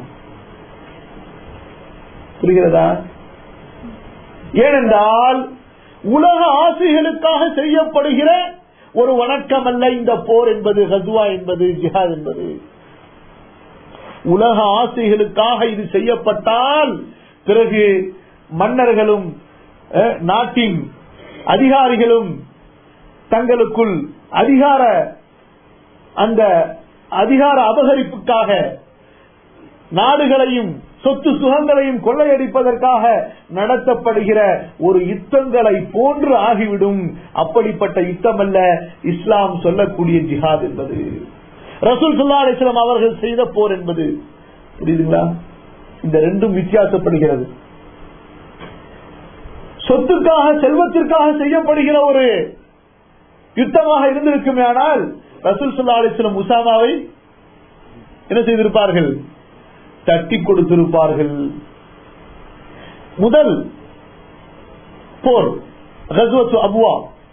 புரிகிறதா ஏனென்றால் உலக ஆசைகளுக்காக செய்யப்படுகிற ஒரு வணக்கம் அல்ல இந்த போர் என்பது ஹஸ்வா என்பது ஜிஹாத் என்பது உலக ஆசைகளுக்காக இது செய்யப்பட்டால் பிறகு மன்னர்களும் அஹ், நாட்டின் அதிகாரிகளும் தங்களுக்குள் அதிகார அந்த அதிகார அபகரிப்புக்காக நாடுகளையும் சொத்து சுகங்களையும் கொள்ளையடிப்பதற்காக நடத்தப்படுகிற ஒரு யுத்தங்களை போன்று ஆகிவிடும் அப்படிப்பட்ட யுத்தம் அல்ல இஸ்லாம் சொல்லக்கூடிய ஜிஹாத் என்பது ரசூல் சுல்லா அலிஸ்லாம் அவர்கள் செய்த போர் என்பது புரியுதுங்களா இந்த ரெண்டும் வித்தியாசப்படுகிறது சொத்துக்காக செல்வத்திற்காக செய்யப்படுகிற ஒரு யுத்தமாக இருந்திருக்குமே ஆனால் ரசூல் சுல்லா அலிஸ்லாம் உசாமாவை என்ன செய்திருப்பார்கள் தட்டி கொடுத்திருப்பார்கள் முதல் போர் ரஜ்வத்து அபுவா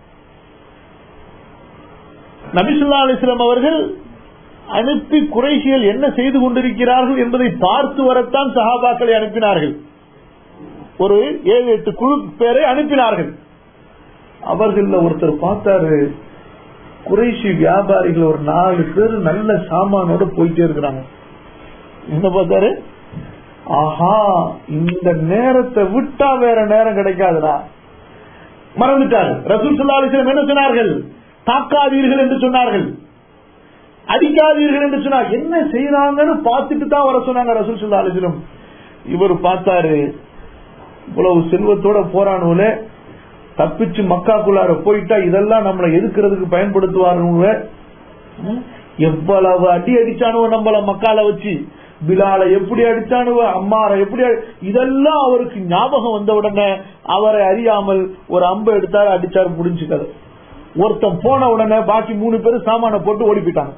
நபிசுல்லா அலிஸ்லாம் அவர்கள் அனுப்பி குறைஷிகள் என்ன செய்து கொண்டிருக்கிறார்கள் என்பதை பார்த்து வரத்தான் சஹாபாக்களை அனுப்பினார்கள் ஒரு ஏழு எட்டு குழு பேரை அனுப்பினார்கள் அவர்கள் ஒருத்தர் பார்த்தாரு குறைஷி வியாபாரிகள் ஒரு நாலு பேர் நல்ல சாமானோட போயிட்டே இருக்கிறாங்க என்ன பார்த்தாரு ஆஹா இந்த நேரத்தை விட்டா வேற நேரம் கிடைக்காதுடா மறந்துட்டார் ரசூல் சல்லா அலிஸ்லாம் என்ன சொன்னார்கள் தாக்காதீர்கள் என்று சொன்னார்கள் அடிக்காதீர்கள் என்று சொன்னார் என்ன செய்யறாங்கன்னு பார்த்துட்டு தான் வர சொன்னாங்க ரசூல் சல்லா அலிஸ்லம் இவர் பார்த்தாரு இவ்வளவு செல்வத்தோட போறானுல தப்பிச்சு மக்காக்குள்ளார போயிட்டா இதெல்லாம் நம்மளை எதுக்குறதுக்கு பயன்படுத்துவாருங்க எவ்வளவு அடி அடிச்சானுவ நம்மள மக்கால வச்சு பிலால எப்படி அடிச்சானுவ அம்மார எப்படி அடி- இதெல்லாம் அவருக்கு ஞாபகம் வந்த உடனே அவரை அறியாமல் ஒரு அம்பை எடுத்தாரு அடிச்சாரு முடிஞ்சுக்கது ஒருத்தன் போன உடனே பாக்கி மூணு பேரும் சாமான போட்டு ஓடி போயிட்டாங்க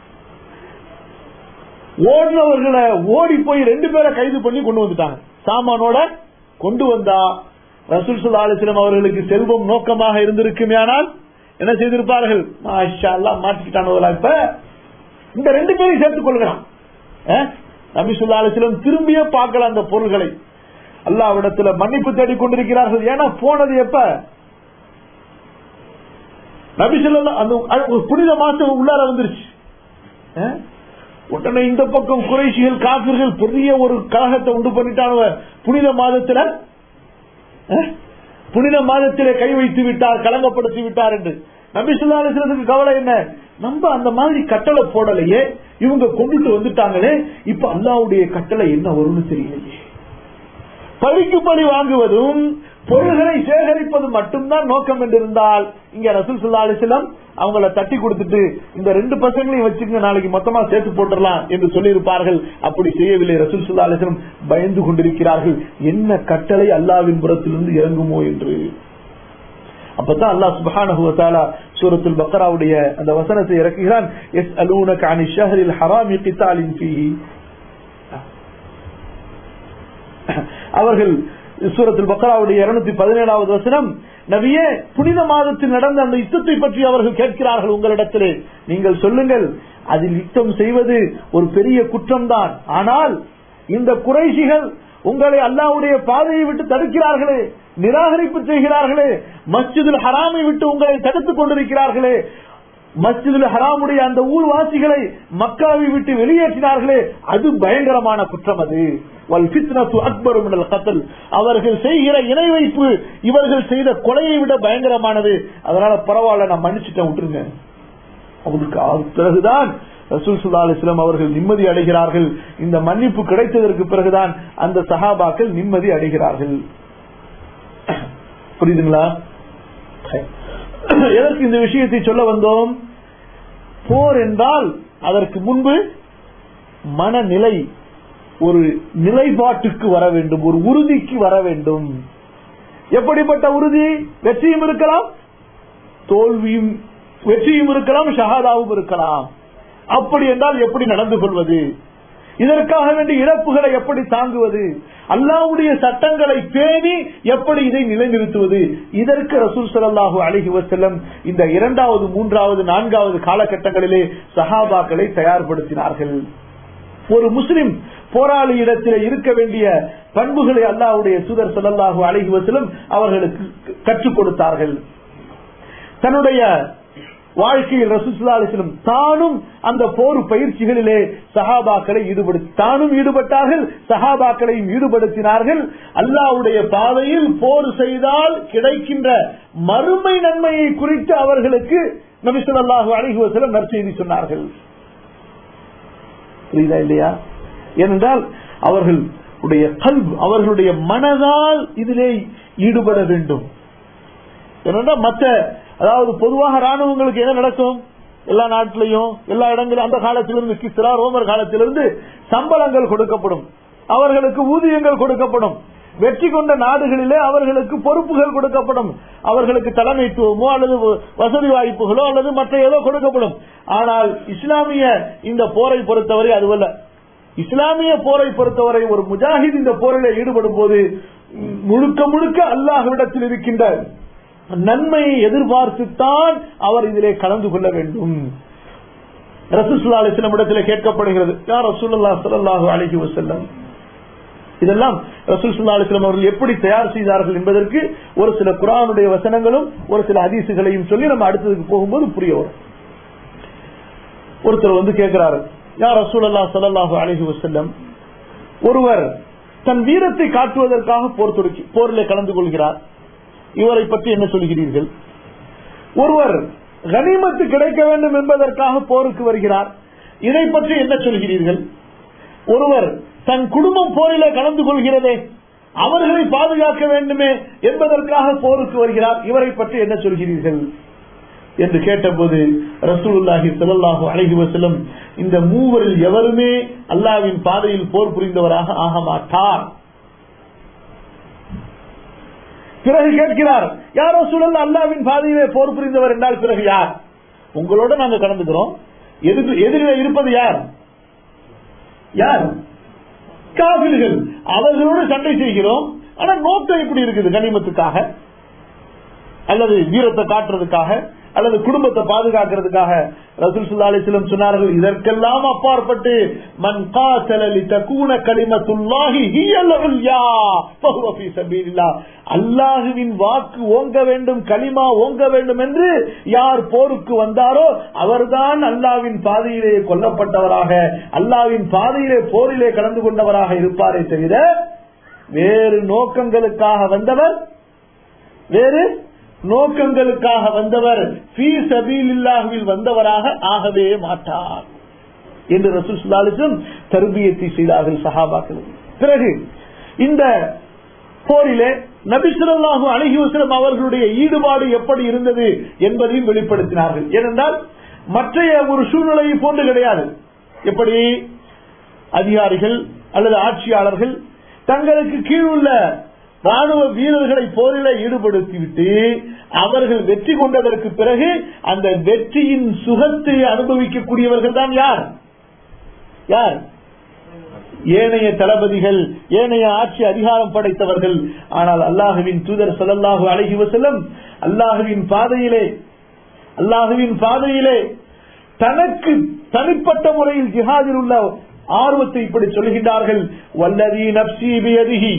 ஓடினவர்களை ஓடி போய் ரெண்டு பேரை கைது பண்ணி கொண்டு வந்துட்டாங்க சாமானோட கொண்டு வந்தா ரசூல் சுல்லா அலிஸ்லாம் அவர்களுக்கு செல்வம் நோக்கமாக இருந்திருக்குமே ஆனால் என்ன செய்திருப்பார்கள் மாஷா அல்லாஹ் மாட்டிக்கிட்டானுவலா இப்ப இந்த ரெண்டு பேரையும் சேர்த்துக் கொள்கிறான் அஹ்? நபி சொல்லா அலிஸ்லாம் திரும்பியே பார்க்கல அந்த பொருள்களை அல்லாவிடத்துல மன்னிப்பு தேடிக் கொண்டிருக்கிறார்கள் ஏன்னா போனது எப்ப நபி சொல்லா அந்த ஒரு புனித மாசம் உள்ளார வந்துருச்சு அஹ்? உடனே இந்த பக்கம் குறைசிகள் காபிர்கள் பெரிய ஒரு கழகத்தை உண்டு பண்ணிட்டானுவ புனித மாதத்துல அஹ்? புனித மாதத்திலே கை வைத்து விட்டார் கலங்கப்படுத்தி விட்டார் என்று நபி சொல்லா அலிஸ்லத்துக்கு கவலை என்ன நம்ம அந்த மாதிரி கட்டளை போடலையே இவங்க கொண்டுட்டு வந்துட்டாங்களே இப்ப அல்லாவுடைய கட்டளை என்ன வரும்னு தெரியலையே பழிக்கு பழி வாங்குவதும் பொருள்களை சேகரிப்பது மட்டும்தான் நோக்கம் என்றிருந்தால் இங்க ரசூல் சுல்லா அலிஸ்லாம் அவங்கள தட்டி கொடுத்துட்டு இந்த ரெண்டு பசங்களையும் வச்சுங்க நாளைக்கு மொத்தமா சேர்த்து போட்டுடலாம் என்று சொல்லியிருப்பார்கள் அப்படி செய்யவில்லை ரசூல் சுல்லா அலிஸ்லாம் பயந்து கொண்டிருக்கிறார்கள் என்ன கட்டளை அல்லாவின் புறத்திலிருந்து இறங்குமோ என்று அப்பதான் அல்லாஹ் சுப்ஹானஹு வ தஆலா சூரத்துல் பக்ராவுடைய அந்த வசனத்தை இறக்குகிறான் எஸ் அலூனக அனி ஷஹரில் ஹராமி கிதாலின் ஃபீஹி அவர்கள் சூரத்துல் பக்ராவுடைய இருநூத்தி பதினேழாவது வசனம் நபியே புனித மாதத்தில் நடந்த அந்த யுத்தத்தை பற்றி அவர்கள் கேட்கிறார்கள் உங்களிடத்திலே நீங்கள் சொல்லுங்கள் அதில் யுத்தம் செய்வது ஒரு பெரிய குற்றம்தான் ஆனால் இந்த குறைஷிகள் உங்களை அல்லாவுடைய பாதையை விட்டு தடுக்கிறார்களே நிராகரிப்பு செய்கிறார்களே மஸ்ஜிதுல் ஹராமை விட்டு உங்களை தடுத்துக் கொண்டிருக்கிறார்களே மஸ்ஜிதுல் ஹராமுடைய அந்த ஊர்வாசிகளை மக்காவை விட்டு வெளியேற்றினார்களே அது பயங்கரமான குற்றம் அது வல் ஃபித்னத்து அக்பரு மினல் கத்ல் அவர்கள் செய்கிற இணை வைப்பு இவர்கள் செய்த கொலையை விட பயங்கரமானது அதனால பரவாயில்ல நான் மன்னிச்சுட்டேன் விட்டுருங்க அவருக்கு அது பிறகுதான் ரசூல் சுல்லா அலிஸ்லாம் அவர்கள் நிம்மதி அடைகிறார்கள் இந்த மன்னிப்பு கிடைத்ததற்கு பிறகுதான் அந்த சஹாபாக்கள் நிம்மதி அடைகிறார்கள் புரியுதுங்களா எதற்கு இந்த விஷயத்தை சொல்ல வந்தோம் போர் என்றால் அதற்கு முன்பு மனநிலை ஒரு நிலைப்பாட்டுக்கு வர வேண்டும் ஒரு உறுதிக்கு வர வேண்டும் எப்படிப்பட்ட உறுதி வெற்றியும் இருக்கலாம் தோல்வியும் வெற்றியும் இருக்கலாம் ஷஹாதாவும் இருக்கலாம் அப்படி என்றால் எப்படி நடந்து கொள்வது இதற்காக வேண்டிய இழப்புகளை எப்படி தாங்குவது அல்லாவுடைய சட்டங்களை பேணி எப்படி இதை நிலைநிறுத்துவது இதற்கு ரசூல் சல்லாஹூ அலிஹி வசல்லம் இந்த இரண்டாவது மூன்றாவது நான்காவது காலகட்டங்களிலே சஹாபாக்களை தயார்படுத்தினார்கள் ஒரு முஸ்லிம் போராளி இடத்தில் இருக்க வேண்டிய பண்புகளை அல்லாவுடைய சுதர் சல்லாஹூ அலிஹி வசலம் அவர்களுக்கு கற்றுக் கொடுத்தார்கள் தன்னுடைய வாழ்க்கையில் ரசூசுல்லா அலிஸ்லம் தானும் அந்த போர் பயிற்சிகளிலே சஹாபாக்களை ஈடுபடுத்தி தானும் ஈடுபட்டார்கள் சஹாபாக்களையும் ஈடுபடுத்தினார்கள் அல்லாவுடைய பாதையில் போர் செய்தால் கிடைக்கின்ற மறுமை நன்மையை குறித்து அவர்களுக்கு நபிசல்லாஹு அலிஹி வசலம் நற்செய்தி சொன்னார்கள் புரியுதா இல்லையா ஏனென்றால் அவர்கள் உடைய கல்வ் அவர்களுடைய மனதால் இதிலே ஈடுபட வேண்டும் ஏனென்றால் மற்ற அதாவது பொதுவாக ராணுவங்களுக்கு என்ன நடக்கும் எல்லா நாட்டிலையும் எல்லா இடங்களும் அந்த காலத்திலிருந்து கிஸ்ரா ரோமர் காலத்திலிருந்து சம்பளங்கள் கொடுக்கப்படும் அவர்களுக்கு ஊதியங்கள் கொடுக்கப்படும் வெற்றி கொண்ட நாடுகளிலே அவர்களுக்கு பொறுப்புகள் கொடுக்கப்படும் அவர்களுக்கு தலைமைத்துவமோ அல்லது வசதி வாய்ப்புகளோ அல்லது மற்ற ஏதோ கொடுக்கப்படும் ஆனால் இஸ்லாமிய இந்த போரை பொறுத்தவரை அதுவல்ல இஸ்லாமிய போரை பொறுத்தவரை ஒரு முஜாஹித் இந்த போரில் ஈடுபடும் போது முழுக்க முழுக்க அல்லாஹ்விடத்தில் இருக்கின்ற நன்மையை எதிர்பார்த்துத்தான் அவர் இதிலே கலந்து கொள்ள வேண்டும் ரசூசுல்லா அலிஸ்லம் இடத்திலே கேட்கப்படுகிறது யார் ரசூல்லா சல்லாஹு அலஹி வசல்லம் இதெல்லாம் ரசூல் சுல்லா அலிஸ்லாம் அவர்கள் எப்படி தயார் செய்தார்கள் என்பதற்கு ஒரு சில குரானுடைய வசனங்களும் ஒரு சில அதிசுகளையும் சொல்லி நம்ம அடுத்ததுக்கு போகும்போது புரிய வரும் ஒருத்தர் வந்து கேட்கிறாரு யார் ரசூல் அல்லா சல்லாஹு அலஹி வசல்லம் ஒருவர் தன் வீரத்தை காட்டுவதற்காக போர் தொடக்கி போரில் கலந்து கொள்கிறார் இவரை பற்றி என்ன சொல்கிறீர்கள் ஒருவர் கனிமத்து கிடைக்க வேண்டும் என்பதற்காக போருக்கு வருகிறார் இதை பற்றி என்ன சொல்கிறீர்கள் ஒருவர் தன் குடும்பம் போரில கலந்து கொள்கிறதே அவர்களை பாதுகாக்க வேண்டுமே என்பதற்காக போருக்கு வருகிறார் இவரை பற்றி என்ன சொல்கிறீர்கள் என்று கேட்டபோது ரசூலுல்லாஹி ஸல்லல்லாஹு அலைஹி வஸல்லம் இந்த மூவரில் எவருமே அல்லாவின் பாதையில் போர் புரிந்தவராக ஆக மாட்டார் பிறகு கேட்கிறார் யாரோ சூழல் அல்லாவின் பாதையிலே போர் புரிந்தவர் என்றால் பிறகு யார் உங்களோட நாங்க கலந்துக்கிறோம் எதிரில இருப்பது யார் யார் காவிர்கள் அவர்களோடு சண்டை செய்கிறோம் ஆனா நோக்கம் எப்படி இருக்குது கனிமத்துக்காக அல்லது வீரத்தை காட்டுறதுக்காக அல்லது குடும்பத்தை பாதுகாக்கிறதுக்காக ரசூல் சுல்லா அலிஸ்லம் சொன்னார்கள் இதற்கெல்லாம் அப்பாற்பட்டு மன் காசலி தக்கூன கலிமத்துல்லாஹி ஹியல் உல்யா ஃபஹுவ ஃபீ சபீலில்லாஹ் அல்லாஹுவின் வாக்கு ஓங்க வேண்டும் கலிமா ஓங்க வேண்டும் என்று யார் போருக்கு வந்தாரோ அவர்தான் அல்லாவின் பாதையிலே கொல்லப்பட்டவராக அல்லாவின் பாதையிலே போரிலே கலந்து கொண்டவராக இருப்பாரே தவிர வேறு நோக்கங்களுக்காக வந்தவர் வேறு நோக்கங்களுக்காக வந்தவர் சபீலில்லாஹுவில் வந்தவராக ஆகவே மாட்டார் என்று ரசூல் சுல்லாலிசம் தருபியத்தை செய்தார்கள் சஹாபாக்கள் பிறகு இந்த போரிலே நபிசுல்லாஹு அழகி வசலம் அவர்களுடைய ஈடுபாடு எப்படி இருந்தது என்பதையும் வெளிப்படுத்தினார்கள் ஏனென்றால் மற்றைய ஒரு சூழ்நிலையை போன்று கிடையாது எப்படி அதிகாரிகள் அல்லது ஆட்சியாளர்கள் தங்களுக்கு கீழுள்ள ராணுவ வீரர்களை போரில ஈடுபடுத்திவிட்டு அவர்கள் வெற்றி கொண்டதற்கு பிறகு அந்த வெற்றியின் சுகத்தை அனுபவிக்கக்கூடியவர்கள் தான் யார் யார் ஏனைய தளபதிகள் ஏனைய ஆட்சி அதிகாரம் படைத்தவர்கள் ஆனால் அல்லாஹுவின் தூதர் சொல்லல்லாஹு அழகி வசலம் அல்லாஹுவின் பாதையிலே அல்லாஹுவின் பாதையிலே தனக்கு தனிப்பட்ட முறையில் ஜிஹாதில் உள்ள ஆர்வத்தை இப்படி சொல்கின்றார்கள் வல்லதி நப்சி பியதிஹி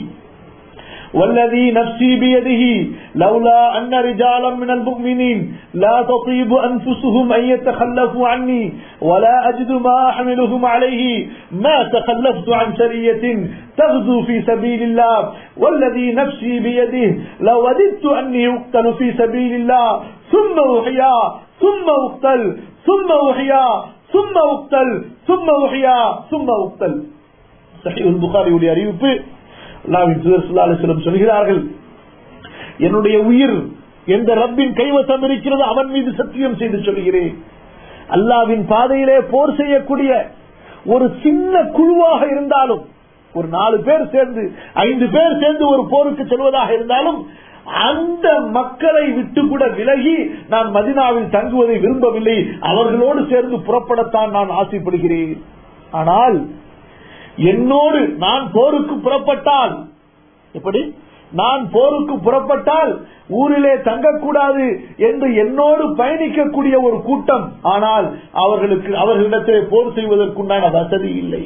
والذي نفسي بيده لولا أن رجالا من المؤمنين لا تطيب أنفسهم أن يتخلفوا عني ولا أجد ما أحملهم عليه ما تخلفت عن سرية تغزو في سبيل الله والذي نفسي بيده لو وددت أني أقتل في سبيل الله ثم أحيا ثم أقتل ثم أحيا ثم أقتل ثم أحيا ثم أقتل صحيح البخاري وليஅறிவிப்பு அல்லாவின் தூதர் சுல்லா அலிஸ்லம் சொல்கிறார்கள் என்னுடைய உயிர் எந்த ரப்பின் கைவசம் இருக்கிறது அவன் மீது சத்தியம் செய்து சொல்கிறேன் அல்லாவின் பாதையிலே போர் செய்யக்கூடிய ஒரு சின்ன குழுவாக இருந்தாலும் ஒரு நாலு பேர் சேர்ந்து ஐந்து பேர் சேர்ந்து ஒரு போருக்கு செல்வதாக இருந்தாலும் அந்த மக்களை விட்டு கூட விலகி நான் மதினாவில் தங்குவதை விரும்பவில்லை அவர்களோடு சேர்ந்து புறப்படத்தான் நான் ஆசைப்படுகிறேன் ஆனால் என்னோடு நான் போருக்கு புறப்பட்டால் எப்படி நான் போருக்கு புறப்பட்டால் ஊரிலே தங்கக்கூடாது என்று என்னோடு பயணிக்கக்கூடிய ஒரு கூட்டம் ஆனால் அவர்களுக்கு அவர்களிடத்திலே போர் செய்வதற்குண்டான வசதி இல்லை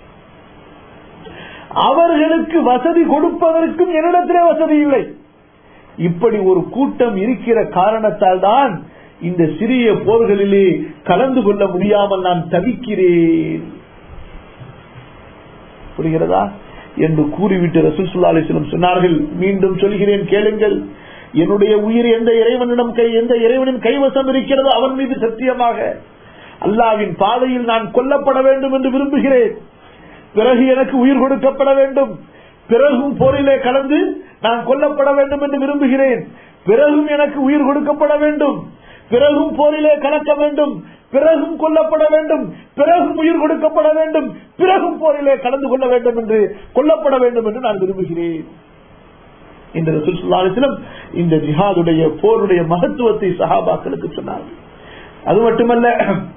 அவர்களுக்கு வசதி கொடுப்பதற்கும் என்னிடத்திலே வசதி இல்லை இப்படி ஒரு கூட்டம் இருக்கிற காரணத்தால் தான் இந்த சிறிய போர்களிலே கலந்து கொள்ள முடியாமல் நான் தவிக்கிறேன் புரிகிறதா என்று கூறிவிட்டு ரசூல் சுல்லா அலிஸ்லம் சொன்னார்கள் மீண்டும் சொல்கிறேன் கேளுங்கள் என்னுடைய உயிர் எந்த இறைவனிடம் கை எந்த இறைவனின் கைவசம் இருக்கிறதோ அவன் மீது சத்தியமாக அல்லாவின் பாதையில் நான் கொல்லப்பட வேண்டும் என்று விரும்புகிறேன் பிறகு எனக்கு உயிர் கொடுக்கப்பட வேண்டும் பிறகும் போரிலே கலந்து நான் கொல்லப்பட வேண்டும் என்று விரும்புகிறேன் பிறகும் எனக்கு உயிர் கொடுக்கப்பட வேண்டும் பிறகும் போரிலே கலக்க வேண்டும் பிறகும் கொல்லப்பட வேண்டும் பிறகும் உயிர் கொடுக்கப்பட வேண்டும் பிறகும் போரிலே கலந்து கொள்ள வேண்டும் என்று கொல்லப்பட வேண்டும் என்று நான் விரும்புகிறேன் இந்த ரசூலுல்லாஹிலும் இந்த ஜிஹாதுடைய போருடைய மகத்துவத்தை சஹாபாக்களுக்கு சொன்னார்கள் அது மட்டுமல்ல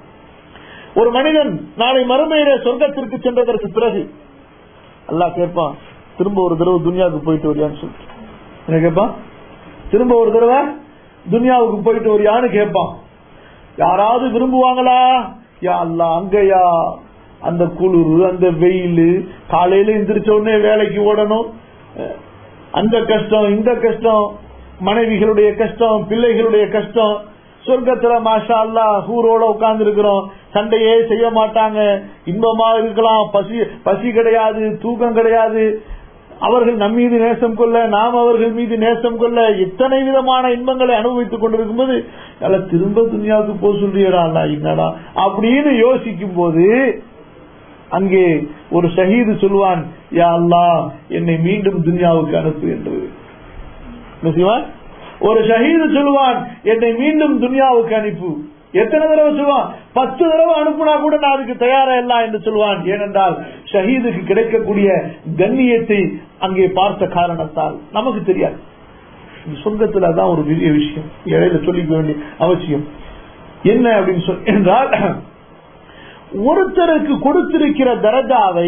ஒரு மனிதன் நாளை மறுமையிலே சொர்க்கத்திற்கு சென்றதற்கு பிறகு அல்லாஹ் கேட்பான் திரும்ப ஒரு தடவை துன்யாவுக்கு போயிட்டு வரியான்னு சொல்லிட்டு என்ன கேட்பான் திரும்ப ஒரு தடவை துன்யாவுக்கு போயிட்டு வரியான்னு கேட்பான் யாராவது விரும்புவாங்களா யா அல்லா அங்கயா அந்த குளிர் அந்த வெயில் காலையில எந்திரிச்ச உடனே வேலைக்கு ஓடணும் அந்த கஷ்டம் இந்த கஷ்டம் மனைவிகளுடைய கஷ்டம் பிள்ளைகளுடைய கஷ்டம் சொர்க்கத்துல மாஷா அல்லா ஹூரோட உட்கார்ந்து இருக்கிறோம் சண்டையே செய்ய மாட்டாங்க இன்பமா இருக்கலாம் பசி பசி கிடையாது தூக்கம் கிடையாது அவர்கள் நம் மீது நேசம் கொள்ள நாம் அவர்கள் மீது நேசம் கொள்ள இத்தனை விதமான இன்பங்களை அனுபவித்துக் கொண்டிருக்கும் போது அல்ல திரும்ப துணியாவுக்கு போக சொல்றியடா அல்ல என்னடா அப்படின்னு யோசிக்கும் போது அங்கே ஒரு ஷஹீது சொல்வான் யா அல்லா என்னை மீண்டும் துன்யாவுக்கு அனுப்பு என்று என்ன செய்வான் ஒரு ஷஹீது சொல்லுவான் என்னை மீண்டும் துன்யாவுக்கு அனுப்பு எத்தனை தடவை சொல்லுவான் பத்து தடவை அனுப்புனா கூட நான் அதுக்கு தயாரா இல்ல என்று சொல்லுவான் ஏனென்றால் ஷஹீதுக்கு கிடைக்கக்கூடிய கண்ணியத்தை அங்கே பார்த்த காரணத்தால் நமக்கு தெரியாது சொர்க்கத்துல தான் ஒரு பெரிய விஷயம் இடையில சொல்லிக்க வேண்டிய அவசியம் என்ன அப்படின்னு சொல் என்றால் ஒருத்தருக்கு கொடுத்திருக்கிற தரஜாவை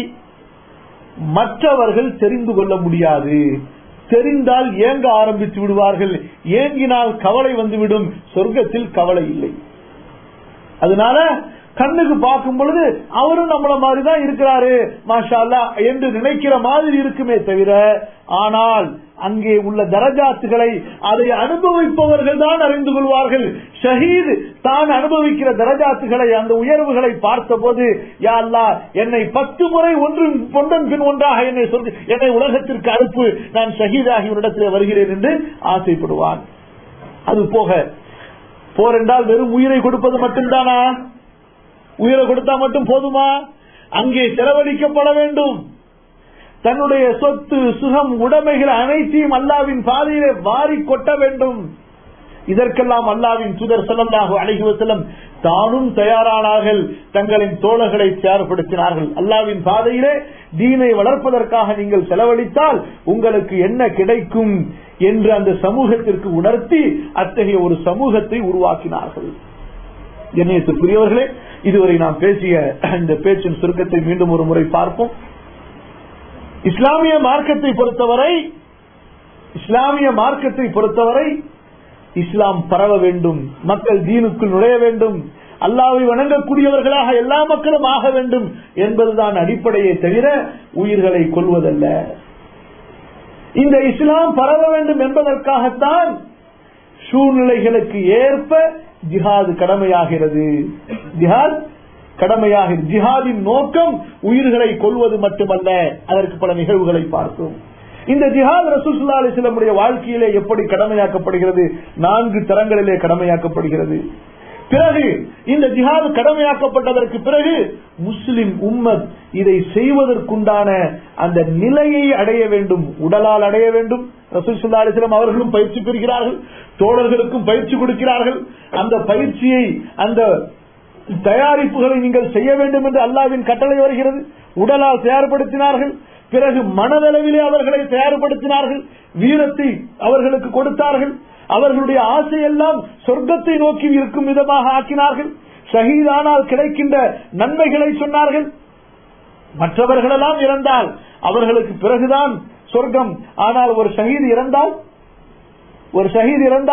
மற்றவர்கள் தெரிந்து கொள்ள முடியாது தெரிந்தால் ஏங்க ஆரம்பித்து விடுவார்கள் ஏங்கினால் கவலை வந்துவிடும் சொர்க்கத்தில் கவலை இல்லை அதனால கண்ணுக்கு பார்க்கும் பொழுது அவரும் நம்மள மாதிரிதான் இருக்கிறாரு மாஷா என்று நினைக்கிற மாதிரி இருக்குமே தவிர ஆனால் அங்கே உள்ள தரஜாத்துகளை அதை அனுபவிப்பவர்கள் தான் அறிந்து கொள்வார்கள் ஷஹீத் தான் அனுபவிக்கிற தரஜாத்துகளை அந்த உயர்வுகளை பார்த்த போது யாழ்லா என்னை பத்து முறை ஒன்று பொன்றன் பின் ஒன்றாக என்னை சொல்லி என்னை உலகத்திற்கு அனுப்பு நான் ஷஹீதாகி இடத்தில் வருகிறேன் என்று ஆசைப்படுவான் அது போக போர் என்றால் வெறும் உயிரை கொடுப்பது மட்டும்தானா உயிரை கொடுத்தா மட்டும் போதுமா அங்கே செலவழிக்கப்பட வேண்டும் தன்னுடைய சொத்து சுகம் உடைமைகள் அனைத்தையும் அல்லாவின் பாதையிலே வாரி கொட்ட வேண்டும் இதற்கெல்லாம் அல்லாவின் சுதர் செல்லல்லாக அழகுவசலம் தானும் தயாரானார்கள் தங்களின் தோழர்களை தயார்படுத்தினார்கள் அல்லாவின் பாதையிலே தீனை வளர்ப்பதற்காக நீங்கள் செலவழித்தால் உங்களுக்கு என்ன கிடைக்கும் என்று அந்த சமூகத்திற்கு உணர்த்தி அத்தகைய ஒரு சமூகத்தை உருவாக்கினார்கள் என்னையத்துக்குரியவர்களே இதுவரை நாம் பேசிய இந்த பேச்சின் சுருக்கத்தை மீண்டும் ஒரு முறை பார்ப்போம் இஸ்லாமிய மார்க்கத்தை பொறுத்தவரை இஸ்லாமிய மார்க்கத்தை பொறுத்தவரை இஸ்லாம் பரவ வேண்டும் மக்கள் தீனுக்குள் நுழைய வேண்டும் அல்லாவை வணங்கக்கூடியவர்களாக எல்லா மக்களும் ஆக வேண்டும் என்பதுதான் அடிப்படையை தவிர உயிர்களை கொள்வதல்ல இந்த இஸ்லாம் பரவ வேண்டும் என்பதற்காகத்தான் சூழ்நிலைகளுக்கு ஏற்ப ஜிஹாது கடமையாகிறது ஜிஹாத் கடமையாகிறது ஜிஹாதின் நோக்கம் உயிர்களை கொள்வது மட்டுமல்ல அதற்கு பல நிகழ்வுகளை பார்த்தோம் இந்த ஜிஹாத் ரசூசுல்லா அலிஸ்லமுடைய வாழ்க்கையிலே எப்படி கடமையாக்கப்படுகிறது நான்கு தரங்களிலே கடமையாக்கப்படுகிறது பிறகு இந்த ஜிஹாது கடமையாக்கப்பட்டதற்கு பிறகு முஸ்லிம் உம்மத் இதை செய்வதற்குண்டான அந்த நிலையை அடைய வேண்டும் உடலால் அடைய வேண்டும் ரசூல் சுல்லா அலிஸ்லாம் அவர்களும் பயிற்சி பெறுகிறார்கள் தோழர்களுக்கும் பயிற்சி கொடுக்கிறார்கள் அந்த பயிற்சியை அந்த தயாரிப்புகளை நீங்கள் செய்ய வேண்டும் என்று அல்லாவின் கட்டளை வருகிறது உடலால் தயார்படுத்தினார்கள் பிறகு மனதளவிலே அவர்களை தயார்படுத்தினார்கள் வீரத்தை அவர்களுக்கு கொடுத்தார்கள் அவர்களுடைய ஆசையெல்லாம் சொர்க்கத்தை நோக்கி இருக்கும் விதமாக ஆக்கினார்கள் ஷஹீதானால் கிடைக்கின்ற நன்மைகளை சொன்னார்கள் மற்றவர்களெல்லாம் இறந்தால் அவர்களுக்கு பிறகுதான் சொர்க்கம் ஆனால் ஒரு ஷஹீத் இறந்தால் ஒரு ஷஹீத் இறந்தால்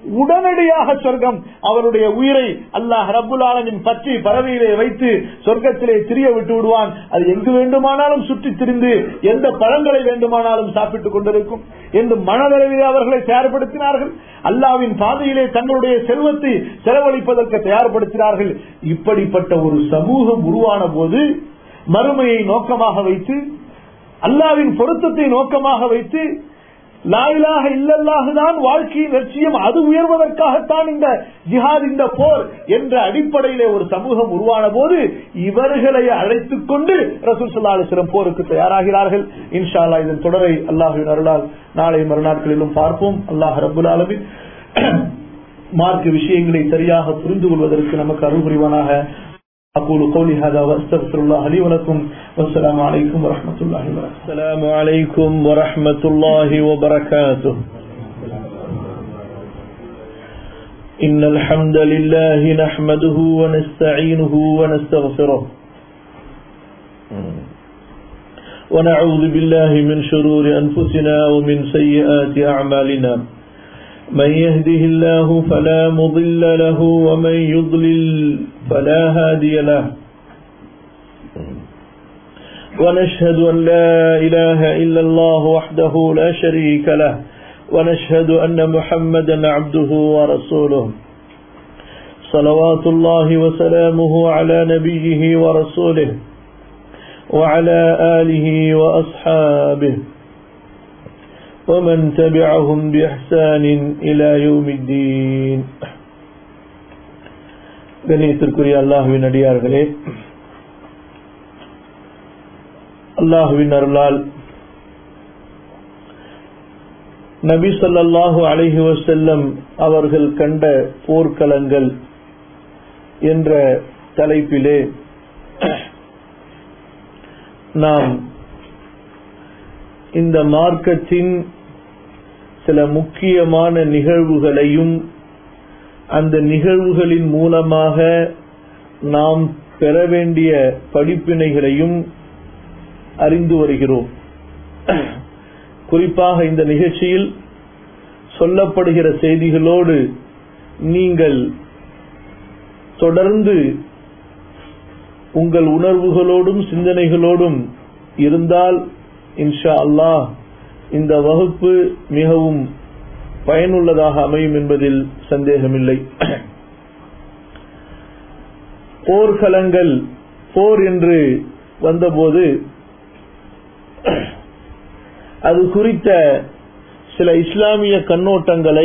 உடனடியாக சொர்க்கம் அவருடைய உயிரை அல்லாஹ் ரப்புல் ஆலமின் பற்றி பறவையிலே வைத்து சொர்க்கத்திலே திரிய விட்டு விடுவான் அது எங்கு வேண்டுமானாலும் சுற்றி திரிந்து எந்த பழங்களை வேண்டுமானாலும் சாப்பிட்டுக் கொண்டிருக்கும் என்று மனதளவிலே அவர்களை தயார்படுத்தினார்கள் அல்லாவின் பாதையிலே தங்களுடைய செல்வத்தை செலவழிப்பதற்கு தயார்படுத்தினார்கள் இப்படிப்பட்ட ஒரு சமூகம் உருவான போது மறுமையை நோக்கமாக வைத்து அல்லாவின் பொருத்தத்தை நோக்கமாக வைத்து லாயிலாக இல்லல்லாஹுதான் வாழ்க்கையின் லட்சியம் அது உயர்வதற்காகத்தான் இந்த ஜிஹாத் இந்த போர் என்ற அடிப்படையிலே ஒரு சமூகம் உருவான போது இவர்களை அழைத்துக் கொண்டு ரசூல் சல்லா அலிஸ்லம் போருக்கு தயாராகிறார்கள் இன்ஷா அல்லா இதன் தொடரை அல்லாஹுவின் அருளால் நாளை மறுநாட்களிலும் பார்ப்போம் அல்லாஹ் ரபுல் ஆலமின் மார்க்க விஷயங்களை சரியாக புரிந்து கொள்வதற்கு நமக்கு அருள் புரிவானாக أقول قولي هذا وأستغفر الله لي ولكم والسلام عليكم ورحمة الله وبركاته السلام عليكم ورحمة الله وبركاته إن الحمد لله نحمده ونستعينه ونستغفره ونعوذ بالله من شرور أنفسنا ومن سيئات أعمالنا من يهده الله فلا مضل له ومن يضلل فلا هادي له ونشهد أن لا إله إلا الله وحده لا شريك له ونشهد أن محمدا عبده ورسوله صلوات الله وسلامه على نبيه ورسوله وعلى آله وأصحابه ومن تبعهم بإحسان إلى يوم الدين கணியத்திற்குரிய அல்லாஹுவின் அடியார்களே அல்லாஹுவின் அருளால் நபி ஸல்லல்லாஹு அலைஹி வஸல்லம் அவர்கள் கண்ட போர்க்களங்கள் என்ற தலைப்பிலே நாம் இந்த மார்க்கத்தின் சில முக்கியமான நிகழ்வுகளையும் அந்த நிகழ்வுகளின் மூலமாக நாம் பெற வேண்டிய படிப்பினைகளையும் அறிந்து வருகிறோம் குறிப்பாக இந்த நிகழ்ச்சியில் சொல்லப்படுகிற செய்திகளோடு நீங்கள் தொடர்ந்து உங்கள் உணர்வுகளோடும் சிந்தனைகளோடும் இருந்தால் இன்ஷா அல்லாஹ் இந்த வகுப்பு மிகவும் பயனுள்ளதாக அமையும் என்பதில் சந்தேகமில்லை போர்க்களங்கள் போர் என்று வந்தபோது அது குறித்த சில இஸ்லாமிய கண்ணோட்டங்களை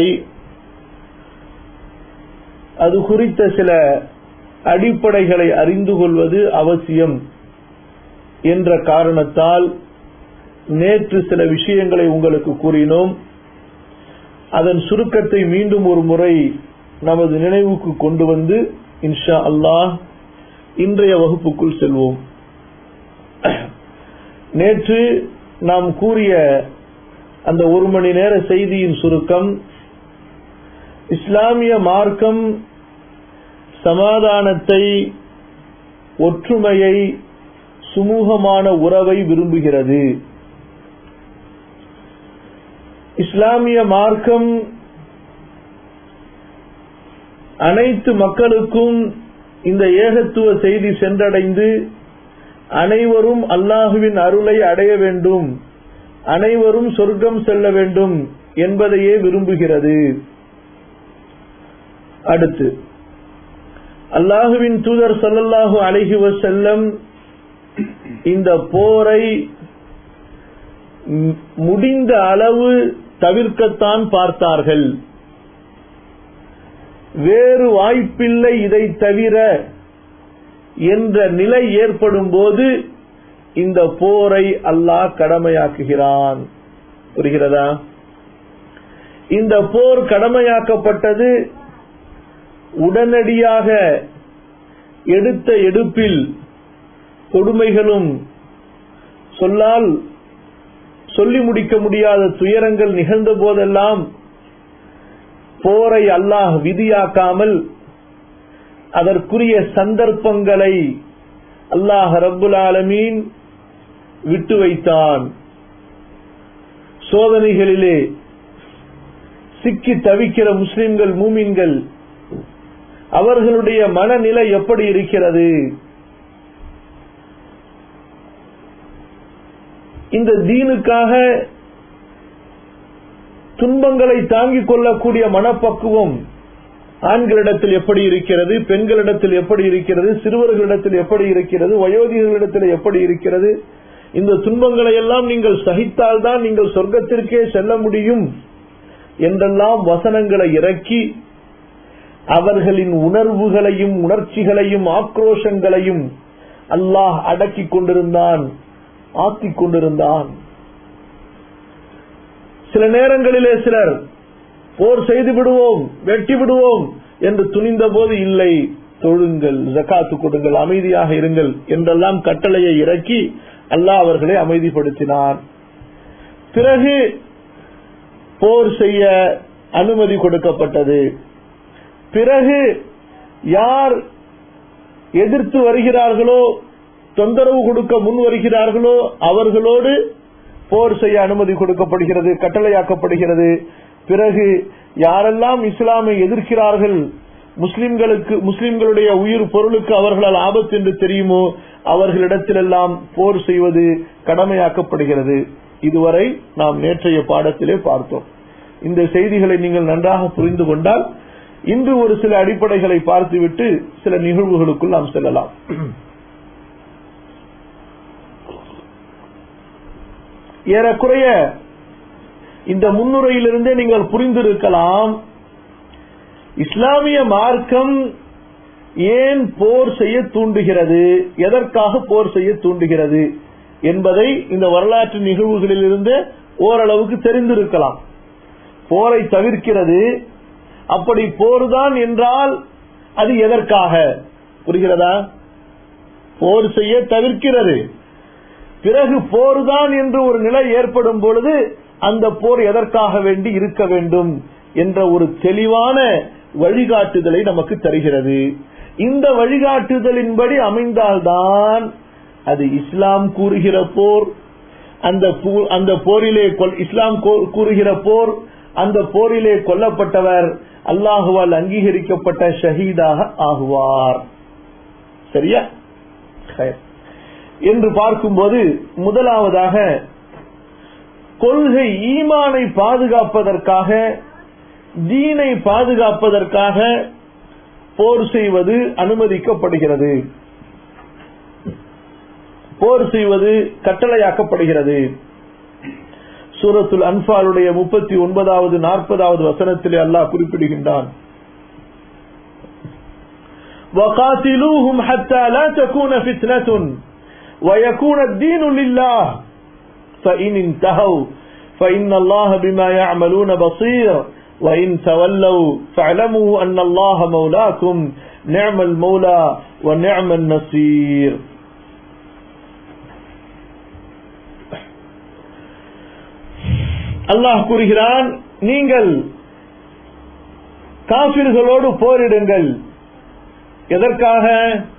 அது குறித்த சில அடிப்படைகளை அறிந்து கொள்வது அவசியம் என்ற காரணத்தால் நேற்று சில விஷயங்களை உங்களுக்கு கூறினோம் அதன் சுருக்கத்தை மீண்டும் ஒரு முறை நமது நினைவுக்கு கொண்டு வந்து இன்ஷா அல்லாஹ் இன்றைய வகுப்புக்குள் செல்வோம் நேற்று நாம் கூறிய அந்த ஒரு மணி நேர செய்தியின் சுருக்கம் இஸ்லாமிய மார்க்கம் சமாதானத்தை ஒற்றுமையை சுமூகமான உறவை விரும்புகிறது இஸ்லாமிய மார்க்கம் அனைத்து மக்களுக்கும் இந்த ஏகத்துவ செய்தி சென்றடைந்து அனைவரும் அல்லாஹுவின் அருளை அடைய வேண்டும் அனைவரும் சொர்க்கம் செல்ல வேண்டும் என்பதையே விரும்புகிறது அடுத்து அல்லாஹுவின் தூதர் சொல்லல்லாஹு அழகி செல்லம் இந்த போரை முடிந்த அளவு தவிர்க்கத்தான் பார்த்தார்கள் வேறு வாய்ப்பில்லை இதை தவிர என்ற நிலை ஏற்படும் போது இந்த போரை அல்லாஹ் கடமையாக்குகிறான் புரிகிறதா இந்த போர் கடமையாக்கப்பட்டது உடனடியாக எடுத்த எடுப்பில் கொடுமைகளும் சொல்லால் சொல்லி முடிக்க முடியாத துயரங்கள் நிகழ்ந்த போதெல்லாம் போரை அல்லாஹ் விதியாக்காமல் அதற்குரிய சந்தர்ப்பங்களை அல்லாஹ் ரப்புல் ஆலமீன் விட்டு வைத்தான் சோதனைகளிலே சிக்கி தவிக்கிற முஸ்லிம்கள் மூமின்கள் அவர்களுடைய மனநிலை எப்படி இருக்கிறது இந்த தீனுக்காக துன்பங்களை தாங்கிக் கொள்ளக்கூடிய மனப்பக்குவம் ஆண்களிடத்தில் எப்படி இருக்கிறது பெண்களிடத்தில் எப்படி இருக்கிறது சிறுவர்களிடத்தில் எப்படி இருக்கிறது வயோதிகர்களிடத்தில் எப்படி இருக்கிறது இந்த துன்பங்களை எல்லாம் நீங்கள் சகித்தால்தான் நீங்கள் சொர்க்கத்திற்கே செல்ல முடியும் என்றெல்லாம் வசனங்களை இறக்கி அவர்களின் உணர்வுகளையும் உணர்ச்சிகளையும் ஆக்ரோஷங்களையும் அல்லாஹ் அடக்கிக் கொண்டிருந்தான் ஆக்கிக் கொண்டிருந்தான் சில நேரங்களிலே சிலர் போர் செய்து விடுவோம் வெட்டி விடுவோம் என்று துணிந்த போது இல்லை தொழுங்கள் ஜக்காத்து கொடுங்கள் அமைதியாக இருங்கள் என்றெல்லாம் கட்டளையை இறக்கி அல்லாஹ் அவர்களை அமைதிப்படுத்தினான் பிறகு போர் செய்ய அனுமதி கொடுக்கப்பட்டது பிறகு யார் எதிர்த்து வருகிறார்களோ தொந்தரவு கொடுக்க முன் வருகிறார்களோ அவர்களோடு போர் செய்ய அனுமதி கொடுக்கப்படுகிறது கட்டளையாக்கப்படுகிறது பிறகு யாரெல்லாம் இஸ்லாமை எதிர்க்கிறார்கள் முஸ்லிம்களுக்கு முஸ்லிம்களுடைய உயிர் பொருளுக்கு அவர்களால் ஆபத்து என்று தெரியுமோ அவர்களிடத்திலெல்லாம் போர் செய்வது கடமையாக்கப்படுகிறது இதுவரை நாம் நேற்றைய பாடத்திலே பார்த்தோம் இந்த செய்திகளை நீங்கள் நன்றாக புரிந்து கொண்டால் இன்று ஒரு சில அடிப்படைகளை பார்த்துவிட்டு சில நிகழ்வுகளுக்குள் நாம் செல்லலாம் ஏறக்குறைய இந்த முன்னுரையிலிருந்தே நீங்கள் புரிந்திருக்கலாம் இஸ்லாமிய மார்க்கம் ஏன் போர் செய்ய தூண்டுகிறது எதற்காக போர் செய்ய தூண்டுகிறது என்பதை இந்த வரலாற்று நிகழ்வுகளிலிருந்து ஓரளவுக்கு தெரிந்திருக்கலாம் போரை தவிர்க்கிறது அப்படி போர்தான் என்றால் அது எதற்காக புரிகிறதா போர் செய்ய தவிர்க்கிறது பிறகு போர்தான் என்று ஒரு நிலை ஏற்படும் பொழுது அந்த போர் எதற்காக வேண்டி இருக்க வேண்டும் என்ற ஒரு தெளிவான வழிகாட்டுதலை நமக்கு தருகிறது இந்த வழிகாட்டுதலின்படி அமைந்தால்தான் அது இஸ்லாம் கூறுகிற போர் அந்த அந்த போரிலே இஸ்லாம் கூறுகிற போர் அந்த போரிலே கொல்லப்பட்டவர் அல்லாஹுவால் அங்கீகரிக்கப்பட்ட ஷஹீதாக ஆகுவார் சரியா என்று பார்க்கும்போது முதலாவதாக கொள்கை ஈமானை பாதுகாப்பதற்காக தீனை பாதுகாப்பதற்காக போர் செய்வது அனுமதிக்கப்படுகிறது போர் செய்வது கட்டளையாக்கப்படுகிறது சூரத்துல் அன்பாலுடைய முப்பத்தி ஒன்பதாவது நாற்பதாவது வசனத்திலே அல்லாஹ் குறிப்பிடுகின்றான் وقاتلوهم حتى لا تكون فتنة ويكون الدين لله فإن انتهوا فإن الله بما يعملون بصير وإن تولوا فاعلموا أن الله مولاكم نعم المولى ونعم النصير அல்லாஹ் கூறுகிறான் நீங்கள் காபிர்களோடு போரிடுங்கள் எதற்காக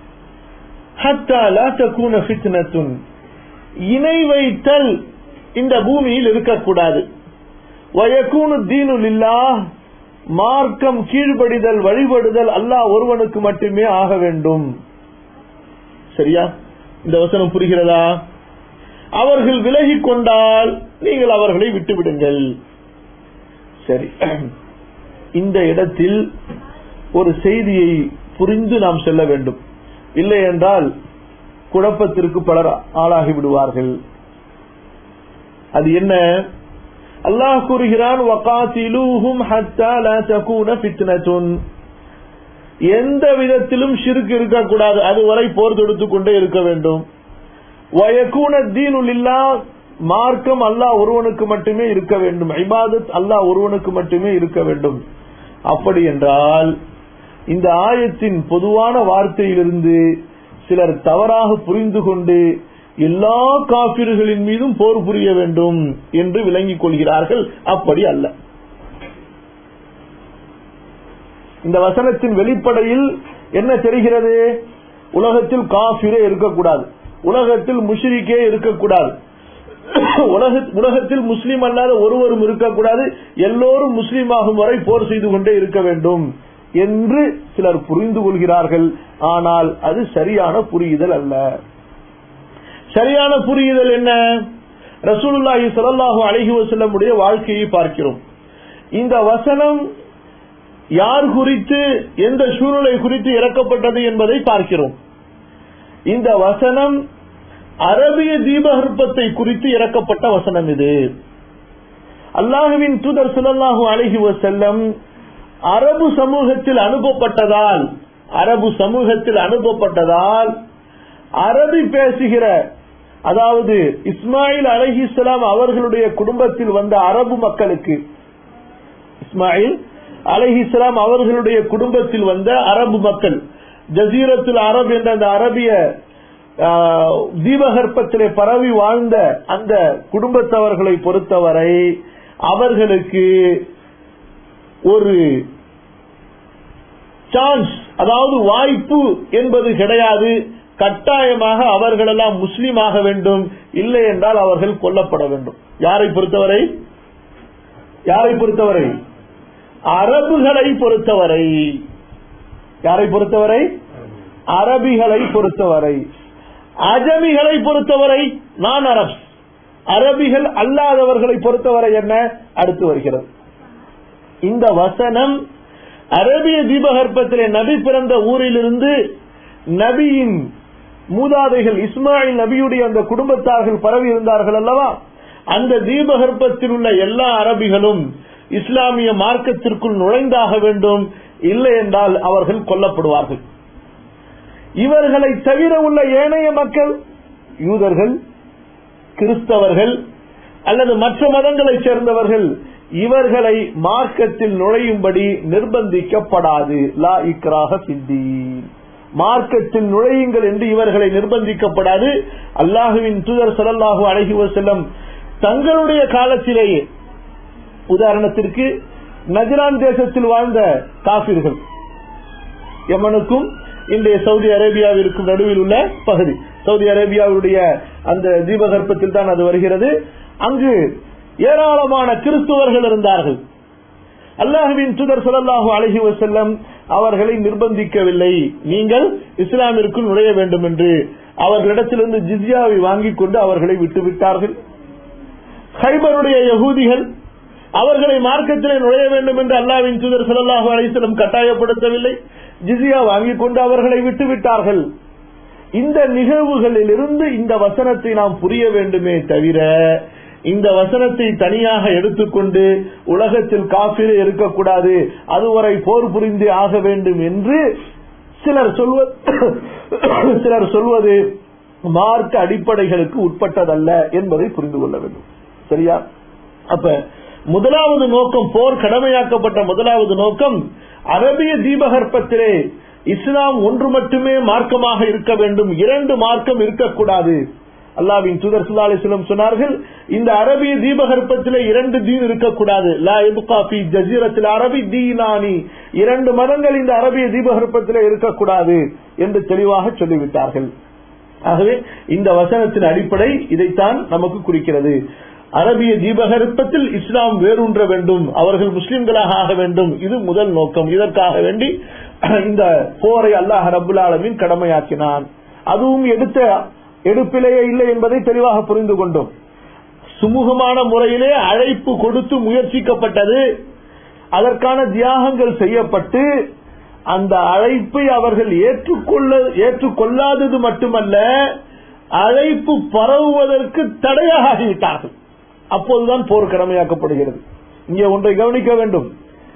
இணை வைத்தல் இந்த பூமியில் இருக்கக்கூடாது வயக்கூனு தீனுலில்லா மார்க்கம் கீழ்படிதல் வழிபடுதல் அல்லாஹ் ஒருவனுக்கு மட்டுமே ஆக வேண்டும் சரியா இந்த வசனம் புரிகிறதா அவர்கள் விலகி கொண்டால் நீங்கள் அவர்களை விட்டுவிடுங்கள் சரி இந்த இடத்தில் ஒரு செய்தியை புரிந்து நாம் செல்ல வேண்டும் இல்லை என்றால் குழப்பத்திற்கு பலர் ஆளாகி விடுவார்கள் அது என்ன அல்லாஹ் கூறுகிறான் எந்த விதத்திலும் சிறுக்கு இருக்கக்கூடாது அதுவரை போர் தொடுத்துக் கொண்டே இருக்க வேண்டும் வயக்கூன தீனுல்லா மார்க்கம் அல்லாஹ் ஒருவனுக்கு மட்டுமே இருக்க வேண்டும் ஐபாதத் அல்லாஹ் ஒருவனுக்கு மட்டுமே இருக்க வேண்டும் அப்படி என்றால் இந்த ஆயத்தின் பொதுவான வார்த்தையிலிருந்து சிலர் தவறாக புரிந்து கொண்டு எல்லா காப்பீடுகளின் மீதும் போர் புரிய வேண்டும் என்று விளங்கிக் கொள்கிறார்கள் அப்படி அல்ல இந்த வசனத்தின் வெளிப்படையில் என்ன தெரிகிறது உலகத்தில் காபிரே இருக்கக்கூடாது உலகத்தில் முஷிரிக்கே இருக்கக்கூடாது உலக உலகத்தில் முஸ்லீம் அல்லாத ஒருவரும் இருக்கக்கூடாது எல்லோரும் முஸ்லீம் ஆகும் வரை போர் செய்து கொண்டே இருக்க வேண்டும் என்று சிலர் புரிந்து கொள்கிறார்கள் ஆனால் அது சரியான புரியுதல் அல்ல சரியான புரியுதல் என்ன ரசூலுல்லாஹி ஸல்லல்லாஹு அலைஹி வஸல்லமுடைய வாழ்க்கையை பார்க்கிறோம் இந்த வசனம் யார் குறித்து எந்த சூழ்நிலை குறித்து இறக்கப்பட்டது என்பதை பார்க்கிறோம் இந்த வசனம் அரபிய தீபகற்பத்தை குறித்து இறக்கப்பட்ட வசனம் இது அல்லாஹுவின் தூதர் ஸல்லல்லாஹு அலைஹி வஸல்லம் அரபு சமூகத்தில் அனுப்பப்பட்டதால் அரபு சமூகத்தில் அனுப்பப்பட்டதால் அரபி பேசுகிற அதாவது இஸ்மாயில் அலைஹிஸ்ஸலாம் அவர்களுடைய குடும்பத்தில் வந்த அரபு மக்களுக்கு இஸ்மாயில் அலைஹிஸ்ஸலாம் அவர்களுடைய குடும்பத்தில் வந்த அரபு மக்கள் ஜசீரத்துல் அரப் என்ற அந்த அரபிய ஆஹ், தீபகற்பத்திலே பரவி வாழ்ந்த அந்த குடும்பத்தவர்களை பொறுத்தவரை அவர்களுக்கு ஒரு சான்ஸ் அதாவது வாய்ப்பு என்பது கிடையாது கட்டாயமாக அவர்களெல்லாம் முஸ்லீம் ஆக வேண்டும் இல்லை என்றால் அவர்கள் கொல்லப்பட வேண்டும் யாரை பொறுத்தவரை யாரை பொறுத்தவரை அரபுகளை பொறுத்தவரை யாரை பொறுத்தவரை அரபிகளை பொறுத்தவரை அஜமிகளை பொறுத்தவரை நான் அரப் அரபிகள் அல்லாதவர்களை பொறுத்தவரை என்ன அடுத்து வருகிறது இந்த வசனம் அரபிய தீபகற்பத்திலே நபி பிறந்த ஊரிலிருந்து நபியின் மூதாதைகள் இஸ்மாயில் நபியுடைய அந்த குடும்பத்தார்கள் பரவி இருந்தார்கள் அல்லவா அந்த தீபகற்பத்தில் உள்ள எல்லா அரபிகளும் இஸ்லாமிய மார்க்கத்திற்குள் நுழைந்தாக வேண்டும் இல்லை என்றால் அவர்கள் கொல்லப்படுவார்கள் இவர்களை தவிர உள்ள ஏனைய மக்கள் யூதர்கள் கிறிஸ்தவர்கள் அல்லது மற்ற மதங்களைச் சேர்ந்தவர்கள் இவர்களை மார்க்கத்தில் நுழையும்படி நிர்பந்திக்கப்படாது லா இக்ராக சித்தீன் மார்க்கத்தில் நுழையுங்கள் என்று இவர்களை நிர்பந்திக்கப்படாது அல்லாஹுவின் தூதர் ஸல்லல்லாஹு அலைஹி வஸல்லம் தங்களுடைய காலத்திலேயே உதாரணத்திற்கு நஜ்ரான் தேசத்தில் வாழ்ந்த காபிர்கள் யமனுக்கும் இன்றைய சவுதி அரேபியாவிற்கும் நடுவில் உள்ள பகுதி சவுதி அரேபியாவுடைய அந்த தீபகற்பத்தில் தான் அது வருகிறது அங்கு ஏராளமான கிறிஸ்துவர்கள் இருந்தார்கள் அல்லாஹுவின் தூதர் ஸல்லல்லாஹு அலைஹி வஸல்லம் அவர்களை நிர்பந்திக்கவில்லை நீங்கள் இஸ்லாமிற்குள் நுழைய வேண்டும் என்று அவர்களிடத்திலிருந்து ஜிஸ்யாவை வாங்கிக் கொண்டு அவர்களை விட்டுவிட்டார்கள் ஹைபருடைய யகூதிகள் அவர்களை மார்க்கத்திலே நுழைய வேண்டும் என்று அல்லாவின் தூதர் ஸல்லல்லாஹு அலைஹி வஸல்லம் கட்டாயப்படுத்தவில்லை ஜிஸியா வாங்கிக் கொண்டு அவர்களை விட்டுவிட்டார்கள் இந்த நிகழ்வுகளில் இருந்து இந்த வசனத்தை நாம் புரிய வேண்டுமே தவிர இந்த வசனத்தை தனியாக எடுத்துக்கொண்டு உலகத்தில் காபிரே இருக்கக்கூடாது அதுவரை போர் புரிந்து ஆக வேண்டும் என்று சிலர் சொல்வது சிலர் சொல்வது மார்க்க அடிப்படைகளுக்கு உட்பட்டதல்ல என்பதை புரிந்து கொள்ள வேண்டும் சரியா அப்ப முதலாவது நோக்கம் போர் கடமையாக்கப்பட்ட முதலாவது நோக்கம் அரபிய தீபகற்பத்திலே இஸ்லாம் ஒன்று மட்டுமே மார்க்கமாக இருக்க வேண்டும் இரண்டு மார்க்கம் இருக்கக்கூடாது அல்லாவின் தூதர் சுல்லா அலிஸ்லம் சொன்னார்கள் இந்த அரபிய தீபகற்பத்திலே இரண்டு தீன் இருக்கக்கூடாது லா இப்கா ஃபீ ஜஸீரத்தில் அரபி தீனானி இரண்டு மதங்கள் இந்த அரபிய தீபகற்பத்திலே இருக்கக்கூடாது என்று தெளிவாக சொல்லிவிட்டார்கள் ஆகவே இந்த வசனத்தின் அடிப்படை இதைத்தான் நமக்கு குறிக்கிறது அரபிய தீபகற்பத்தில் இஸ்லாம் வேரூன்ற வேண்டும் அவர்கள் முஸ்லிம்களாக ஆக வேண்டும் இது முதல் நோக்கம் இதற்காக வேண்டி இந்த போரை அல்லாஹ் ரபுல் ஆலமின் கடமையாக்கினான் அதுவும் எடுத்த எடுப்பிலேயே இல்லை என்பதை தெளிவாக புரிந்து கொண்டோம் சுமூகமான முறையிலே அழைப்பு கொடுத்து முயற்சிக்கப்பட்டது அதற்கான தியாகங்கள் செய்யப்பட்டு அந்த அழைப்பை அவர்கள் ஏற்றுக்கொள்ள ஏற்றுக்கொள்ளாதது மட்டுமல்ல அழைப்பு பரவுவதற்கு தடையாக ஆகிவிட்டார்கள் அப்போதுதான் போர் கடமையாக்கப்படுகிறது இங்கே ஒன்றை கவனிக்க வேண்டும்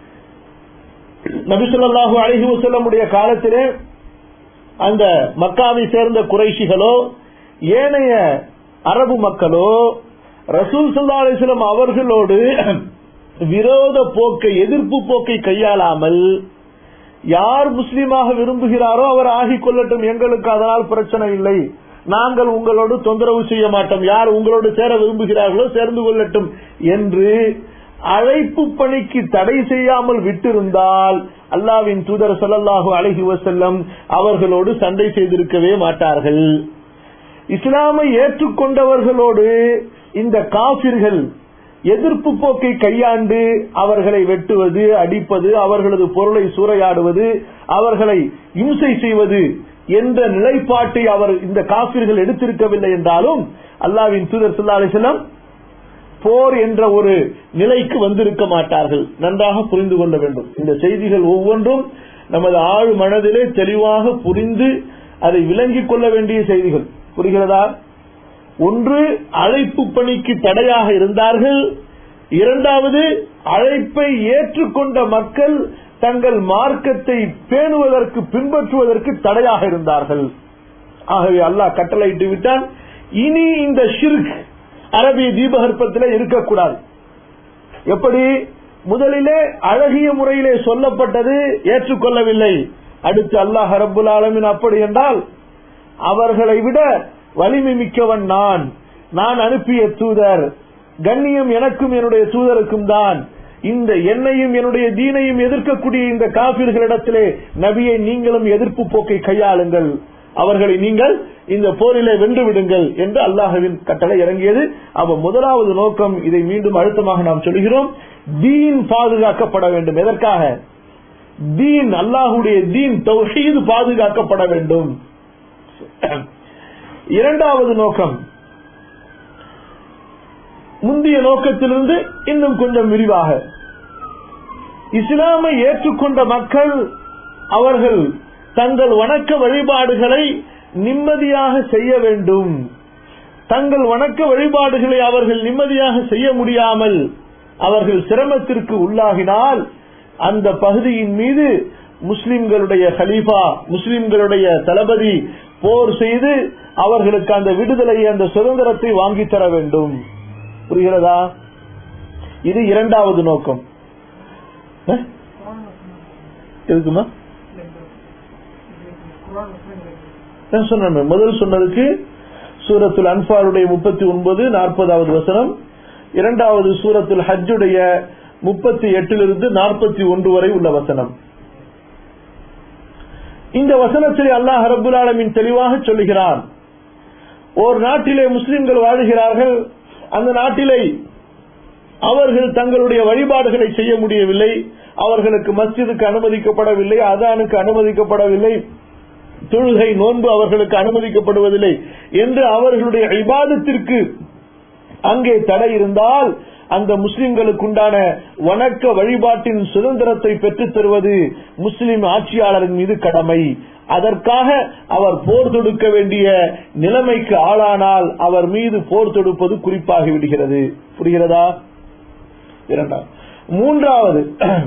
நபிசுல்லாஹு அழகி வசல்லமுடைய காலத்திலே அந்த மக்காவை சேர்ந்த குறைஷிகளோ ஏனைய அரபு மக்களோ ரசூல் சல்லா அலிஸ்லாம் அவர்களோடு விரோத போக்கை எதிர்ப்பு போக்கை கையாளாமல் யார் முஸ்லீமாக விரும்புகிறாரோ அவர் ஆகிக் கொள்ளட்டும் எங்களுக்கு அதனால் பிரச்சனை இல்லை நாங்கள் உங்களோடு தொந்தரவு செய்ய மாட்டோம் யார் உங்களோடு சேர விரும்புகிறார்களோ சேர்ந்து கொள்ளட்டும் என்று அழைப்பு பணிக்கு தடை செய்யாமல் விட்டிருந்தால் அல்லாவின் தூதர் சொல்லல்லாஹு அழகி வசல்லம் அவர்களோடு சண்டை செய்திருக்கவே மாட்டார்கள் இஸ்லாமை ஏற்றுக்கொண்டவர்களோடு இந்த காபிர்கள் எதிர்ப்பு போக்கை கையாண்டு அவர்களை வெட்டுவது அடிப்பது அவர்களது பொருளை சூறையாடுவது அவர்களை இம்சை செய்வது என்ற நிலைப்பாட்டை அவர் இந்த காபிர்கள் எடுத்திருக்கவில்லை என்றாலும் அல்லாவின் தூதர் ஸல்லல்லாஹு அலைஹி வஸல்லம் போர் என்ற ஒரு நிலைக்கு வந்திருக்க மாட்டார்கள் நன்றாக புரிந்து கொள்ள வேண்டும் இந்த செய்திகள் ஒவ்வொன்றும் நமது ஆழ் மனதிலே தெளிவாக புரிந்து அதை விளங்கிக் கொள்ள வேண்டிய செய்திகள் புரிகிறதா ஒன்று அழைப்பு பணிக்கு தடையாக இருந்தார்கள் இரண்டாவது அழைப்பை ஏற்றுக்கொண்ட மக்கள் தங்கள் மார்க்கத்தை பேணுவதற்கு பின்பற்றுவதற்கு தடையாக இருந்தார்கள் ஆகவே அல்லாஹ் கட்டளையிட்டு விட்டான் இனி இந்த ஷிர்க் அரபிய தீபகற்பத்தில் இருக்கக்கூடாது எப்படி முதலிலே அழகிய முறையிலே சொல்லப்பட்டது ஏற்றுக்கொள்ளவில்லை அடுத்து அல்லாஹ் ரப்புல் ஆலமின் அப்படி என்றால் அவர்களை விட வலிமை மிக்கவன் நான் நான் அனுப்பிய தூதர் கண்ணியம் எனக்கும் என்னுடைய தூதருக்கும் தான் இந்த என்னையும் என்னுடைய தீனையும் எதிர்க்கக்கூடிய இந்த காபிர்களிடத்திலே நபியை நீங்களும் எதிர்ப்பு போக்கை கையாளுங்கள் அவர்களை நீங்கள் இந்த போரிலே வென்று விடுங்கள் என்று அல்லாஹுவின் கட்டளை இறங்கியது அப்ப முதலாவது நோக்கம் இதை மீண்டும் அழுத்தமாக நாம் சொல்கிறோம் தீன் பாதுகாக்கப்பட வேண்டும் எதற்காக தீன் அல்லாஹுடைய தீன் தௌஹீது பாதுகாக்கப்பட வேண்டும் இரண்டாவது நோக்கம் முந்தைய நோக்கத்திலிருந்து இன்னும் கொஞ்சம் விரிவாக இஸ்லாமை ஏற்றுக்கொண்ட மக்கள் அவர்கள் தங்கள் வணக்க வழிபாடுகளை நிம்மதியாக செய்ய வேண்டும் தங்கள் வணக்க வழிபாடுகளை அவர்கள் நிம்மதியாக செய்ய முடியாமல் அவர்கள் சிரமத்திற்கு உள்ளாகினால் அந்த பகுதியின் மீது முஸ்லிம்களுடைய ஹலீஃபா முஸ்லிம்களுடைய தளபதி போர் செய்து அவர்களுக்கு அந்த விடுதலையை அந்த சுதந்திரத்தை வாங்கி தர வேண்டும் புரிகிறதா இது இரண்டாவது நோக்கம் அஹ்? இருக்குமா நான் சொன்னேன் முதல் சொன்னதுக்கு சூரத்துல் அன்பாருடைய முப்பத்தி ஒன்பது நாற்பதாவது வசனம் இரண்டாவது சூரத்துல் ஹஜ்ஜுடைய முப்பத்தி எட்டிலிருந்து நாற்பத்தி ஒன்று வரை உள்ள வசனம் இந்த வசனத்தில் அல்லாஹ் ரபுல் ஆலமின் தெளிவாக சொல்லுகிறான் ஒரு நாட்டிலே முஸ்லிம்கள் வாழுகிறார்கள் அந்த நாட்டிலே அவர்கள் தங்களுடைய வழிபாடுகளை செய்ய முடியவில்லை அவர்களுக்கு மஸ்ஜிதுக்கு அனுமதிக்கப்படவில்லை அதானுக்கு அனுமதிக்கப்படவில்லை தொழுகை நோன்பு அவர்களுக்கு அனுமதிக்கப்படுவதில்லை என்று அவர்களுடைய இபாதத்திற்கு அங்கே தடை இருந்தால் அந்த முஸ்லிம்களுக்குண்டான வணக்க வழிபாட்டின் சுதந்திரத்தை பெற்றுத் தருவது முஸ்லிம் ஆட்சியாளரின் மீது கடமை அதற்காக அவர் போர் தொடுக்க வேண்டிய நிலைமைக்கு ஆளானால் அவர் மீது போர் தொடுப்பது குறிப்பாகி விடுகிறது புரிகிறதா இரண்டாவது மூன்றாவது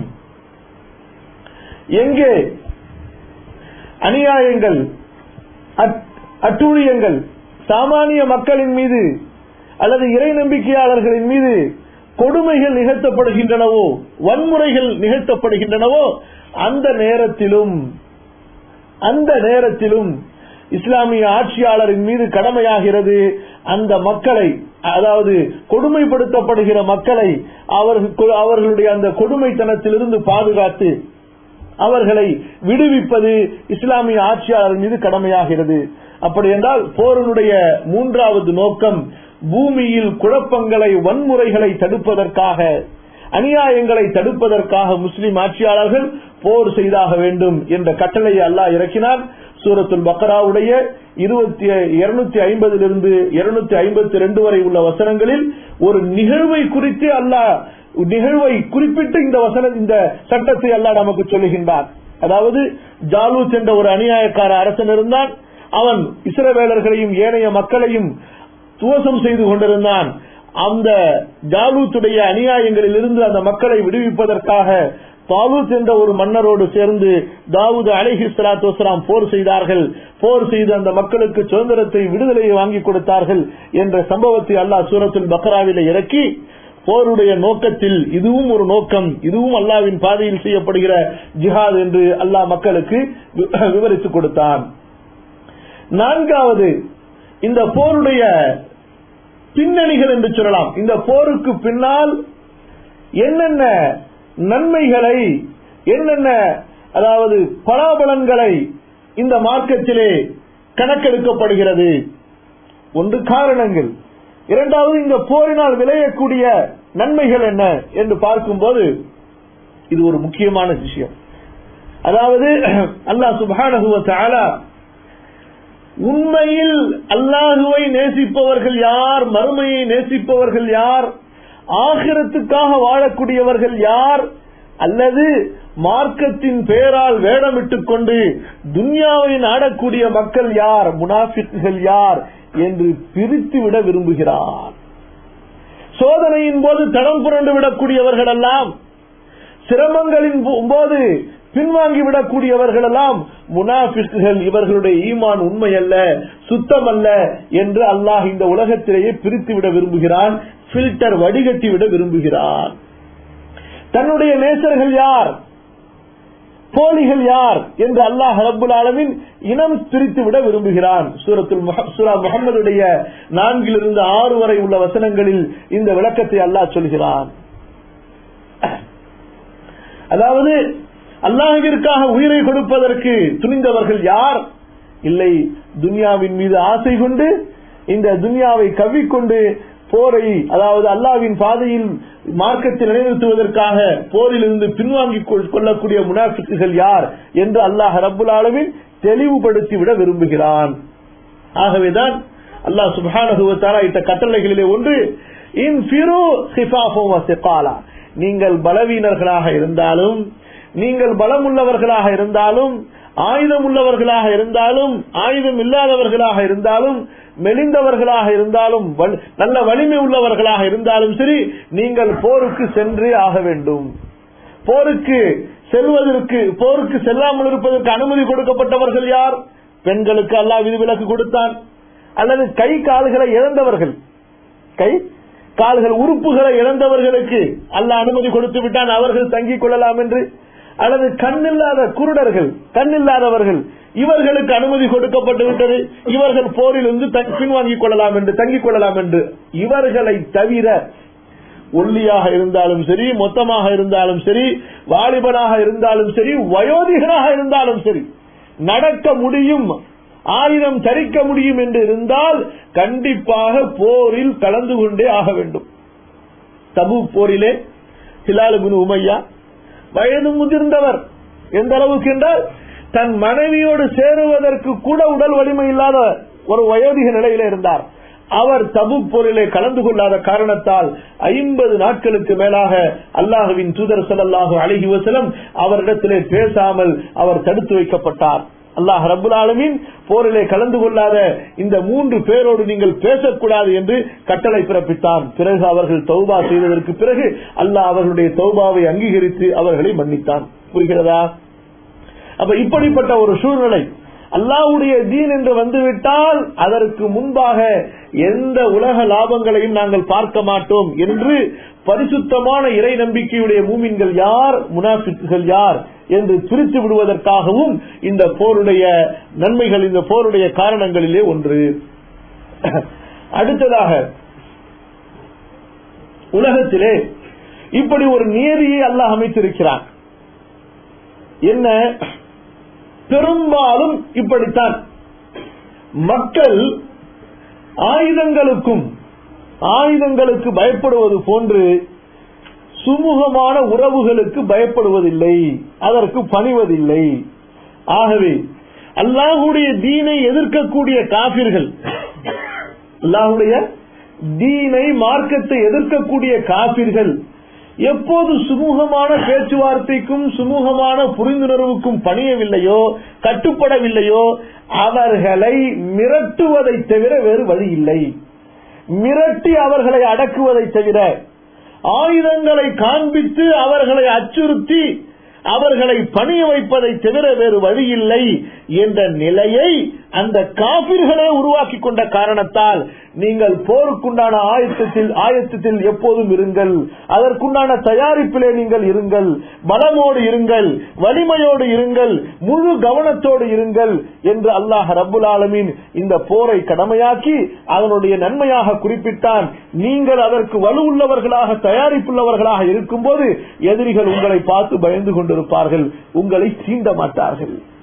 எங்கே அநியாயங்கள் அட்- அட்டூழியங்கள் சாமானிய மக்களின் மீது அல்லது இறை நம்பிக்கையாளர்களின் மீது கொடுமைகள் நிகழ்த்தப்படுகின்றனவோ வன்முறைகள் நிகழ்த்தப்படுகின்றனவோ அந்த நேரத்திலும் அந்த நேரத்திலும் இஸ்லாமிய ஆட்சியாளரின் மீது கடமையாகிறது அந்த மக்களை அதாவது கொடுமைப்படுத்தப்படுகிற மக்களை அவர்கள் அவர்களுடைய அந்த கொடுமைத்தனத்திலிருந்து பாதுகாத்து அவர்களை விடுவிப்பது இஸ்லாமிய ஆட்சியாளர் மீது கடமையாகிறது அப்படி என்றால் போரனுடைய மூன்றாவது நோக்கம் பூமியில் குழப்பங்களை வன்முறைகளை தடுப்பதற்காக அநியாயங்களை தடுப்பதற்காக முஸ்லிம் ஆட்சியாளர்கள் போர் செய்தாக வேண்டும் என்ற கட்டளையை அல்லாஹ் இறக்கினார் சூரத்துல் பக்ராவுடைய இருபத்தி இருநூத்தி ஐம்பதிலிருந்து இருநூத்தி ஐம்பத்தி ரெண்டு வரை உள்ள வசனங்களில் ஒரு நிகழ்வை குறித்து அல்லாஹ் நிகழ்வை குறிப்பிட்டு இந்த வசன இந்த சட்டத்தை அல்லாஹ் நமக்கு சொல்லுகின்றார் அதாவது ஜாலூத் என்ற ஒரு அநியாயக்கார அரசன் இருந்தான் அவன் இஸ்ரவேலர்களையும் ஏனைய மக்களையும் துவசம் செய்து கொண்டிருந்தான் அந்த ஜாலூத்துடைய அநியாயங்களில் இருந்து அந்த மக்களை விடுவிப்பதற்காக தாவூத் என்ற ஒரு மன்னரோடு சேர்ந்து தாவூத் அலைஹி சலாத்து வசலாம் போர் செய்தார்கள் போர் செய்து அந்த மக்களுக்கு சுதந்திரத்தை விடுதலையை வாங்கி கொடுத்தார்கள் என்ற சம்பவத்தை அல்லாஹ் சூரத்துல் பக்ராவில இறக்கி போருடைய நோக்கத்தில் இதுவும் ஒரு நோக்கம் இதுவும் அல்லாவின் பாதையில் செய்யப்படுகிற ஜிஹாத் என்று அல்லாஹ் மக்களுக்கு வி- விவரித்துக் கொடுத்தான் நான்காவது இந்த போருடைய பின்னணிகள் என்று சொல்லலாம் இந்த போருக்கு பின்னால் என்னென்ன நன்மைகளை என்னென்ன அதாவது பலாபலன்களை இந்த மார்க்கத்திலே கணக்கெடுக்கப்படுகிறது ஒன்று காரணங்கள் இரண்டாவது இந்த போரினால் விளையக்கூடிய நன்மைகள் என்ன என்று பார்க்கும்போது இது ஒரு முக்கியமான விஷயம் அதாவது அல்லாஹ் சுப்ஹானஹு வ தஆலா உண்மையில் அல்லாஹுவை நேசிப்பவர்கள் யார் மறுமையை நேசிப்பவர்கள் யார் ஆகிரத்துக்காக வாழக்கூடியவர்கள் யார் அல்லது மார்க்கத்தின் பெயரால் வேடமிட்டுக் கொண்டு துன்யாவை நாடக்கூடிய மக்கள் யார் முனாஃபிக்குகள் யார் என்று பிரித்து விட விரும்புகிறார் சோதனையின் போது தடம் புரண்டு விடக்கூடியவர்கள் எல்லாம் சிரமங்களின் போது பின்வாங்கி விடக்கூடியவர்கள் எல்லாம் முனாபிஸ்கள் இவர்களுடைய ஈமான் உண்மை அல்ல சுத்தம் அல்ல என்று அல்லாஹ் இந்த உலகத்திலேயே பிரித்து விட விரும்புகிறான் பில்டர் வடிகட்டி விட விரும்புகிறான் தன்னுடைய நேசர்கள் யார் போலிகள் யார் என்று அல்லாஹ் ரபுல் ஆலமின் இனம் பிரித்து விட விரும்புகிறான் சூரத்துல் சூரா முகமதுடைய நான்கிலிருந்து ஆறு வரை உள்ள வசனங்களில் இந்த விளக்கத்தை அல்லாஹ் சொல்கிறான் அதாவது அல்லாஹிற்காக உயிரை கொடுப்பதற்கு துணிந்தவர்கள் யார் இல்லை துன்யாவின் மீது ஆசை கொண்டு இந்த துன்யாவை கவ்விக்கொண்டு போரை அதாவது அல்லாவின் பாதையில் மார்க்கத்தில் நிலைநிறுத்துவதற்காக போரில் இருந்து பின்வாங்கி கொள்ளக்கூடிய முனாஃபிக்குகள் யார் என்று அல்லாஹ் ரபுல் ஆலமின் தெளிவுபடுத்தி விட விரும்புகிறான் ஆகவேதான் அல்லாஹ் சுபானுவத்தாரா இட்ட கட்டளைகளிலே ஒன்று இன் நீங்கள் பலவீனர்களாக இருந்தாலும் நீங்கள் பலம் உள்ளவர்களாக இருந்தாலும் ஆயுதம் உள்ளவர்களாக இருந்தாலும் ஆயுதம் இல்லாதவர்களாக இருந்தாலும் மெலிந்தவர்களாக இருந்தாலும் நல்ல வலிமை உள்ளவர்களாக இருந்தாலும் சரி நீங்கள் போருக்கு சென்றே ஆக வேண்டும் போருக்கு செல்வதற்கு போருக்கு செல்லாமல் இருப்பதற்கு அனுமதி கொடுக்கப்பட்டவர்கள் யார் பெண்களுக்கு அல்லா விதிவிலக்கு கொடுத்தான் அல்லது கை கால்களை இழந்தவர்கள் கை கால்கள் உறுப்புகளை இழந்தவர்களுக்கு அல்ல அனுமதி கொடுத்து விட்டான் அவர்கள் தங்கிக் கொள்ளலாம் என்று அல்லது கண்ணில்லாத குருடர்கள் கண்ணில்லாதவர்கள் இவர்களுக்கு அனுமதி கொடுக்கப்பட்டு விட்டது இவர்கள் போரில் இருந்து பின்வாங்கிக் கொள்ளலாம் என்று தங்கிக் கொள்ளலாம் என்று இவர்களை தவிர ஒல்லியாக இருந்தாலும் சரி மொத்தமாக இருந்தாலும் சரி வாலிபனாக இருந்தாலும் சரி வயோதிகனாக இருந்தாலும் சரி நடக்க முடியும் ஆயுதம் தரிக்க முடியும் என்று இருந்தால் கண்டிப்பாக போரில் கலந்து கொண்டே ஆக வேண்டும் தபு போரிலே ஹிலாலுபின் உமையா வயது முதிர்ந்தவர் எந்த அளவுக்கு என்றால் தன் மனைவியோடு சேருவதற்கு கூட உடல் வலிமை இல்லாத ஒரு வயோதிக நிலையில இருந்தார் அவர் தபு போரிலே கலந்து கொள்ளாத காரணத்தால் ஐம்பது நாட்களுக்கு மேலாக அல்லாஹுவின் தூதர் சல்லாஹு அழகி வசலம் அவரிடத்திலே பேசாமல் அவர் தடுத்து வைக்கப்பட்டார் அல்லாஹ் ரபுல் ஆலமின் போரிலே கலந்து கொள்ளாத இந்த மூன்று பேரோடு நீங்கள் பேசக்கூடாது என்று கட்டளை பிறப்பித்தான் பிறகு அவர்கள் தௌபா செய்ததற்கு பிறகு அல்லாஹ் அவர்களுடைய தௌபாவை அங்கீகரித்து அவர்களை மன்னித்தான் புரிகிறதா அப்ப இப்படிப்பட்ட ஒரு சூழ்நிலை அல்லாவுடைய தீன் என்று வந்துவிட்டால் அதற்கு முன்பாக எந்த உலக லாபங்களையும் நாங்கள் பார்க்க மாட்டோம் என்று பரிசுத்தமான இறை நம்பிக்கையுடைய மூமின்கள் யார் முனாஃபிக்குகள் யார் என்று பிரித்து விடுவதற்காகவும் இந்த போருடைய நன்மைகள் இந்த போருடைய காரணங்களிலே ஒன்று அடுத்ததாக உலகத்திலே இப்படி ஒரு நியதியை அல்லாஹ் அமைத்திருக்கிறான் என்ன பெரும்பாலும் இப்படித்தான் மக்கள் ஆயுதங்களுக்கும் ஆயுதங்களுக்கு பயப்படுவது போன்று சுமூகமான உறவுகளுக்கு பயப்படுவதில்லை அதற்கு பணிவதில்லை ஆகவே அல்லாஹுடைய தீனை எதிர்க்கக்கூடிய காபிர்கள் அல்லாஹுடைய தீனை மார்க்கத்தை எதிர்க்கக்கூடிய காபிர்கள் எப்போது சுமூகமான பேச்சுவார்த்தைக்கும் சுமூகமான புரிந்துணர்வுக்கும் பணியவில்லையோ கட்டுப்படவில்லையோ அவர்களை மிரட்டுவதை தவிர வேறு வழி இல்லை மிரட்டி அவர்களை அடக்குவதை தவிர ஆயுதங்களை காண்பித்து அவர்களை அச்சுறுத்தி அவர்களை பணிய வைப்பதை தவிர வேறு வழி இல்லை என்ற நிலையை அந்த காபிர்களே உருவாக்கி கொண்ட காரணத்தால் நீங்கள் போருக்குண்டான ஆயத்தத்தில் ஆயத்தத்தில் எப்போதும் இருங்கள் அதற்குண்டான தயாரிப்பிலே நீங்கள் இருங்கள் பலமோடு இருங்கள் வலிமையோடு இருங்கள் முழு கவனத்தோடு இருங்கள் என்று அல்லாஹ் ரபுல் ஆலமின் இந்த போரை கடமையாக்கி அதனுடைய நன்மையாக குறிப்பிட்டான் நீங்கள் அதற்கு வலுவுள்ளவர்களாக தயாரிப்புள்ளவர்களாக இருக்கும்போது எதிரிகள் உங்களை பார்த்து பயந்து கொண்டிருப்பார்கள் உங்களை சீண்ட மாட்டார்கள்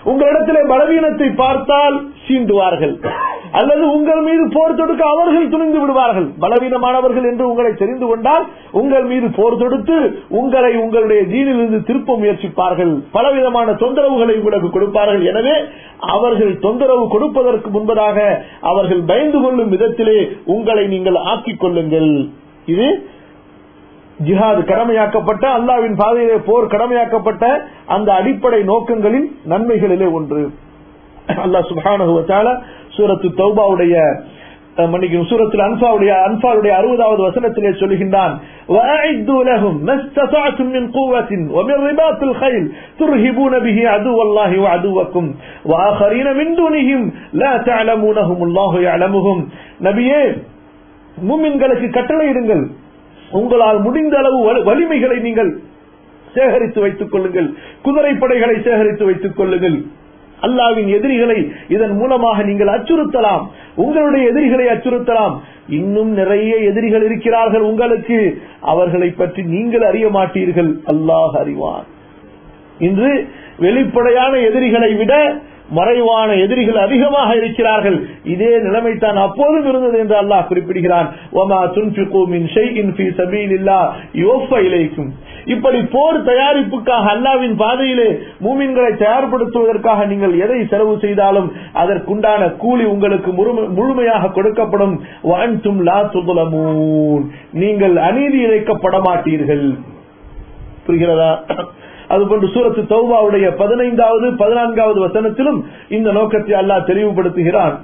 உங்களிடத்திலே பலவீனத்தை பார்த்தால் சீண்டுவார்கள் அல்லது உங்கள் மீது போர் தொடுக்க அவர்கள் துணிந்து விடுவார்கள் பலவீனமானவர்கள் என்று உங்களை தெரிந்து கொண்டால் உங்கள் மீது போர் தொடுத்து உங்களை உங்களுடைய தீனிலிருந்து திருப்ப முயற்சிப்பார்கள் பலவிதமான தொந்தரவுகளை உங்களுக்கு கொடுப்பார்கள் எனவே அவர்கள் தொந்தரவு கொடுப்பதற்கு முன்பதாக அவர்கள் பயந்து கொள்ளும் விதத்திலே உங்களை நீங்கள் ஆக்கிக் கொள்ளுங்கள் இது ஜிஹாது கடமையாக்கப்பட்ட அல்லாவின் பாதையிலே போர் கடமையாக்கப்பட்ட அந்த அடிப்படை நோக்கங்களின் நன்மைகளிலே ஒன்று அல்லாஹ் சுப்ஹானஹு வ தஆலா சூரத்து தௌபாவுடைய அஹ், மன்னிக்கணும் சூரத்தில் அன்பாவுடைய அன்பாவுடைய அறுபதாவது வசனத்திலே சொல்லுகின்றான் وَأَعِدُّوا لَهُمْ مَا اسْتَطَعْتُم مِّن قُوَّةٍ وَمِن رِّبَاطِ الْخَيْلِ تُرْهِبُونَ بِهِ عَدُوَّ اللَّهِ وَعَدُوَّكُمْ وَآخَرِينَ مِن دُونِهِمْ لَا تَعْلَمُونَهُمُ اللَّهُ يَعْلَمُهُمْ நபியே முமின்களுக்கு கட்டளையிடுங்கள் உங்களால் முடிந்த அளவு வலு- வலிமைகளை நீங்கள் சேகரித்து வைத்துக் கொள்ளுங்கள் குதிரைப்படைகளை சேகரித்து வைத்துக் கொள்ளுங்கள் அல்லாவின் எதிரிகளை இதன் மூலமாக நீங்கள் அச்சுறுத்தலாம் உங்களுடைய எதிரிகளை அச்சுறுத்தலாம் இன்னும் நிறைய எதிரிகள் இருக்கிறார்கள் உங்களுக்கு அவர்களை பற்றி நீங்கள் அறிய மாட்டீர்கள் அல்லாஹ் அறிவான் இன்று வெளிப்படையான எதிரிகளை விட மறைவான எதிரிகள் அதிகமாக இருக்கிறார்கள் இதே நிலைமை தான் அப்போதும் இருந்தது என்று அல்லாஹ் குறிப்பிடுகிறான் "வமா துன்ஃபிகு மின் ஷைஇன் ஃபீ சபீலில்லாஹ் யுவஃப இலைக்கும்." இப்படி போர் தயாரிப்புக்காக அல்லாவின் பாதையிலே மூமின்களை தயார்படுத்துவதற்காக நீங்கள் எதை செலவு செய்தாலும் அதற்குண்டான கூலி உங்களுக்கு முழும- முழுமையாக கொடுக்கப்படும் வஅன்தும் லா துظلمون. நீங்கள் அநீதி இழைக்கப்பட மாட்டீர்கள் புரிகிறதா அதுபோன்று சூரத்து தௌபாவுடைய பதினைந்தாவது பதினான்காவது வசனத்திலும் இந்த நோக்கத்தை அல்லாஹ் தெளிவுபடுத்துகிறான்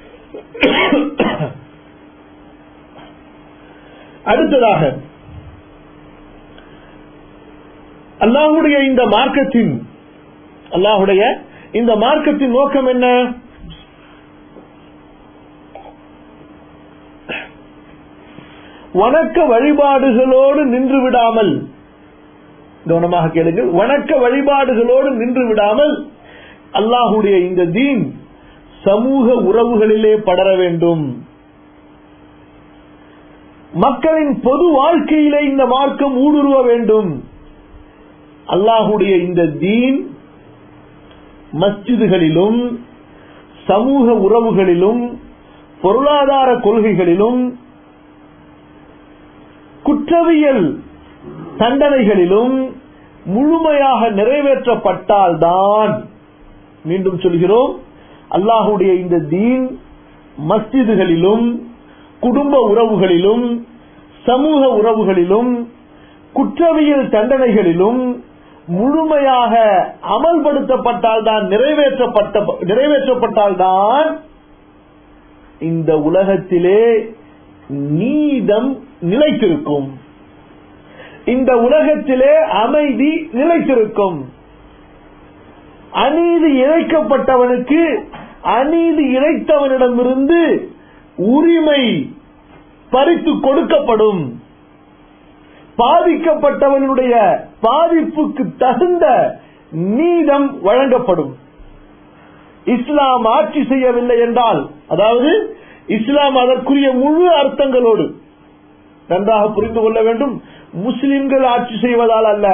அடுத்ததாக அல்லாஹுடைய இந்த மார்க்கத்தின் அல்லாஹுடைய இந்த மார்க்கத்தின் நோக்கம் என்ன வணக்க வழிபாடுகளோடு நின்று விடாமல் கவனமாக கேளுங்கள் வணக்க வழிபாடுகளோடு நின்று விடாமல் அல்லாஹுடைய இந்த தீன் சமூக உறவுகளிலே படர வேண்டும் மக்களின் பொது வாழ்க்கையிலே இந்த மார்க்கம் ஊடுருவ வேண்டும் அல்லாஹுடைய இந்த தீன் மஸ்ஜிதுகளிலும் சமூக உறவுகளிலும் பொருளாதார கொள்கைகளிலும் குற்றவியல் தண்டனைகளிலும் முழுமையாக நிறைவேற்றப்பட்டால்தான் மீண்டும் சொல்கிறோம் அல்லாஹுடைய இந்த தீன் மஸ்ஜிதுகளிலும் குடும்ப உறவுகளிலும் சமூக உறவுகளிலும் குற்றவியல் தண்டனைகளிலும் முழுமையாக அமல்படுத்தப்பட்டால்தான் நிறைவேற்றப்பட்ட நிறைவேற்றப்பட்டால்தான் இந்த உலகத்திலே நீதம் நிலைத்திருக்கும் இந்த உலகத்திலே அமைதி நிலைத்திருக்கும் அநீதி இழைக்கப்பட்டவனுக்கு அநீதி இழைத்தவனிடமிருந்து உரிமை பறித்து கொடுக்கப்படும் பாதிக்கப்பட்டவனுடைய பாதிப்புக்கு தகுந்த நீதம் வழங்கப்படும் இஸ்லாம் ஆட்சி செய்யவில்லை என்றால் அதாவது இஸ்லாம் அதற்குரிய முழு அர்த்தங்களோடு நன்றாக புரிந்து கொள்ள வேண்டும் முஸ்லிம்கள் ஆட்சி செய்வதால் அல்ல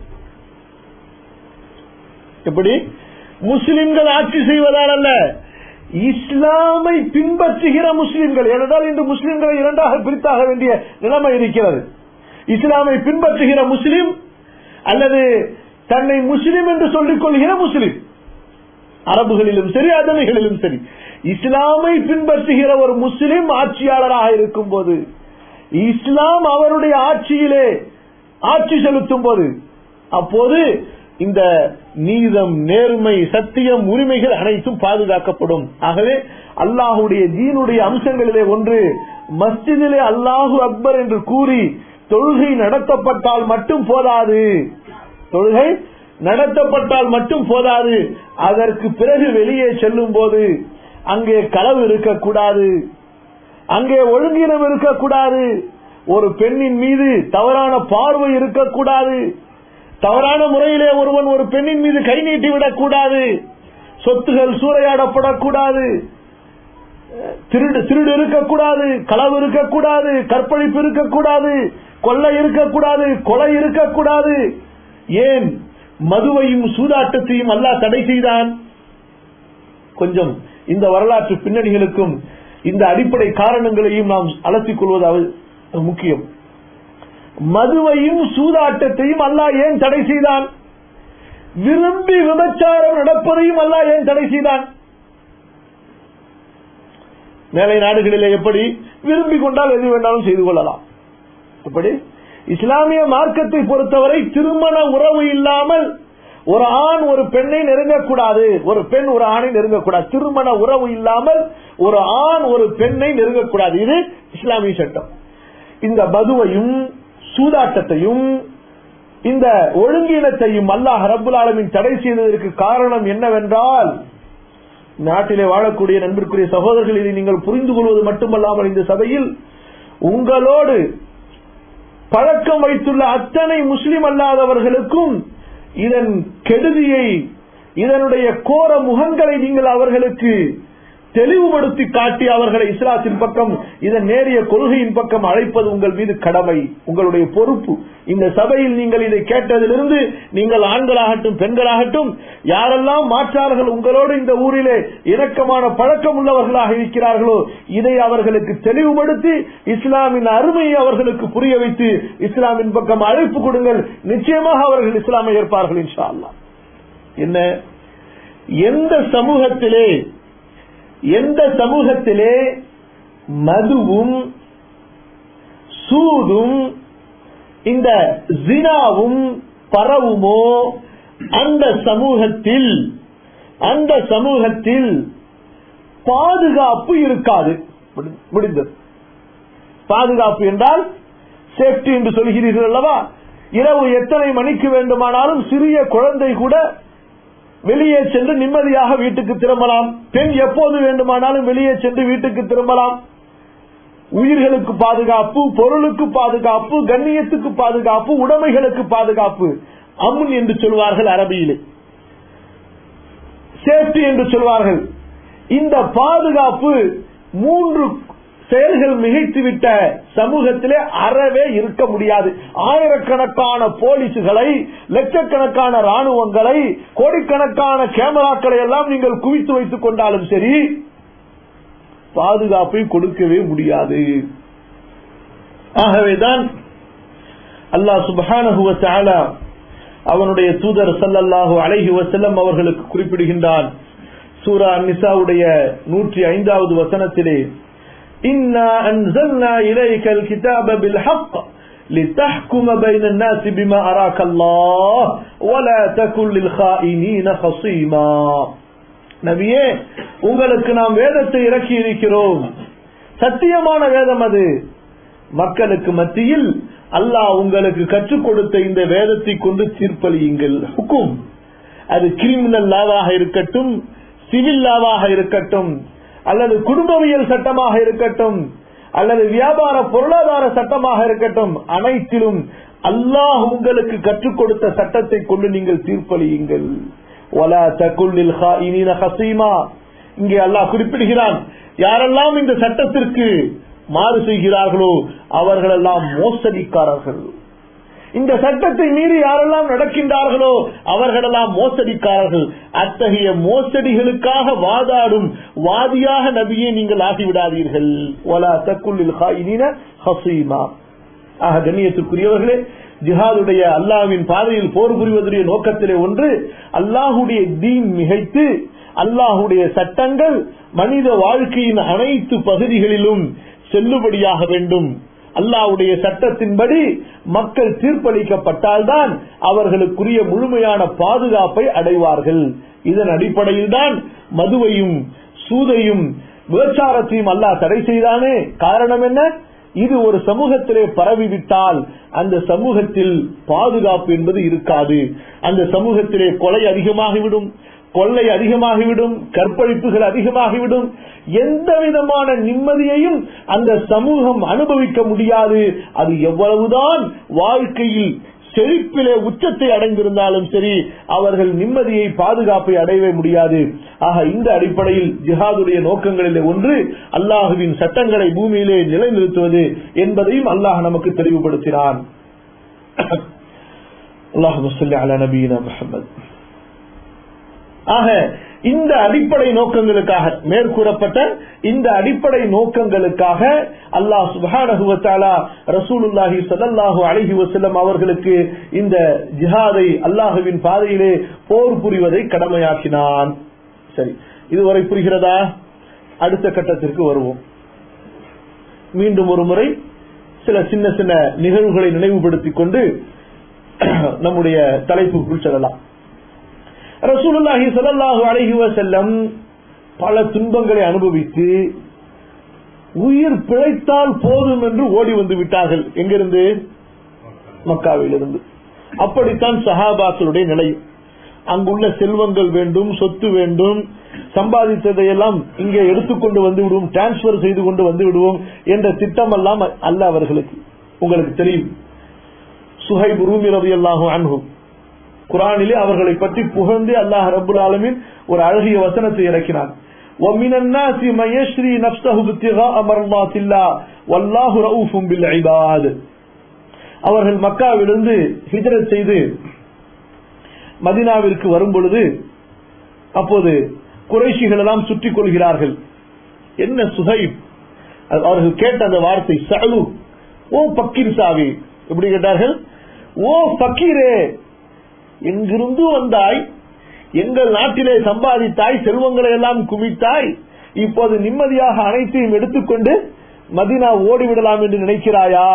எப்படி முஸ்லிம்கள் ஆட்சி செய்வதால் அல்ல இஸ்லாமை பின்பற்றுகிற முஸ்லிம்கள் ஏனென்றால் இன்று முஸ்லிம்களை இரண்டாக பிரித்தாக வேண்டிய நிலைமை இருக்கிறது இஸ்லாமை பின்பற்றுகிற முஸ்லிம் அல்லது தன்னை முஸ்லிம் என்று சொல்லிக் கொள்கிற முஸ்லிம் அரபுகளிலும் சரி அதனைகளிலும் சரி இஸ்லாமை பின்பற்றுகிற ஒரு முஸ்லிம் ஆட்சியாளராக இருக்கும் போது இஸ்லாம் அவருடைய ஆட்சியிலே ஆட்சி செலுத்தும் போது அப்போது இந்த நீதம் நேர்மை சத்தியம் உரிமைகள் அனைத்தும் பாதுகாக்கப்படும் ஆகவே அல்லாஹுடைய தீனுடைய அம்சங்களிலே ஒன்று மஸ்ஜிதிலே அல்லாஹு அக்பர் என்று கூறி தொழுகை நடத்தப்பட்டால் மட்டும் போதாது தொழுகை நடத்தப்பட்டால் மட்டும் போதாது அதற்கு பிறகு வெளியே செல்லும் போது அங்கே களவு இருக்கக்கூடாது அங்கே ஒழுங்கினம் இருக்கக்கூடாது ஒரு பெண்ணின் மீது தவறான பார்வை இருக்கக்கூடாது தவறான முறையிலே ஒருவன் ஒரு பெண்ணின் மீது கை நீட்டி விடக்கூடாது சொத்துகள் சூறையாடப்படக்கூடாது திருடு திருடு இருக்கக்கூடாது களவு இருக்கக்கூடாது கற்பழிப்பு இருக்கக்கூடாது கொள்ளை இருக்கக்கூடாது கொலை இருக்கக்கூடாது ஏன் மதுவையும் சூதாட்டத்தையும் அல்லாஹ் தடை செய்தான் கொஞ்சம் இந்த வரலாற்று பின்னணிகளுக்கும் இந்த அடிப்படை காரணங்களையும் நாம் அலசிக் கொள்வது அவ- முக்கியம் மதுவையும் சூதாட்டத்தையும் அல்லாஹ் ஏன் தடை செய்தான் விரும்பி விபச்சாரம் நடப்பதையும் அல்லாஹ் ஏன் தடை செய்தான் மேலை நாடுகளிலே எப்படி விரும்பி கொண்டால் எது வேண்டாலும் செய்து கொள்ளலாம் எப்படி இஸ்லாமிய மார்க்கத்தை பொறுத்தவரை திருமண உறவு இல்லாமல் ஒரு ஆண் ஒரு பெண்ணை நெருங்கக்கூடாது ஒரு பெண் ஒரு ஆணை நெருங்கக்கூடாது திருமண உறவு இல்லாமல் ஒரு ஆண் ஒரு பெண்ணை நெருங்கக்கூடாது இது இஸ்லாமிய சட்டம் இந்த மதுவையும் சூதாட்டத்தையும் இந்த ஒழுங்கீனத்தையும் அல்லாஹ் ரப்புல் ஆலமீன் தடை செய்ததற்கு காரணம் என்னவென்றால் நாட்டிலே வாழக்கூடிய நண்பிற்குரிய சகோதரர்கள் இதை நீங்கள் புரிந்து கொள்வது மட்டுமல்லாமல் இந்த சபையில் உங்களோடு பழக்கம் வைத்துள்ள அத்தனை முஸ்லிம் அல்லாதவர்களுக்கும் இதன் கெடுதியை இதனுடைய கோர முகங்களை நீங்கள் அவர்களுக்கு தெளிவுபடுத்தி காட்டி அவர்களை இஸ்லாத்தின் பக்கம் இதன் நேரிய கொள்கையின் பக்கம் அழைப்பது உங்கள் மீது கடமை உங்களுடைய பொறுப்பு இந்த சபையில் நீங்கள் இதை கேட்டதிலிருந்து நீங்கள் ஆண்களாகட்டும் பெண்களாகட்டும் யாரெல்லாம் மாற்றார்கள் உங்களோடு இந்த ஊரிலே இரக்கமான பழக்கம் உள்ளவர்களாக இருக்கிறார்களோ இதை அவர்களுக்கு தெளிவுபடுத்தி இஸ்லாமின் அருமையை அவர்களுக்கு புரிய வைத்து இஸ்லாமின் பக்கம் அழைப்பு கொடுங்கள் நிச்சயமாக அவர்கள் இஸ்லாமை ஏற்பார்கள் இன்ஷா அல்லாஹ் என்ன எந்த சமூகத்திலே எந்த சமூகத்திலே மதுவும் சூதும் இந்த ஜினாவும் பரவுமோ அந்த சமூகத்தில் அந்த சமூகத்தில் பாதுகாப்பு இருக்காது முடி- முடிந்தது பாதுகாப்பு என்றால் சேஃப்டி என்று சொல்கிறீர்கள் அல்லவா இரவு எத்தனை மணிக்கு வேண்டுமானாலும் சிறிய குழந்தை கூட வெளியே சென்று நிம்மதியாக வீட்டுக்கு திரும்பலாம் பெண் எப்போது வேண்டுமானாலும் வெளியே சென்று வீட்டுக்கு திரும்பலாம் உயிர்களுக்கு பாதுகாப்பு பொருளுக்கு பாதுகாப்பு கண்ணியத்துக்கு பாதுகாப்பு உடைமைகளுக்கு பாதுகாப்பு அமுன் என்று சொல்வார்கள் அரபியிலே சேஃப்டி என்று சொல்வார்கள் இந்த பாதுகாப்பு மூன்று செயல்கள் மிகைத்துவிட்ட சமூகத்திலே அறவே இருக்க முடியாது ஆயிரக்கணக்கான போலீசுகளை லட்சக்கணக்கான ராணுவங்களை கோடிக்கணக்கான கேமராக்களை எல்லாம் நீங்கள் குவித்து வைத்துக் கொண்டாலும் சரி பாதுகாப்பை கொடுக்கவே முடியாது ஆகவேதான் அல்லாஹ் சுப்ஹானஹு வ தஆலா அவனுடைய தூதர் ஸல்லல்லாஹு அலைஹி வஸல்லம் அவர்களுக்கு குறிப்பிடுகின்றான் சூரா நிசாவுடைய நூற்றி ஐந்தாவது வசனத்திலே إنا أنزلنا إليك الكتاب بالحق لتحكم بين الناس بما أراك الله ولا تكن للخائنين خصيما நபியே உங்களுக்கு நாம் வேதத்தை இறக்கி இருக்கிறோம் சத்தியமான வேதம் அது மக்களுக்கு மத்தியில் அல்லாஹ் உங்களுக்கு கற்றுக் கொடுத்த இந்த வேதத்தை கொண்டு தீர்ப்பளியுங்கள் ஹுக்கும் அது கிரிமினல் லாவாக இருக்கட்டும் சிவில் லாவாக இருக்கட்டும் அல்லது குடும்பவியல் சட்டமாக இருக்கட்டும் அல்லது வியாபார பொருளாதார சட்டமாக இருக்கட்டும் அனைத்திலும் அல்லாஹ் உங்களுக்கு கற்றுக் கொடுத்த சட்டத்தை கொண்டு நீங்கள் தீர்ப்பளியுங்கள் وَلَا تَكُنْ لِلْخَائِنِينَ خَصِيمًا இங்கே அல்லாஹ் குறிப்பிடுகிறான் யாரெல்லாம் இந்த சட்டத்திற்கு மாறு செய்கிறார்களோ அவர்களெல்லாம் மோசடிக்காரர்கள் இந்த சட்டத்தை மீறி யாரெல்லாம் நடக்கின்றார்களோ அவர்களெல்லாம் மோசடிக்காரர்கள் அத்தகைய மோசடிகளுக்காக வாதாடும் வாதியாக நபியை நீங்கள் ஆகிவிடாதீர்கள் ஒலா தக்குள்ளில் ஹாயினீன ஹசீமா ஆக கண்ணியத்துக்குரியவர்களே ஜிஹாதுடைய அல்லாஹ்வின் பாதையில் போர் புரிவதுடைய நோக்கத்திலே ஒன்று அல்லாஹுடைய தீன் மிகைத்து அல்லாஹுடைய சட்டங்கள் மனித வாழ்க்கையின் அனைத்து பகுதிகளிலும் செல்லுபடியாக வேண்டும் அல்லாஹ்வுடைய சட்டத்தின்படி மக்கள் தீர்ப்பளிக்கப்பட்டால்தான் அவர்களுக்குரிய முழுமையான பாதுகாப்பை அடைவார்கள் இதன் அடிப்படையில் தான் மதுவையும் சூதையும் விபச்சாரத்தையும் அல்லாஹ் தடை செய்தானே காரணம் என்ன இது ஒரு சமூகத்திலே பரவிவிட்டால் அந்த சமூகத்தில் பாதுகாப்பு என்பது இருக்காது அந்த சமூகத்திலே கொலை அதிகமாகிவிடும் கொள்ளை அதிகமாகிவிடும் கற்பழிப்புகள் அதிகமாகிவிடும் எந்த விதமான நிம்மதியையும் அந்த சமூகம் அனுபவிக்க முடியாது அது எவ்வளவுதான் வாழ்க்கையில் செழிப்பிலே உச்சத்தை அடைந்திருந்தாலும் சரி அவர்கள் நிம்மதியை பாதுகாப்பை அடையவே முடியாது ஆக இந்த அடிப்படையில் ஜிஹாதுடைய நோக்கங்களிலே ஒன்று அல்லாஹுவின் சட்டங்களை பூமியிலே நிலைநிறுத்துவது என்பதையும் அல்லாஹ் நமக்கு தெளிவுபடுத்தினான் அல்லாஹு அலா நபீனா முஹம்மது ஆக இந்த அடிப்படை நோக்கங்களுக்காக மேற்கூறப்பட்ட இந்த அடிப்படை நோக்கங்களுக்காக அல்லாஹ் சுபானகுவத்தாலா ரசூலுல்லாஹி சல்லாஹூ அலஹி வசல்லம் அவர்களுக்கு இந்த ஜிஹாதை அல்லாஹுவின் பாதையிலே போர் புரிவதை கடமையாக்கினான் சரி இதுவரை புரிகிறதா அடுத்த கட்டத்திற்கு வருவோம் மீண்டும் ஒரு முறை சில சின்ன சின்ன நிகழ்வுகளை நினைவுபடுத்திக் கொண்டு நம்முடைய தலைப்புக்குள் செல்லலாம் ரசூலுல்லாஹி ஸல்லல்லாஹு அலைஹி வஸல்லம் பல துன்பங்களை அனுபவித்து உயிர் பிழைத்தால் போதும் என்று ஓடி வந்து விட்டார்கள் எங்கிருந்து மக்காவிலிருந்து அப்படித்தான் சஹாபாக்களுடைய நிலை அங்குள்ள செல்வங்கள் வேண்டும் சொத்து வேண்டும் சம்பாதித்ததையெல்லாம் இங்கே எடுத்துக்கொண்டு வந்து விடுவோம் டிரான்ஸ்பர் செய்து கொண்டு வந்து விடுவோம் என்ற திட்டம் எல்லாம் அல்ல அவர்களுக்கு உங்களுக்கு தெரியும் சுஹைப் ரூமி ரவி அல்லாஹும் அன்ஹும் குரானிலே அவர்களை பற்றி புகழ்ந்து அல்லாஹ் ரபுல் ஆலமின் ஒரு அழகிய வசனத்தை இறக்கினான் وَمِنَ النَّاسِ مَن يَشْرِي نَفْسَهُ ابْتِغَاءَ مَرْضَاتِ اللَّهِ وَاللَّهُ رَءُوفٌ بِالْعِبَادِ அவர்கள் மக்காவிலிருந்து ஹிஜ்ரத் செய்து மதினாவிற்கு வரும் பொழுது அப்போது குறைஷிகள் எல்லாம் சுற்றிக் கொள்கிறார்கள் என்ன சுஹைப் அவர்கள் கேட்ட அந்த வார்த்தை சலு ஓ பக்கீர் சாவி எப்படி கேட்டார்கள் ஓ பக்கீரே எங்கிருந்து வந்தாய் எங்கள் நாட்டிலே சம்பாதித்தாய் செல்வங்களை எல்லாம் குவித்தாய் இப்போது நிம்மதியாக அனைத்தையும் எடுத்துக்கொண்டு மதினா ஓடிவிடலாம் என்று நினைக்கிறாயா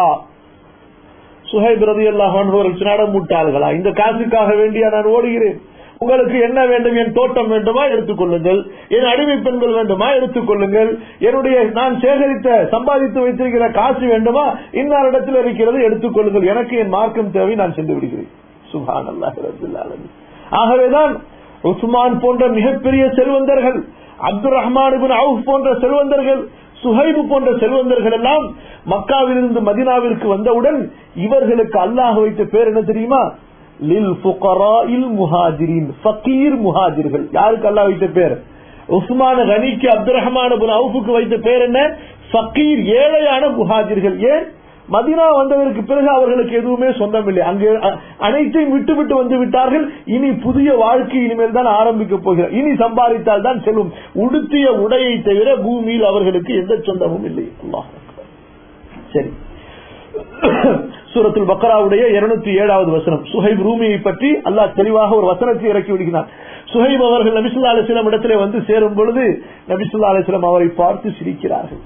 சுஹைப் ரதி அல்லாஹ் நாடம் முட்டாள்களா இந்த காசுக்காக வேண்டியா நான் ஓடுகிறேன் உங்களுக்கு என்ன வேண்டும் என் தோட்டம் வேண்டுமா எடுத்துக்கொள்ளுங்கள் என் அடிமை பெண்கள் வேண்டுமா எடுத்துக்கொள்ளுங்கள் என்னுடைய நான் சேகரித்த சம்பாதித்து வைத்திருக்கிற காசு வேண்டுமா இன்னார் இடத்தில் இருக்கிறது எடுத்துக்கொள்ளுங்கள் எனக்கு என் மார்க்கம் தேவை நான் சென்று விடுகிறேன் சுபான் அல்லாஹ் ஆகவேதான் உஸ்மான் போன்ற மிகப்பெரிய செல்வந்தர்கள் அப்துல் ரஹ்மான் அவுப் போன்ற செல்வந்தர்கள் சுஹைபு போன்ற செல்வந்தர்கள் எல்லாம் மக்காவிலிருந்து மதினாவிற்கு வந்தவுடன் இவர்களுக்கு அல்லாஹ் வைத்த பேர் என்ன தெரியுமா லில் புகராயில் முஹாஜிரின் ஃபக்கீர் முஹாஜிர்கள் யாருக்கு அல்லாஹ் வைத்த பேர் உஸ்மான கனிக்கு அப்துல் ரஹ்மான் அவுஃபுக்கு வைத்த பேர் என்ன ஃபக்கீர் ஏழையான முஹாஜிர்கள் ஏன் மதினா வந்ததற்கு பிறகு அவர்களுக்கு எதுவுமே சொந்தம் இல்லை அங்கே அனைத்தையும் விட்டு விட்டு வந்து விட்டார்கள் இனி புதிய வாழ்க்கை இனிமேல் தான் ஆரம்பிக்க போகிறார் இனி சம்பாதித்தால் தான் செல்லும் உடுத்திய உடையை தவிர பூமியில் அவர்களுக்கு எந்த சொந்தமும் இல்லை சரி சூரத்துல் பக்ராவுடைய இருநூத்தி ஏழாவது வசனம் சுஹைப் ரூமியை பற்றி அல்லாஹ் தெளிவாக ஒரு வசனத்தை இறக்கி விடுகிறார் சுஹைப் அவர்கள் நபிசுல்லா அலிஸ்லாம் இடத்திலே வந்து சேரும் பொழுது நபிசுல்லா அலிஸ்லாம் அவரை பார்த்து சிரிக்கிறார்கள்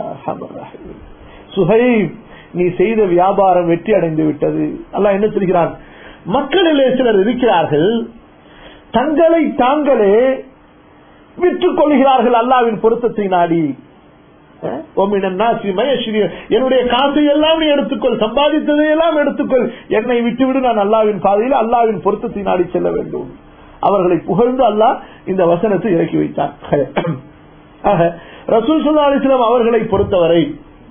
சுஹைப் நீ செய்த வியாபாரம் வெற்றி அடைந்து விட்டது அல்ல என்ன சொல்கிறான் மக்களிலே சிலர் இருக்கிறார்கள் தங்களை தாங்களே விற்றுக் கொள்கிறார்கள் அல்லாவின் பொருத்தத்தை நாடி என்னுடைய காசை எல்லாம் நீ எடுத்துக்கொள் சம்பாதித்ததை எல்லாம் எடுத்துக்கொள் என்னை விட்டுவிடு நான் அல்லாவின் பாதையில் அல்லாவின் பொருத்தத்தை நாடி செல்ல வேண்டும் அவர்களை புகழ்ந்து அல்லாஹ் இந்த வசனத்தை இறக்கி வைத்தார் ஆக ரசூல் சுல்லா அலிஸ்லாம் அவர்களை பொறுத்தவரை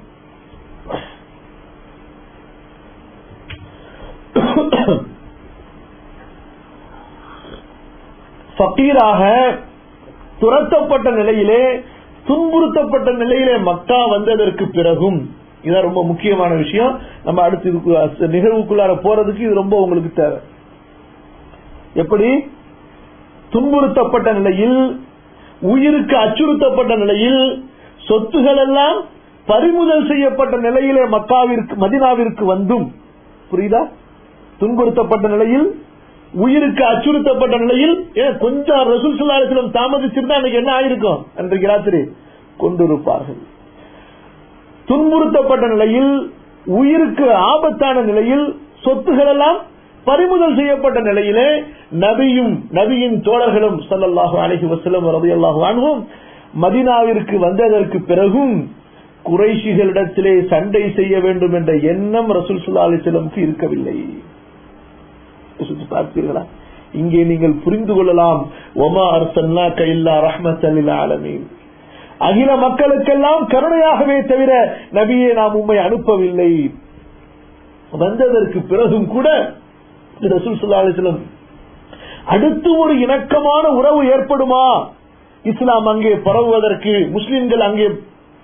ஃபக்கீராக துரத்தப்பட்ட நிலையிலே துன்புறுத்தப்பட்ட நிலையிலே மக்கா வந்ததற்கு பிறகும் இதான் ரொம்ப முக்கியமான விஷயம் நம்ம அடுத்து நிகழ்வுக்குள்ளார போறதுக்கு இது ரொம்ப உங்களுக்கு தேவை எப்படி துன்புறுத்தப்பட்ட நிலையில் உயிருக்கு அச்சுறுத்தப்பட்ட நிலையில் சொத்துகள் எல்லாம் பறிமுதல் செய்யப்பட்ட நிலையிலே மக்காவிற்கு மதினாவிற்கு வந்தும் புரியுதா துன்புறுத்தப்பட்ட நிலையில் உயிருக்கு அச்சுறுத்தப்பட்ட நிலையில் கொஞ்சம் ரசூல் சுல்லாசிலம் தாமதிச்சிருந்தா அன்னைக்கு என்ன ஆயிருக்கும் அன்றைக்கு ராத்திரி கொண்டிருப்பார்கள் துன்புறுத்தப்பட்ட நிலையில் உயிருக்கு ஆபத்தான நிலையில் சொத்துகள் எல்லாம் பறிமுதல் செய்யப்பட்ட நிலையிலே நபியும் நபியின் தோழர்களும் சல்லல்லாஹு அலஹி வசலம் ரவி அல்லாஹு அனுவும் மதினாவிற்கு வந்ததற்கு பிறகும் குறைஷிகளிடத்திலே சண்டை செய்ய வேண்டும் என்ற எண்ணம் ரசூல் சுல்லா அலிஸ்லமுக்கு இருக்கவில்லை பார்த்தீர்களா இங்கே நீங்கள் புரிந்து கொள்ளலாம் ஒமா அர்சன்னா கைல்லா ரஹ்மத் ஆலமீன் அகில மக்களுக்கெல்லாம் கருணையாகவே தவிர நபியை நாம் உண்மை அனுப்பவில்லை வந்ததற்கு பிறகும் கூட ரசூல் சுல்லா அலிஸ்லம் அடுத்து ஒரு இணக்கமான உறவு ஏற்படுமா இஸ்லாம் அங்கே பரவுவதற்கு முஸ்லிம்கள் அங்கே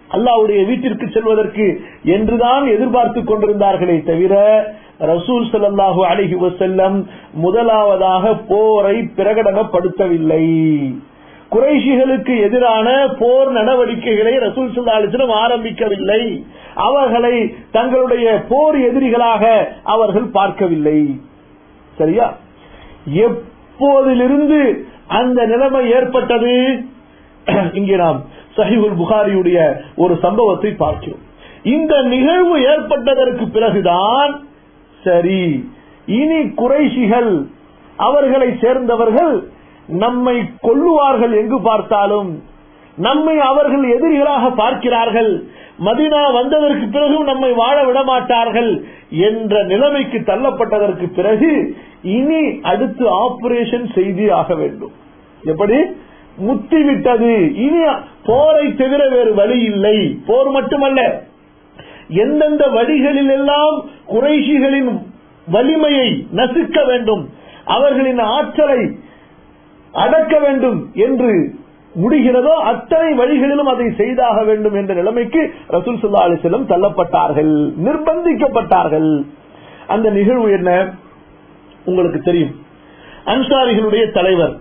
அல்லாவுடைய வீட்டிற்கு செல்வதற்கு என்றுதான் எதிர்பார்த்து கொண்டிருந்தார்களே தவிர ரசூல் ஸல்லல்லாஹு அலைஹி வஸல்லம் முதலாவதாக போரை பிரகடனப்படுத்தவில்லை குறைஷிகளுக்கு எதிரான போர் நடவடிக்கைகளை ரசூல் ஸல்லல்லாஹு அலைஹி வஸல்லம் ஆரம்பிக்கவில்லை அவர்களை தங்களுடைய போர் எதிரிகளாக அவர்கள் பார்க்கவில்லை சரியா எப்போதிலிருந்து அந்த நிலைமை ஏற்பட்டது இங்கே நாம் சஹிபுல் புகாரியுடைய ஒரு சம்பவத்தை பார்க்கிறோம் இந்த நிகழ்வு ஏற்பட்டதற்கு பிறகுதான் சரி இனி குறைஷிகள் அவர்களை சேர்ந்தவர்கள் நம்மை கொல்லுவார்கள் எங்கு பார்த்தாலும் நம்மை அவர்கள் எதிரிகளாக பார்க்கிறார்கள் மதினா வந்ததற்கு பிறகும் நம்மை வாழ விட மாட்டார்கள் என்ற நிலைமைக்கு தள்ளப்பட்டதற்கு பிறகு இனி அடுத்து ஆபரேஷன் செய்து ஆக வேண்டும் எப்படி முத்தி விட்டது இனி போரை தவிர வேறு வழி இல்லை போர் மட்டுமல்ல எந்தெந்த வழிகளில் எல்லாம் குறைஷிகளின் வலிமையை நசுக்க வேண்டும் அவர்களின் ஆற்றலை அடக்க வேண்டும் என்று முடிகிறதோ அத்தனை வழிகளிலும் அதை செய்தாக வேண்டும் என்ற நிலைமைக்கு ரசூல் சுல்லா அலிசல்லம் தள்ளப்பட்டார்கள் நிர்பந்திக்கப்பட்டார்கள் அந்த நிகழ்வு என்ன உங்களுக்கு தெரியும் அன்சாரிகளுடைய தலைவர்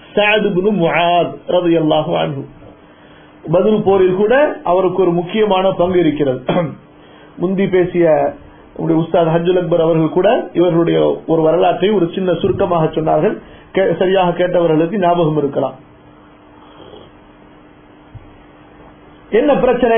பதில் போரில் கூட அவருக்கு ஒரு முக்கியமான பங்கு இருக்கிறது முந்தி பேசிய உஸ்தாத் ஹஜுல் அக்பர் அவர்கள் கூட இவர்களுடைய ஒரு வரலாற்றை ஒரு சின்ன சுருக்கமாக சொன்னார்கள் சரியாக கேட்டவர்களுக்கு ஞாபகம் இருக்கலாம் என்ன பிரச்சனை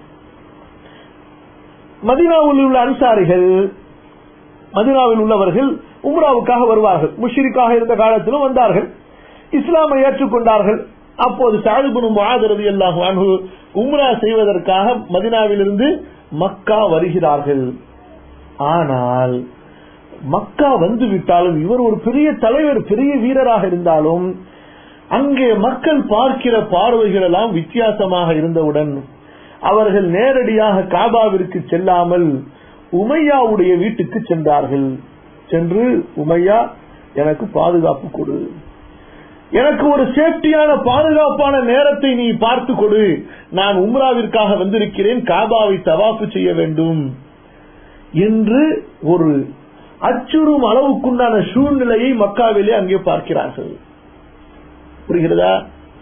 மதினாவில் உள்ள அன்சாரிகள் மதினாவில் உள்ளவர்கள் உம்ராவுக்காக வருவார்கள் முஷிரிக்காக இருந்த காலத்திலும் வந்தார்கள் இஸ்லாமை ஏற்றுக்கொண்டார்கள் அப்போது சாதுபுனும் ஆதரவு எல்லாம் உம்ரா செய்வதற்காக மதினாவிலிருந்து மக்கா வருகிறார்கள் ஆனால் மக்கா வந்து விட்டாலும் இவர் ஒரு பெரிய தலைவர் பெரிய வீரராக இருந்தாலும் அங்கே மக்கள் பார்க்கிற பார்வைகள் எல்லாம் வித்தியாசமாக இருந்தவுடன் அவர்கள் நேரடியாக காபாவிற்கு செல்லாமல் உமையாவுடைய வீட்டுக்கு சென்றார்கள் சென்று உமையா எனக்கு பாதுகாப்பு கொடு எனக்கு ஒரு சேஃப்டியான பாதுகாப்பான நேரத்தை நீ பார்த்து கொடு நான் உம்ராவிற்காக வந்திருக்கிறேன் காபாவை தவாப்பு செய்ய வேண்டும் என்று ஒரு அச்சுறும் அளவுக்குண்டான சூழ்நிலையை மக்காவிலே அங்கே பார்க்கிறார்கள் புரிகிறதா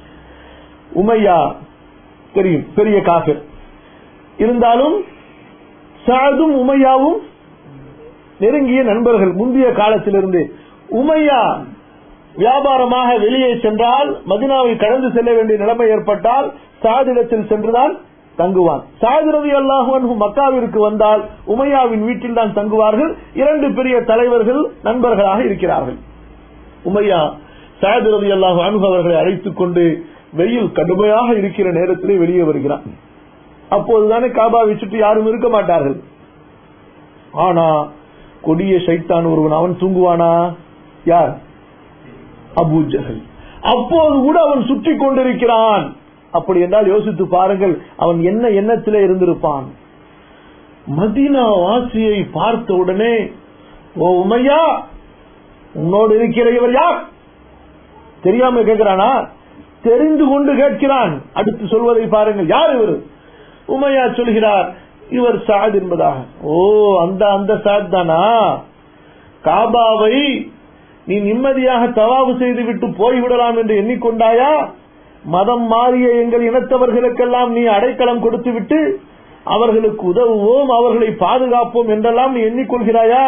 உமையா தெரியும் பெரிய காஃபிர் இருந்தாலும் சாதும் உமையாவும் நெருங்கிய நண்பர்கள் முந்தைய காலத்திலிருந்து உமையா வியாபாரமாக வெளியே சென்றால் மதினாவை கடந்து செல்ல வேண்டிய நிலைமை ஏற்பட்டால் சாதிடத்தில் சென்றுதான் தங்குவான் சாதிரதி அல்லாஹுவன் மக்காவிற்கு வந்தால் உமையாவின் வீட்டில் தான் தங்குவார்கள் இரண்டு பெரிய தலைவர்கள் நண்பர்களாக இருக்கிறார்கள் உமையா சாதிரதி அல்லாஹு அன்பு அவர்களை அழைத்துக் கொண்டு வெயில் கடுமையாக இருக்கிற நேரத்திலே வெளியே வருகிறான் அப்போதுதானே காபாவை சுற்றி யாரும் இருக்க மாட்டார்கள் ஆனா கொடிய சைத்தான் ஒருவன் அவன் தூங்குவானா யார் அபு ஜஹல் அப்போது கூட அவன் சுற்றி கொண்டிருக்கிறான் அப்படி என்றால் யோசித்து பாருங்கள் அவன் என்ன எண்ணத்திலே இருந்திருப்பான் மதீனா வாசியை பார்த்த உடனே ஓ உமையா உன்னோடு இருக்கிற இவர் யார் தெரியாம கேட்கிறானா தெரிந்து கொண்டு கேட்கிறான் அடுத்து சொல்வதை பாருங்கள் யார் இவர் உமையா சொல்கிறார் இவர் சாத் என்பதாக ஓ அந்த அந்த சாத் தானா காபாவை நீ நிம்மதியாக தவாவு செய்து விட்டு போய்விடலாம் என்று எண்ணிக்கொண்டாயா மதம் மாறிய எங்கள் இனத்தவர்களுக்கெல்லாம் நீ அடைக்கலம் கொடுத்து விட்டு அவர்களுக்கு உதவுவோம் அவர்களை பாதுகாப்போம் என்றெல்லாம் நீ எண்ணிக்கொள்கிறாயா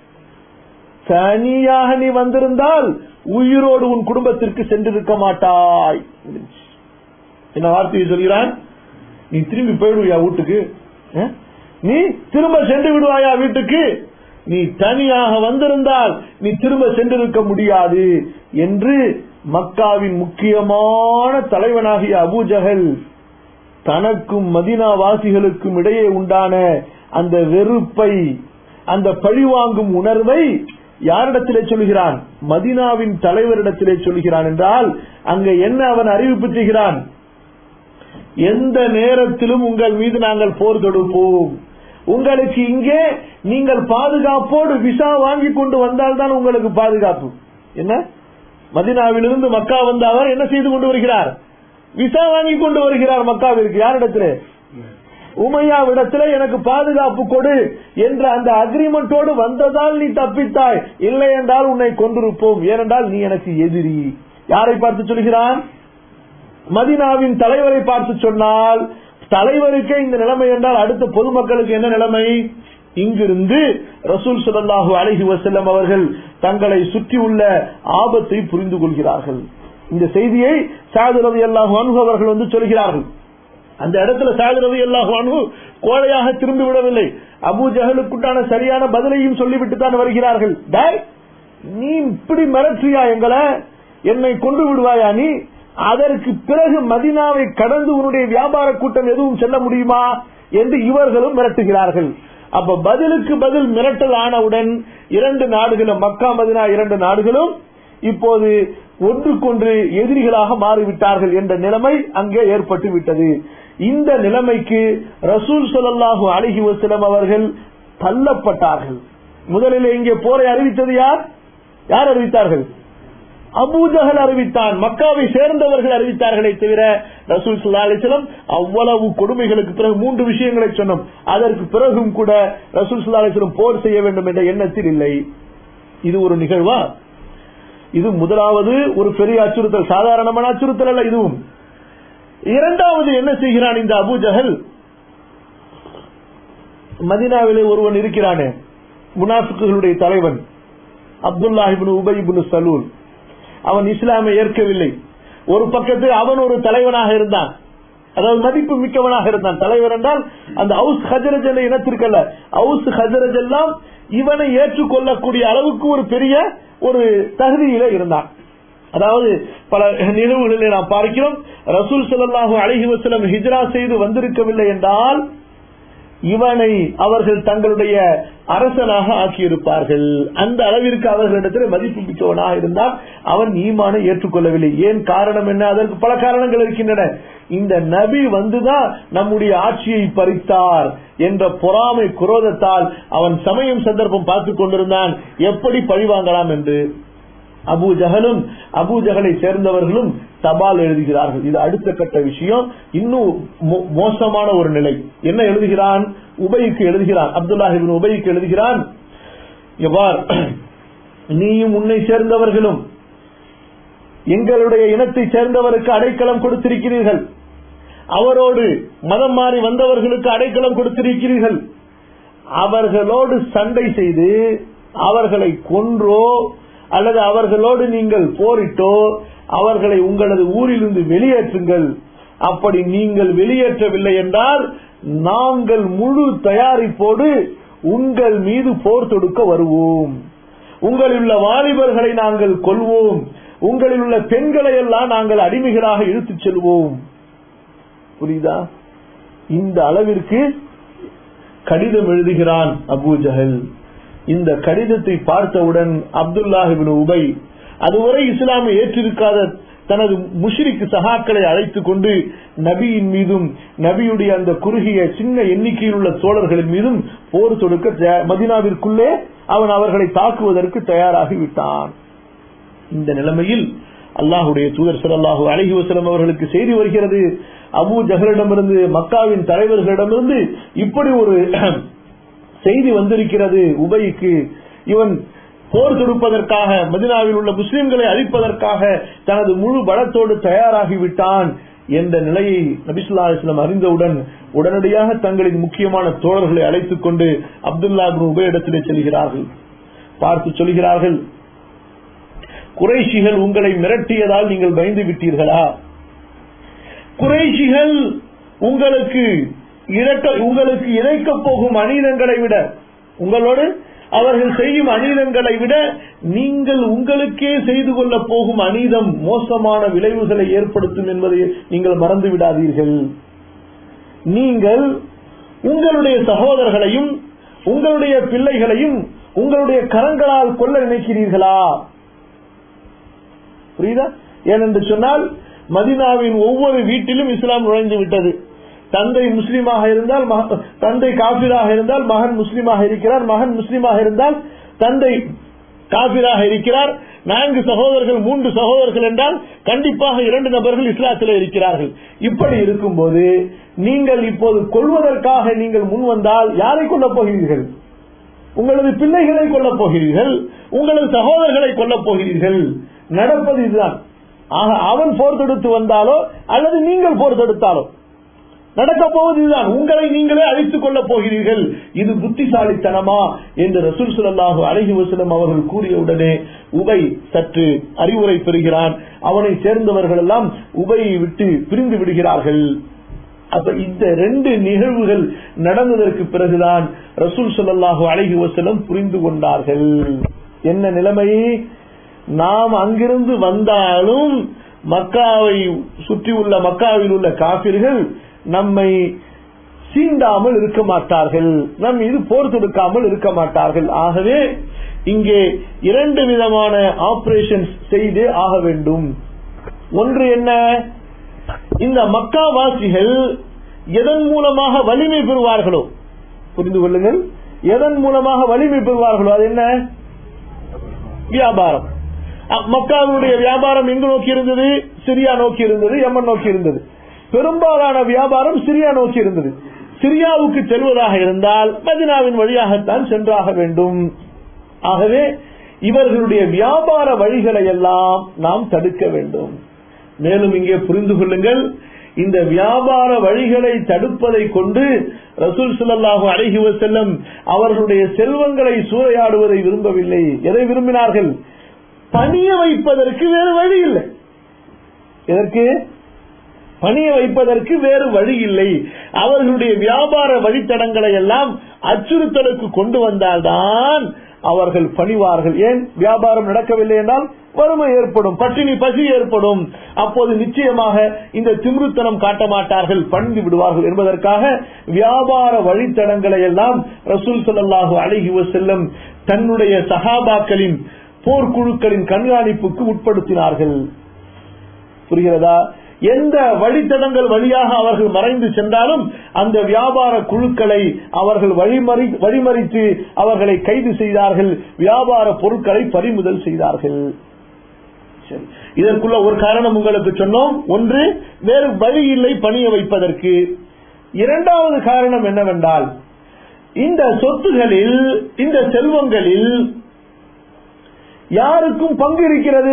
தனியாக நீ வந்திருந்தால் உயிரோடு உன் குடும்பத்திற்கு சென்றிருக்க மாட்டாய் என்ன வார்த்தையை சொல்கிறான் நீ திரும்பி போயிடுவியா வீட்டுக்கு நீ திரும்ப சென்று விடுவாயா வீட்டுக்கு நீ தனியாக வந்திருந்தால் நீ திரும்ப சென்றிருக்க முடியாது என்று மக்காவின் முக்கியமான தலைவனாகிய அபூஜகல் தனக்கும் மதினா வாசிகளுக்கும் இடையே உண்டான அந்த வெறுப்பை அந்த பழிவாங்கும் உணர்வை யாரிடத்திலே சொல்கிறான் மதினாவின் தலைவரிடத்திலே சொல்கிறான் என்றால் அங்க என்ன அவன் அறிவிப்பு செய்கிறான் எந்த நேரத்திலும் உங்கள் மீது நாங்கள் போர் தொடுப்போம் உங்களுக்கு இங்கே நீங்கள் பாதுகாப்போடு விசா வாங்கி கொண்டு வந்தால்தான் உங்களுக்கு பாதுகாப்பு என்ன மதினாவிலிருந்து மக்கா வந்த அவர் என்ன செய்து கொண்டு வருகிறார் விசா வாங்கி கொண்டு வருகிறார் மக்காவிற்கு யாரிடத்திலே உமையாவிடத்துல எனக்கு பாதுகாப்பு கொடு என்ற அந்த அக்ரிமெண்டோடு வந்ததால் நீ தப்பித்தாய் இல்லை என்றால் உன்னை கொண்டிருப்போம் ஏனென்றால் நீ எனக்கு எதிரி யாரை பார்த்து சொல்கிறான் மதினாவின் தலைவரை பார்த்து சொன்னால் தலைவருக்கே இந்த நிலைமை என்றால் அடுத்த பொதுமக்களுக்கு என்ன நிலைமை இங்கிருந்து ரசூல் சுல்லாஹு அலஹி வசல்லம் அவர்கள் தங்களை சுற்றியுள்ள ஆபத்தை புரிந்து கொள்கிறார்கள் இந்த செய்தியை சாது ரவி அல்லாஹு அனுகு அவர்கள் வந்து சொல்கிறார்கள் அந்த இடத்துல சாது ரவி அல்லாஹு அனுகு கோழையாக திரும்பி விடவில்லை அபு ஜஹலுக்குண்டான சரியான பதிலையும் சொல்லிவிட்டு தான் வருகிறார்கள் டேய், நீ இப்படி மிரட்டுறியா எங்களை என்னை கொண்டு விடுவாயா நீ அதற்கு பிறகு மதினாவை கடந்து உன்னுடைய வியாபார கூட்டம் எதுவும் செல்ல முடியுமா என்று இவர்களும் மிரட்டுகிறார்கள் அப்ப பதிலுக்கு பதில் மிரட்டல் ஆனவுடன் இரண்டு நாடுகளும் மக்கா மதினா இரண்டு நாடுகளும் இப்போது ஒன்றுக்கொன்று எதிரிகளாக மாறிவிட்டார்கள் என்ற நிலைமை அங்கே ஏற்பட்டு விட்டது இந்த நிலைமைக்கு ரசூல் ஸல்லல்லாஹு அலைஹி வஸல்லம் அவர்கள் தள்ளப்பட்டார்கள் முதலில் இங்கே போரை அறிவித்தது யார் யார் அறிவித்தார்கள் அபூஜகல் அறிவித்தான் மக்காவை சேர்ந்தவர்கள் அறிவித்தார்களே தவிர ரசூல் சுல்லா அலிஸ்லம் அவ்வளவு கொடுமைகளுக்கு பிறகு மூன்று விஷயங்களை சொன்னோம் அதற்கு பிறகும் கூட ரசூல் சுல்லா அலிஸ்லம் போர் செய்ய வேண்டும் என்ற எண்ணத்தில் இல்லை இது ஒரு நிகழ்வா இது முதலாவது ஒரு பெரிய அச்சுறுத்தல் சாதாரணமான அச்சுறுத்தல் அல்ல இதுவும் இரண்டாவது என்ன செய்கிறான் இந்த அபூஜஹல் மதினாவிலே ஒருவன் இருக்கிறானே முனாஃபிக்குகளுடைய தலைவன் அப்துல்லாஹிபின் உபயிபின் சலூல் அவன் இஸ்லாமை ஏற்கவில்லை ஒரு பக்கத்தில் அவன் ஒரு தலைவனாக இருந்தான் அதாவது மதிப்பு மிக்கவனாக இருந்தான் தலைவர் என்றால் அந்த ஹவுஸ் ஹஜரஜ் என்ற இனத்திற்கல்ல ஹவுஸ் ஹஜரஜ் எல்லாம் இவனை ஏற்றுக்கொள்ளக்கூடிய அளவுக்கு ஒரு பெரிய ஒரு தகுதியில இருந்தான் அதாவது பல நிகழ்வுகளில் நாம் பார்க்கிறோம் ரசூல் ஸல்லல்லாஹு அலைஹி வஸல்லம் ஹிஜ்ரா செய்து வந்திருக்கவில்லை என்றால் இவனை அவர்கள் தங்களுடைய அரசனாக ஆக்கியிருப்பார்கள் அந்த அளவிற்கு அவர்களிடத்தில் மதிப்பு மிக்கவனாக இருந்தால் அவன் ஈமானை ஏற்றுக்கொள்ளவில்லை ஏன் காரணம் என்ன அதற்கு பல காரணங்கள் இருக்கின்றன இந்த நபி வந்துதான் நம்முடைய ஆட்சியை பறித்தார் என்ற பொறாமை குரோதத்தால் அவன் சமயம் சந்தர்ப்பம் பார்த்துக் கொண்டிருந்தான் எப்படி பழிவாங்கலாம் என்று அபு ஜஹலும் அபு ஜஹலை சேர்ந்தவர்களும் தபால் எழுதுகிறார்கள் இது அடுத்த கட்ட விஷயம் இன்னும் மோ- மோசமான ஒரு நிலை என்ன எழுதுகிறான் உபைக்கு எழுதுகிறான் அப்துல்லாஹிபின் உபைக்கு எழுதுகிறான் எவ்வாறு நீயும் உன்னை சேர்ந்தவர்களும் எங்களுடைய இனத்தை சேர்ந்தவருக்கு அடைக்கலம் கொடுத்திருக்கிறீர்கள் அவரோடு மதம் மாறி வந்தவர்களுக்கு அடைக்கலம் கொடுத்திருக்கிறீர்கள் அவர்களோடு சண்டை செய்து அவர்களை கொன்றோ அல்லது அவர்களோடு நீங்கள் போரிட்டோ அவர்களை உங்களது ஊரிலிருந்து வெளியேற்றுங்கள் அப்படி நீங்கள் வெளியேற்றவில்லை என்றால் நாங்கள் முழு தயாரிப்போடு உங்கள் மீது போர் தொடுக்க வருவோம் உங்களில் உள்ள வாலிபர்களை நாங்கள் கொல்வோம் உங்களில் உள்ள பெண்களை எல்லாம் நாங்கள் அடிமைகளாக இழுத்துச் செல்வோம் புரியுதா இந்த அளவிற்கு கடிதம் எழுதுகிறான் அபூ ஜஹல் இந்த கடிதத்தை பார்த்தவுடன் அப்துல்லாஹிபின் உபை அதுவரை இஸ்லாமை ஏற்றிருக்காத தனது முஷ்ரிக் சகாக்களை அழைத்துக் கொண்டு நபியின் மீதும் நபியுடைய அந்த குறுகிய சின்ன எண்ணிக்கையில் உள்ள தோழர்களின் மீதும் போர் தொடுக்க தயா- மதீனாவிற்குள்ளே அவன் அவர்களை தாக்குவதற்கு தயாராகி விட்டான் இந்த நிலைமையில் அல்லாஹுடைய தூதர் ஸல்லல்லாஹு அலைஹி வஸல்லம் அவர்களுக்கு செய்தி வருகிறது அபூ ஜஹலிடமிருந்து மக்காவின் தலைவர்களிடமிருந்து இப்படி ஒரு செய்தி வந்திருக்கிறது உபைக்கு இவன் போர் தொடுப்பதற்காக மதினாவில் உள்ள முஸ்லிம்களை அழிப்பதற்காக தனது முழு பலத்தோடு தயாராகிவிட்டான் என்ற நிலையை நபிசுல்லா அலிஸ்லாம் அறிந்தவுடன் உடனடியாக தங்களின் முக்கியமான தோழர்களை அழைத்துக் கொண்டு அப்துல்லா பின் உபயிடத்திலே செல்கிறார்கள் பார்த்து சொல்கிறார்கள் குறைஷிகள் உங்களை மிரட்டியதால் நீங்கள் பயந்து விட்டீர்களா குறைஷிகள் உங்களுக்கு இரட்ட உங்களுக்கு இணைக்கப் போகும் அநீதங்களை விட உங்களோடு அவர்கள் செய்யும் அநீதங்களை விட நீங்கள் உங்களுக்கே செய்து கொள்ள போகும் அநீதம் மோசமான விளைவுகளை ஏற்படுத்தும் என்பதை நீங்கள் மறந்து விடாதீர்கள் நீங்கள் உங்களுடைய சகோதரர்களையும் உங்களுடைய பிள்ளைகளையும் உங்களுடைய கரங்களால் கொல்ல நினைக்கிறீர்களா புரியுதா ஏனென்று சொன்னால் மதினாவின் ஒவ்வொரு வீட்டிலும் இஸ்லாம் நுழைந்து விட்டது தந்தை முஸ்லீமாக இருந்தால் மக- தந்தை காபிராக இருந்தால் மகன் முஸ்லீமாக இருக்கிறார் மகன் முஸ்லீமாக இருந்தால் தந்தை காபிராக இருக்கிறார் நான்கு சகோதரர்கள் மூன்று சகோதரர்கள் என்றால் கண்டிப்பாக இரண்டு நபர்கள் இஸ்லாத்தில் இருக்கிறார்கள் இப்படி இருக்கும்போது நீங்கள் இப்போது கொள்வதற்காக நீங்கள் முன் வந்தால் யாரை கொள்ளப் போகிறீர்கள் உங்களது பிள்ளைகளை கொல்லப் போகிறீர்கள் உங்களது சகோதரர்களை கொல்லப் போகிறீர்கள் நடப்பது இதுதான் ஆக அவன் போர் தொடுத்து வந்தாலோ அல்லது நீங்கள் போர் தொடுத்தாலோ நடக்க போவது இதுதான் உங்களை நீங்களே அழித்துக் கொள்ளப் போகிறீர்கள் இது புத்திசாலித்தனமா என்று ரசூல் சுல்லாஹு அலஹி வசலம் அவர்கள் கூறியவுடனே உபை சற்று அறிவுரை பெறுகிறான் அவனை சேர்ந்தவர்கள் எல்லாம் உபையை விட்டு பிரிந்து விடுகிறார்கள் அப்ப இந்த ரெண்டு நிகழ்வுகள் நடந்ததற்கு பிறகுதான் ரசூல் சொல்லல்லாஹு அழகி வசலம் புரிந்து கொண்டார்கள் என்ன நிலைமை நாம் அங்கிருந்து வந்தாலும் மக்காவை சுற்றியுள்ள மக்காவில் உள்ள காபிர்கள் நம்மை சீண்டாமல் இருக்க மாட்டார்கள் நம் மீது போர் தொடுக்காமல் இருக்க மாட்டார்கள் ஆகவே இங்கே இரண்டு விதமான ஆபரேஷன்ஸ் செய்தே ஆக வேண்டும் ஒன்று என்ன இந்த மக்காவாசிகள் எதன் மூலமாக வலிமை பெறுவார்களோ புரிந்து கொள்ளுங்கள் எதன் மூலமாக வலிமை பெறுவார்களோ அது என்ன வியாபாரம் மக்காவுடைய வியாபாரம் எங்கு நோக்கி இருந்தது சிரியா நோக்கி இருந்தது யமன் நோக்கி இருந்தது பெரும்பாலான வியாபாரம் சிரியா நோக்கி இருந்தது சிரியாவுக்கு செல்வதாக இருந்தால் மதினாவின் வழியாகத்தான் சென்றாக வேண்டும் ஆகவே இவர்களுடைய வியாபார வழிகளை எல்லாம் நாம் தடுக்க வேண்டும் மேலும் இங்கே புரிந்து கொள்ளுங்கள் இந்த வியாபார வழிகளை தடுப்பதை கொண்டு ரசூல் சுல்லாஹூ அழகி செல்லம் அவர்களுடைய செல்வங்களை சூறையாடுவதை விரும்பவில்லை எதை விரும்பினார்கள் பணிய வைப்பதற்கு வேறு வழி இல்லை எதற்கு பணிய வைப்பதற்கு வேறு வழி இல்லை அவர்களுடைய வியாபார வழித்தடங்களை எல்லாம் அச்சுறுத்தலுக்கு கொண்டு வந்தால்தான் அவர்கள் பணிவார்கள் ஏன் வியாபாரம் நடக்கவில்லை என்றால் வறுமை ஏற்படும் பட்டினி பசி ஏற்படும் அப்போது நிச்சயமாக இந்த திமிருத்தனம் காட்ட மாட்டார்கள் பணிந்து விடுவார்கள் என்பதற்காக வியாபார வழித்தடங்களை எல்லாம் ரசூல் சல்லாஹூ அழகி செல்லம் தன்னுடைய சகாபாக்களின் போர்க்குழுக்களின் கண்காணிப்புக்கு உட்படுத்தினார்கள் புரிகிறதா எந்த வழித்தடங்கள் வழியாக அவர்கள் மறைந்து சென்றாலும் அந்த வியாபார குழுக்களை அவர்கள் வழிமறி வழிமறித்து அவர்களை கைது செய்தார்கள் வியாபார பொருட்களை பறிமுதல் செய்தார்கள் சரி இதற்குள்ள ஒரு காரணம் உங்களுக்கு சொன்னோம் ஒன்று வேறு வழி இல்லை பணிய வைப்பதற்கு இரண்டாவது காரணம் என்னவென்றால் இந்த சொத்துகளில் இந்த செல்வங்களில் யாருக்கும் பங்கு இருக்கிறது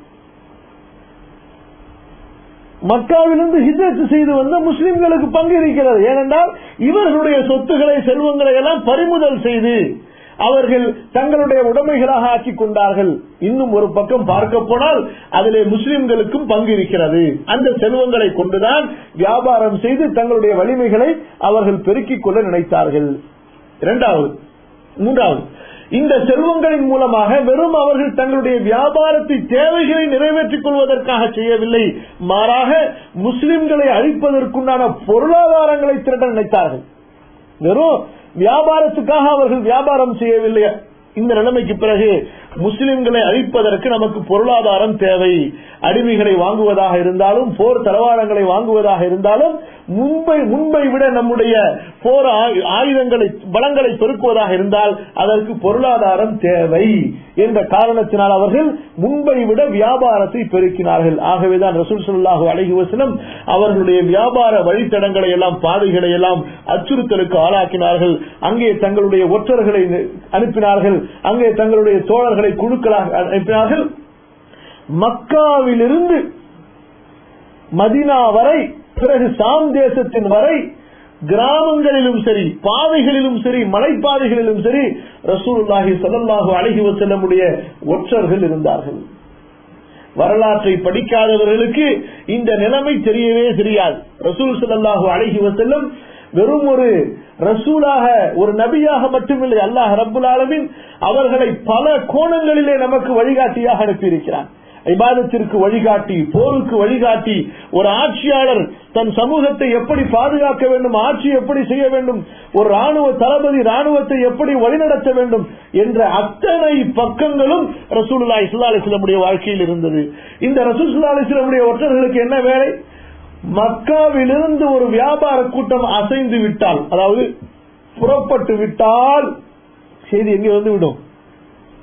மக்காவிலிருந்து ஹிஜரத் செய்து வந்த முஸ்லிம்களுக்கு பங்கு இருக்கிறது ஏனென்றால் இவர்களுடைய சொத்துக்களை செல்வங்களை எல்லாம் பறிமுதல் செய்து அவர்கள் தங்களுடைய உடைமைகளாக ஆக்கிக் கொண்டார்கள் இன்னும் ஒரு பக்கம் பார்க்க போனால் அதிலே முஸ்லிம்களுக்கும் பங்கு இருக்கிறது அந்த செல்வங்களை கொண்டுதான் வியாபாரம் செய்து தங்களுடைய வலிமைகளை அவர்கள் பெருக்கிக் கொள்ள நினைத்தார்கள் இரண்டாவது மூன்றாவது இந்த செல்வங்களின் மூலமாக வெறும் அவர்கள் தங்களுடைய வியாபாரத்தை தேவைகளை நிறைவேற்றிக் கொள்வதற்காக செய்யவில்லை மாறாக முஸ்லிம்களை அழிப்பதற்குண்டான பொருளாதாரங்களை திரட்ட நினைத்தார்கள் வெறும் வியாபாரத்துக்காக அவர்கள் வியாபாரம் செய்யவில்லை இந்த நிலைமைக்கு பிறகு முஸ்லிம்களை அழிப்பதற்கு நமக்கு பொருளாதாரம் தேவை அடிமைகளை வாங்குவதாக இருந்தாலும் போர் தளவாடங்களை வாங்குவதாக இருந்தாலும் முன்பை முன்பை விட நம்முடைய போர் ஆயுதங்களை பலங்களை பெருக்குவதாக இருந்தால் அதற்கு பொருளாதாரம் தேவை என்ற காரணத்தினால் அவர்கள் முன்பை விட வியாபாரத்தை பெருக்கினார்கள் ஆகவேதான் ரசூல் சொல்லாஹு அழகி வசனம் அவர்களுடைய வியாபார வழித்தடங்களை எல்லாம் பாதைகளை எல்லாம் அச்சுறுத்தலுக்கு ஆளாக்கினார்கள் அங்கே தங்களுடைய ஒற்றர்களை அனுப்பினார்கள் அங்கே தங்களுடைய தோழர்களை குழுக்களாக அனுப்பினார்கள் மக்காவிலிருந்து மதினா வரை பிறகு சாம் தேசத்தின் வரை கிராமங்களிலும் சரி பாதைகளிலும் சரி மலைப்பாதைகளிலும் சரி ரசூலுல்லாஹி சல்லாஹூ அழகி வசல்லமுடைய ஒற்றர்கள் இருந்தார்கள் வரலாற்றை படிக்காதவர்களுக்கு இந்த நிலைமை தெரியவே தெரியாது ரசூல் சல்லாஹூ அழகி வசல்லம் வெறும் ஒரு ரசூலாக ஒரு நபியாக மட்டுமில்லை அல்லாஹ் ரபுல் ஆலமின் அவர்களை பல கோணங்களிலே நமக்கு வழிகாட்டியாக அனுப்பியிருக்கிறான் இபாதத்திற்கு வழிகாட்டி போருக்கு வழிகாட்டி ஒரு ஆட்சியாளர் தன் சமூகத்தை எப்படி பாதுகாக்க வேண்டும் ஆட்சி எப்படி செய்ய வேண்டும் ஒரு ராணுவ தளபதி ராணுவத்தை எப்படி வழிநடத்த வேண்டும் என்ற அத்தனை பக்கங்களும் ரசூலுல்லா இஸ்லா அலிஸ்லமுடைய வாழ்க்கையில் இருந்தது இந்த ரசூல்லா அலிஸ்லமுடைய ஒற்றர்களுக்கு என்ன வேலை மக்காவிலிருந்து ஒரு வியாபார கூட்டம் அசைந்து விட்டால் அதாவது புறப்பட்டு விட்டால் செய்தி எங்கே வந்து விடும்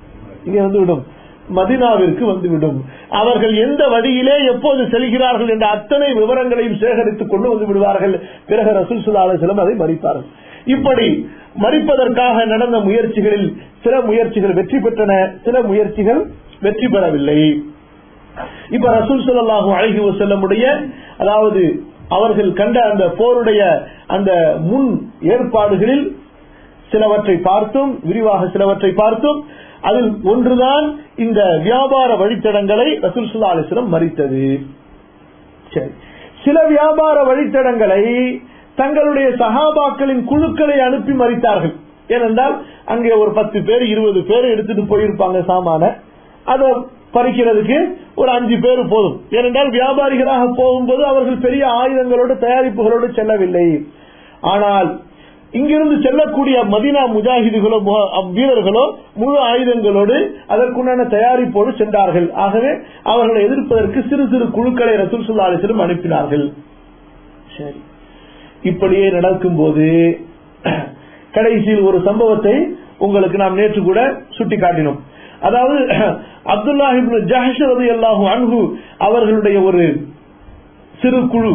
இங்கே வந்துவிடும் மதினாவிற்கு வந்துவிடும் அவர்கள் எந்த வழியிலே எப்போது செல்கிறார்கள் என்ற அத்தனை விவரங்களையும் சேகரித்துக் கொண்டு வந்து விடுவார்கள் பிறகு ரசூல் சுல்லா அலுவலம் அதை மறிப்பார்கள் இப்படி மறிப்பதற்காக நடந்த முயற்சிகளில் சில முயற்சிகள் வெற்றி பெற்றன சில முயற்சிகள் வெற்றி பெறவில்லை இப்ப ரசூல் ஸல்லல்லாஹு அலைஹி வஸல்லமுடைய அதாவது அவர்கள் கண்ட அந்த போருடைய அந்த முன் ஏற்பாடுகளில் சிலவற்றை பார்த்தோம் விரிவாக சிலவற்றை பார்த்தோம் அதில் ஒன்றுதான் இந்த வியாபார வழித்தடங்களை ரசூல் சுல்லா அலிஸ்லம் மறித்தது சரி சில வியாபார வழித்தடங்களை தங்களுடைய சகாபாக்களின் குழுக்களை அனுப்பி மறித்தார்கள் ஏனென்றால் அங்கே ஒரு பத்து பேர் இருபது பேர் எடுத்துட்டு போயிருப்பாங்க சாமான அதை பறிக்கிறதுக்கு ஒரு அஞ்சு பேர் போதும் ஏனென்றால் வியாபாரிகளாக போகும்போது அவர்கள் பெரிய ஆயுதங்களோடு தயாரிப்புகளோடு செல்லவில்லை ஆனால் இங்கிருந்து செல்லக்கூடிய மதினா முஜாஹிதுகளோ மு- வீரர்களோ முழு ஆயுதங்களோடு அதற்குண்டான தயாரிப்போடு சென்றார்கள் ஆகவே அவர்களை எதிர்ப்பதற்கு சிறு சிறு குழுக்களை ரசூல் சுல்லா அலிஸ்லம் அனுப்பினார்கள் சரி இப்படியே நடக்கும் போது கடைசியில் ஒரு சம்பவத்தை உங்களுக்கு நாம் நேற்று கூட சுட்டி காட்டினோம் அதாவது அப்துல்லாஹிபின் ஜஹஷ் ரலியல்லாஹு அன்ஹு அவர்களுடைய ஒரு சிறு குழு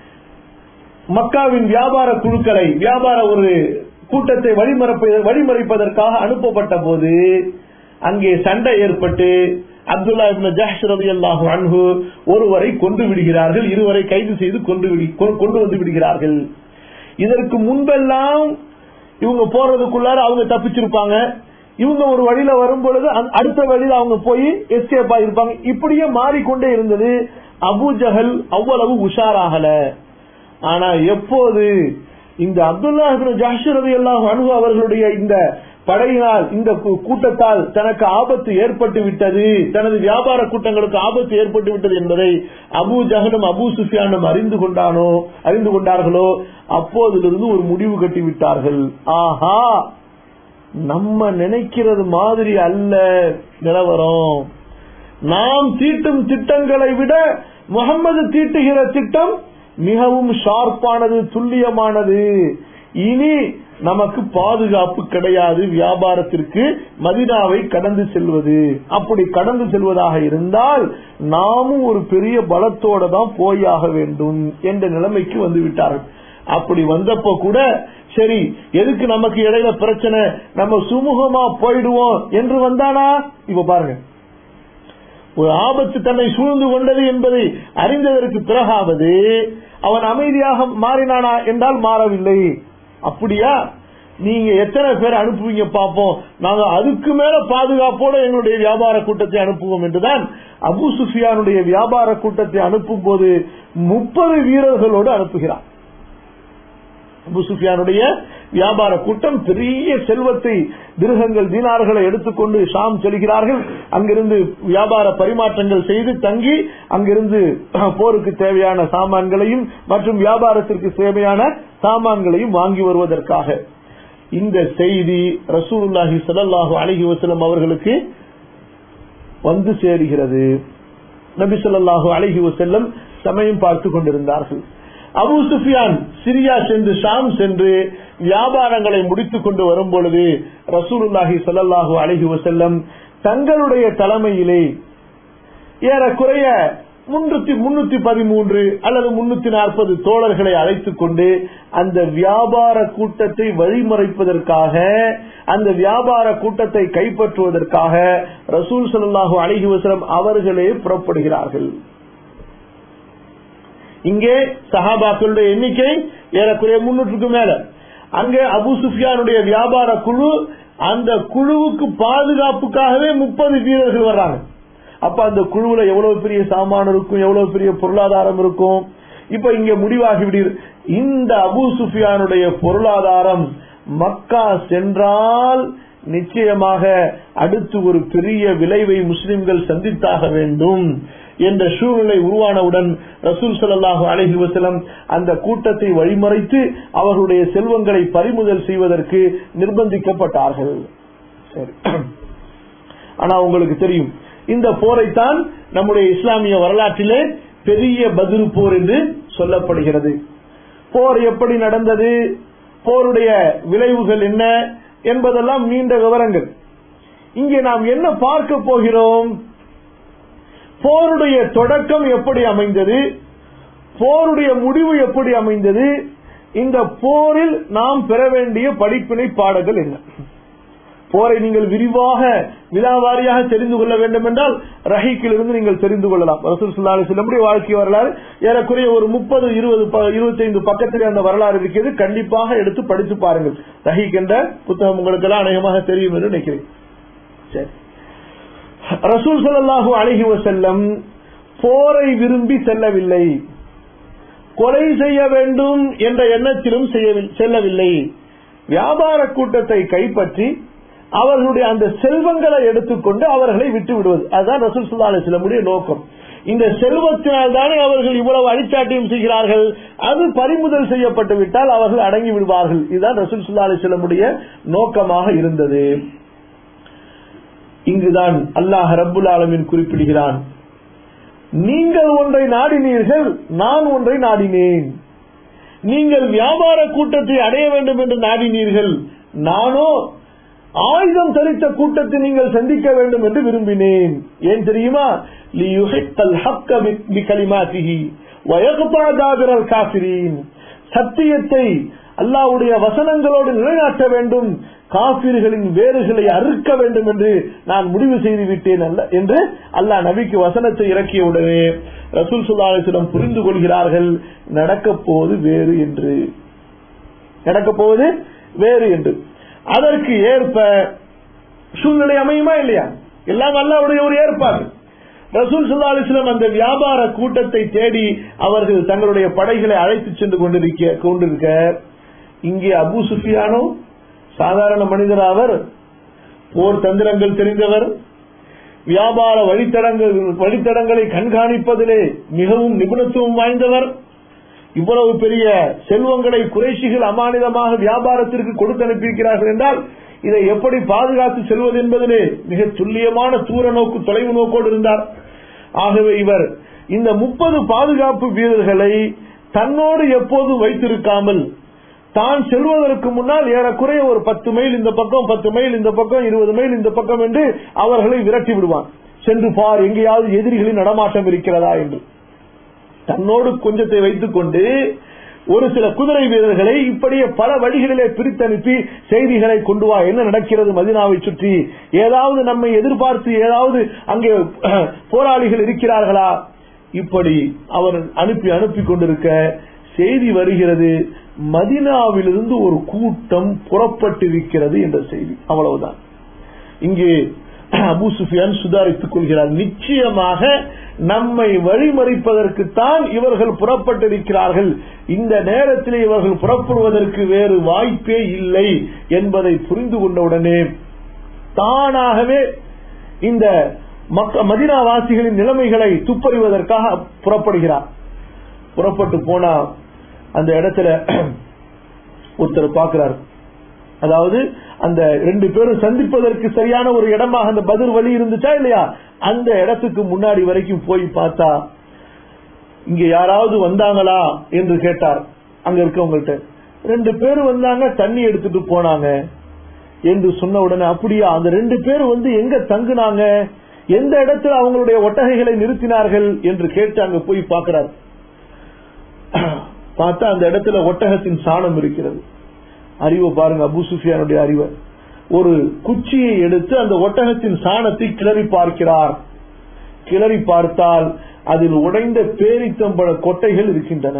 மக்காவின் வியாபார குழுக்களை வியாபார ஒரு கூட்டத்தை வழிமறைப்ப வழிமறைப்பதற்காக அனுப்பப்பட்ட போது அங்கே சண்டை ஏற்பட்டு அப்துல்லா இப்னு ஜஹ்ஷ் ரலியல்லாஹு அன்ஹு ஒருவரை கொண்டு விடுகிறார்கள் இருவரை கைது செய்து கொண்டு விடு- கொ- கொண்டு வந்து விடுகிறார்கள் இதற்கு முன்பெல்லாம் இவங்க போறதுக்குள்ளார அவங்க தப்பிச்சிருப்பாங்க இவங்க ஒரு வழியில வரும் பொழுது அந்த- அடுத்த வழியில அவங்க போய் எஸ்கேப் ஆகிருப்பாங்க இப்படியே மாறிக்கொண்டே இருந்தது அபு ஜஹல் அவ்வளவு உஷாராகல ஆனா எப்போது இந்த அப்துல்லா ஜாஷரதி எல்லாம் அணுகு அவர்களுடைய இந்த படையினால் இந்த கூ- கூட்டத்தால் தனக்கு ஆபத்து ஏற்பட்டு விட்டது தனது வியாபார கூட்டங்களுக்கு ஆபத்து ஏற்பட்டு விட்டது என்பதை அபு ஜஹலும் அபு சுஃபியானும் அறிந்து கொண்டானோ அறிந்து கொண்டார்களோ அப்போதிலிருந்து ஒரு முடிவு கட்டி விட்டார்கள் ஆஹா நம்ம நினைக்கிறது மாதிரி அல்ல நிலவரம் நாம் தீட்டும் திட்டங்களை விட முகம்மது தீட்டுகிற திட்டம் மிகவும் ஷார்ப்பானது துல்லியமானது இனி நமக்கு பாதுகாப்பு கிடையாது வியாபாரத்திற்கு மதினாவை கடந்து செல்வது அப்படி கடந்து செல்வதாக இருந்தால் நாமும் ஒரு பெரிய பலத்தோட தான் போயாக வேண்டும் என்ற நிலைமைக்கு வந்து விட்டார்கள் அப்படி வந்தப்போ கூட சரி எதுக்கு நமக்கு இடையில பிரச்சனை நம்ம சுமூகமா போயிடுவோம் என்று வந்தானா இப்ப பாருங்க ஒரு ஆபத்து தன்னை சூழ்ந்து கொண்டது என்பதை அறிந்ததற்கு பிறகாவது அவன் அமைதியாக மாறினானா என்றால் மாறவில்லை அப்படியா நீங்க எத்தனை பேர் அனுப்புவீங்க பார்ப்போம் நாங்க அதுக்கு மேல பாதுகாப்போட எங்களுடைய வியாபார கூட்டத்தை அனுப்புவோம் என்றுதான் அபு சுஃபியானுடைய வியாபார கூட்டத்தை அனுப்பும் போது முப்பது வீரர்களோடு அனுப்புகிறான் அபு சுஃபியானுடைய வியாபார கூட்டம் பெரிய செல்வத்தை திருகங்கள் தீனார்களை எடுத்துக்கொண்டு ஷாம் செல்கிறார்கள் அங்கிருந்து வியாபார பரிமாற்றங்கள் செய்து தங்கி அங்கிருந்து போருக்கு தேவையான சாமான்களையும் மற்றும் வியாபாரத்திற்கு தேவையான சாமான்களையும் வாங்கி வருவதற்காக இந்த செய்தி ரசூலுல்லாஹி ஸல்லல்லாஹு அலைஹி வஸல்லம் அவர்களுக்கு வந்து சேருகிறது நபி ஸல்லல்லாஹு அலைஹி வஸல்லம் சமயம் பார்த்து கொண்டிருந்தார்கள் அபு சுஃபியான் சிரியா சென்று ஷாம் சென்று வியாபாரங்களை முடித்துக் கொண்டு வரும் பொழுது ரசூலுல்லாஹி ஸல்லல்லாஹு அலைஹி வஸல்லம் தங்களுடைய தலைமையிலே ஏறக்குறைய முன்னூத்தி முன்னூத்தி பதிமூன்று அல்லது முன்னூத்தி நாற்பது தோழர்களை அழைத்துக் கொண்டு அந்த வியாபார கூட்டத்தை வழிமறைப்பதற்காக அந்த வியாபார கூட்டத்தை கைப்பற்றுவதற்காக ரசூல் ஸல்லல்லாஹு அலைஹி வஸல்லம் அவர்களே புறப்படுகிறார்கள் இங்கே சஹாபாக்களுடைய எண்ணிக்கை ஏறக்குறைய முன்னூற்றுக்கு மேல அங்கே அபு சுஃபியானுடைய வியாபார குழு அந்த குழுவுக்கு பாதுகாப்புக்காகவே முப்பது வீரர்கள் வர்றாங்க அப்ப அந்த குழுவுல எவ்வளவு பெரிய சாமான் இருக்கும் எவ்வளவு பெரிய பொருளாதாரம் இருக்கும் இப்ப இங்க முடிவாகி விடு இந்த அபு சுஃபியானுடைய பொருளாதாரம் மக்கா சென்றால் நிச்சயமாக அடுத்து ஒரு பெரிய விளைவை முஸ்லிம்கள் சந்தித்தாக வேண்டும் என்ற சூழ்நிலை உருவானவுடன் ரசூல் ஸல்லல்லாஹு அலைஹி வஸல்லம் அந்த கூட்டத்தை வழிமறைத்து அவர்களுடைய செல்வங்களை பறிமுதல் செய்வதற்கு நிர்பந்திக்கப்பட்டார்கள் சரி ஆனா உங்களுக்கு தெரியும் இந்த போரைத்தான் நம்முடைய இஸ்லாமிய வரலாற்றிலே பெரிய பதில் போர் என்று சொல்லப்படுகிறது போர் எப்படி நடந்தது போருடைய விளைவுகள் என்ன என்பதெல்லாம் நீண்ட விவரங்கள் இங்கே நாம் என்ன பார்க்க போகிறோம் போருடைய தொடக்கம் எப்படி அமைந்தது போருடைய முடிவு எப்படி அமைந்தது இந்த போரில் நாம் பெற வேண்டிய படிப்பினை பாடங்கள் என்ன போரை நீங்கள் விரிவாக விழாவாரியாக தெரிந்து கொள்ள வேண்டும் என்றால் ரஹீக்கிலிருந்து நீங்கள் தெரிந்து கொள்ளலாம் ரசூல் சுல்லா நம்முடைய வாழ்க்கை வரலாறு ஏறக்குறைய ஒரு முப்பது இருபது இருபத்தைந்து பக்கத்திலே அந்த வரலாறு இருக்கிறது கண்டிப்பாக எடுத்து படித்து பாருங்கள் ரஹீக் என்ற புத்தகம் உங்களுக்கு எல்லாம் அநேகமாக தெரியும் என்று நினைக்கிறேன் சரி ரசூல் சல்லாஹூ அழகி வசல்லம் போரை விரும்பி செல்லவில்லை கொலை செய்ய வேண்டும் என்ற எண்ணத்திலும் செல்லவில்லை வியாபார கூட்டத்தை கைப்பற்றி அவர்களுடைய அந்த செல்வங்களை எடுத்துக்கொண்டு அவர்களை விட்டு விடுவது அதுதான் ரசூல் சுல்லா அலிஸ்லமுடைய நோக்கம் இந்த செல்வத்தினால் தானே அவர்கள் இவ்வளவு அடிச்சாட்டியம் செய்கிறார்கள் அது பறிமுதல் செய்யப்பட்டு விட்டால் அவர்கள் அடங்கி விடுவார்கள் இதுதான் ரசூல் சுல்லா அலிஸ்லமுடைய நோக்கமாக இருந்தது இங்குதான் அல்லாஹ் ரப்புல் ஆலமின் குறிப்பிடுகிறான் நீங்கள் ஒன்றை நாடினீர்கள் நான் ஒன்றை நாடினேன் நீங்கள் வியாபார கூட்டத்தை அடைய வேண்டும் என்று நாடினீர்கள் நானோ ஆயுதம் தரித்த கூட்டத்தை நீங்கள் சந்திக்க வேண்டும் என்று விரும்பினேன் ஏன் தெரியுமா சத்தியத்தை அல்லாவுடைய வசனங்களோடு நிலைநாட்ட வேண்டும் காபிர்களின் வேறுகளை அறுக்க வேண்டும் என்று நான் முடிவு செய்து விட்டேன் அல்ல என்று அல்லாஹ் நபிக்கு வசனத்தை இறக்கிய உடனே ரசூல் சுல்லாசிடம் புரிந்து கொள்கிறார்கள் நடக்கப் போவது வேறு என்று நடக்கப் போவது வேறு என்று அதற்கு ஏற்ப சூழ்நிலை அமையுமா இல்லையா எல்லாம் அல்லாவுடைய ஒரு ஏற்பாடு ரசூல் சுல்லா அலிஸ்லாம் அந்த வியாபார கூட்டத்தை தேடி அவர்கள் தங்களுடைய படைகளை அழைத்து சென்று கொண்டிருக்க கொண்டிருக்க இங்கே அபு சுஃபியானோ சாதாரண மனிதர் அவர் போர் தந்திரங்கள் தெரிந்தவர் வியாபார வழித்தடங்கள் வழித்தடங்களை கண்காணிப்பதிலே மிகவும் நிபுணத்துவம் வாய்ந்தவர் இவ்வளவு பெரிய செல்வங்களை குறைசிகள் அமானிதமாக வியாபாரத்திற்கு கொடுத்து அனுப்பியிருக்கிறார்கள் என்றால் இதை எப்படி பாதுகாத்து செல்வது என்பதிலே மிக துல்லியமான தூர நோக்கு தொலைவு நோக்கோடு இருந்தார் ஆகவே இவர் இந்த முப்பது பாதுகாப்பு வீரர்களை தன்னோடு எப்போதும் வைத்திருக்காமல் தான் செல்வதற்கு முன்னால் ஏறக்குறைய ஒரு பத்து மைல் இந்த பக்கம் பத்து மைல் இந்த பக்கம் இருபது மைல் இந்த பக்கம் என்று அவர்களை விரட்டி விடுவான் சென்று பார் எங்கேயாவது எதிரிகளின் நடமாட்டம் இருக்கிறதா என்று தன்னோடு கொஞ்சத்தை வைத்துக் கொண்டு ஒரு சில குதிரை வீரர்களை இப்படியே பல வழிகளிலே பிரித்தனுப்பி செய்திகளை கொண்டு வா என்ன நடக்கிறது மதினாவை சுற்றி ஏதாவது நம்மை எதிர்பார்த்து ஏதாவது அங்கே போராளிகள் இருக்கிறார்களா இப்படி அவர் அனுப்பி அனுப்பி கொண்டிருக்க செய்தி வருகிறது மதினாவிலிருந்து ஒரு கூட்டம் புறப்பட்டிருக்கிறது என்ற செய்தி அவ்வளவுதான் இங்கே அபு சுஃபியான் சுதாரித்துக் கொள்கிறார் நிச்சயமாக நம்மை வழிமறிப்பதற்குத்தான் இவர்கள் புறப்பட்டிருக்கிறார்கள் இந்த நேரத்தில் இவர்கள் புறப்படுவதற்கு வேறு வாய்ப்பே இல்லை என்பதை புரிந்து கொண்டவுடனே தானாகவே இந்த மதினாவாசிகளின் நிலைமைகளை துப்பறிவதற்காக புறப்படுகிறார் புறப்பட்டு போனா அந்த இடத்துல ஒருத்தர் பார்க்கிறார் அதாவது அந்த ரெண்டு பேரும் சந்திப்பதற்கு சரியான ஒரு இடமாக அந்த பதில் வழி இருந்துச்சா இல்லையா அந்த இடத்துக்கு முன்னாடி வரைக்கும் போய் பார்த்தா இங்க யாராவது வந்தாங்களா என்று கேட்டார் அங்க இருக்கவங்கள்ட்ட ரெண்டு பேர் வந்தாங்க தண்ணி எடுத்துட்டு போனாங்க என்று சொன்ன உடனே அப்படியா அந்த ரெண்டு பேர் வந்து எங்க தங்குனாங்க எந்த இடத்துல அவங்களுடைய ஒட்டகைகளை நிறுத்தினார்கள் என்று கேட்டு அங்க போய் பார்க்கிறார் பார்த்தா அந்த இடத்துல ஒட்டகத்தின் சாணம் இருக்கிறது அறிவை பாருங்க அபு சுஃபியானுடைய அறிவை ஒரு குச்சியை எடுத்து அந்த ஒட்டகத்தின் சாணத்தை கிளறி பார்க்கிறார் கிளறி பார்த்தால் அதில் உடைந்த பேரித்தம்பழ கொட்டைகள் இருக்கின்றன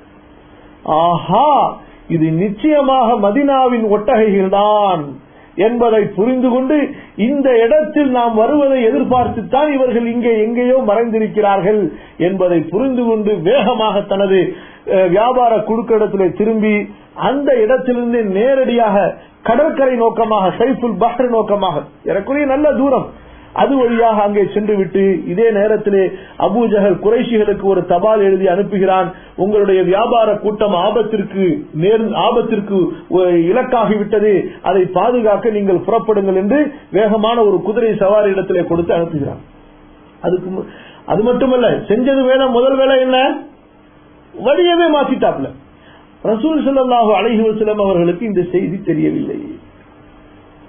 ஆஹா இது நிச்சயமாக மதினாவின் ஒட்டகைகள் தான் என்பதை புரிந்து கொண்டு இந்த இடத்தில் நாம் வருவதை எதிர்பார்த்துத்தான் இவர்கள் இங்கே எங்கேயோ மறைந்திருக்கிறார்கள் என்பதை புரிந்து கொண்டு வேகமாக தனது வியாபார குழுக்கிடத்திலே திரும்பி அந்த இடத்திலிருந்து நேரடியாக கடற்கரை நோக்கமாக சைஃபுல் பஹர் நோக்கமாக எனக்குரிய நல்ல தூரம் அது வழியாக அங்கே சென்று விட்டு இதே நேரத்திலே அபூஜகல் குறைஷிகளுக்கு ஒரு தபால் எழுதி அனுப்புகிறான் உங்களுடைய வியாபார கூட்டம் ஆபத்திற்கு நேர் ஆபத்திற்கு இலக்காகிவிட்டது அதை பாதுகாக்க நீங்கள் புறப்படுங்கள் என்று வேகமான ஒரு குதிரை சவாரி இடத்திலே கொடுத்து அனுப்புகிறான் அதுக்கு அது மட்டுமல்ல செஞ்சது வேலை முதல் வேலை என்ன வழியவே மாத்திட்டாப்ல ரசூல் சல்லாஹூ அலஹி வசலம் அவர்களுக்கு இந்த செய்தி தெரியவில்லை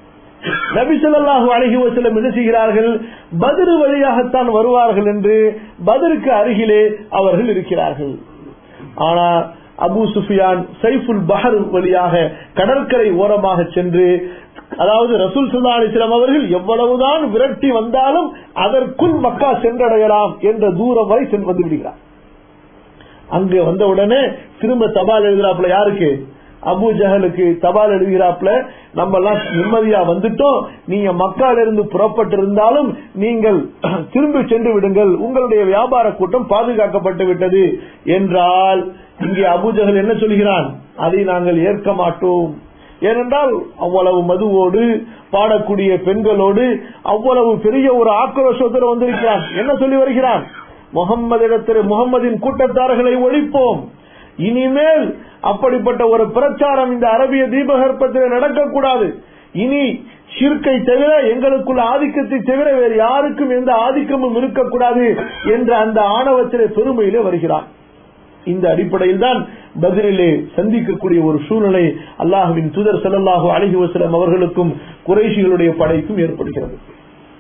நபி ஸல்லல்லாஹு அலைஹி வஸல்லம் என்ன செய்கிறார்கள் பதிரு வழியாகத்தான் வருவார்கள் என்று பதிருக்கு அருகிலே அவர்கள் இருக்கிறார்கள் ஆனா அபு சுஃபியான் சைஃபுல் பஹர் வழியாக கடற்கரை ஓரமாக சென்று அதாவது ரசூல் சுல்லா அலிஸ்லாம் அவர்கள் எவ்வளவுதான் விரட்டி வந்தாலும் அதற்குள் மக்கா சென்றடையலாம் என்ற தூரம் வரை சென்று வந்து விடுகிறார் அங்கு வந்த உடனே திரும்ப தபால் எழுதுறாப்புல யாருக்கு அபு ஜஹலுக்கு தபால் எழுதுகிறாப்புல நம்ம எல்லாம் நிம்மதியா வந்துட்டோம் நீங்க மக்கால இருந்து புறப்பட்டு இருந்தாலும் நீங்கள் திரும்பி சென்று விடுங்கள் உங்களுடைய வியாபார கூட்டம் பாதுகாக்கப்பட்டு விட்டது என்றால் இங்கே அபு ஜஹல் என்ன சொல்கிறான் அதை நாங்கள் ஏற்க மாட்டோம் ஏனென்றால் அவ்வளவு மதுவோடு பாடக்கூடிய பெண்களோடு அவ்வளவு பெரிய ஒரு ஆக்ரோஷத்தில் வந்திருக்கிறான் என்ன சொல்லி வருகிறான் முகம்மதிடத்தில் முகம்மதின் கூட்டத்தார்களை ஒழிப்போம் இனிமேல் அப்படிப்பட்ட ஒரு பிரச்சாரம் இந்த அரபிய தீபகற்பத்தில் நடக்கக்கூடாது இனி ஷிர்கை தவிர எங்களுக்குள்ள ஆதிக்கத்தை தவிர வேறு யாருக்கும் எந்த ஆதிக்கமும் இருக்கக்கூடாது என்ற அந்த ஆணவத்திலே பெருமையிலே வருகிறான் இந்த அடிப்படையில் தான் பதிலிலே சந்திக்கக்கூடிய ஒரு சூழ்நிலை அல்லாஹுவின் தூதர் ஸல்லல்லாஹு அலைஹி வஸல்லம் அவர்களுக்கும் குறைஷிகளுடைய படைக்கும் ஏற்படுகிறது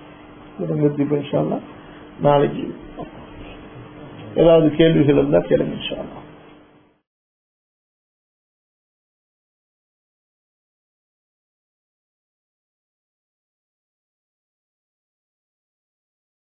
இதை நிறுத்திப்போம் இன்ஷா அல்லாஹ். நாளைக்கு ஏதாவது கேள்விகள் இருந்தா கேளுங்க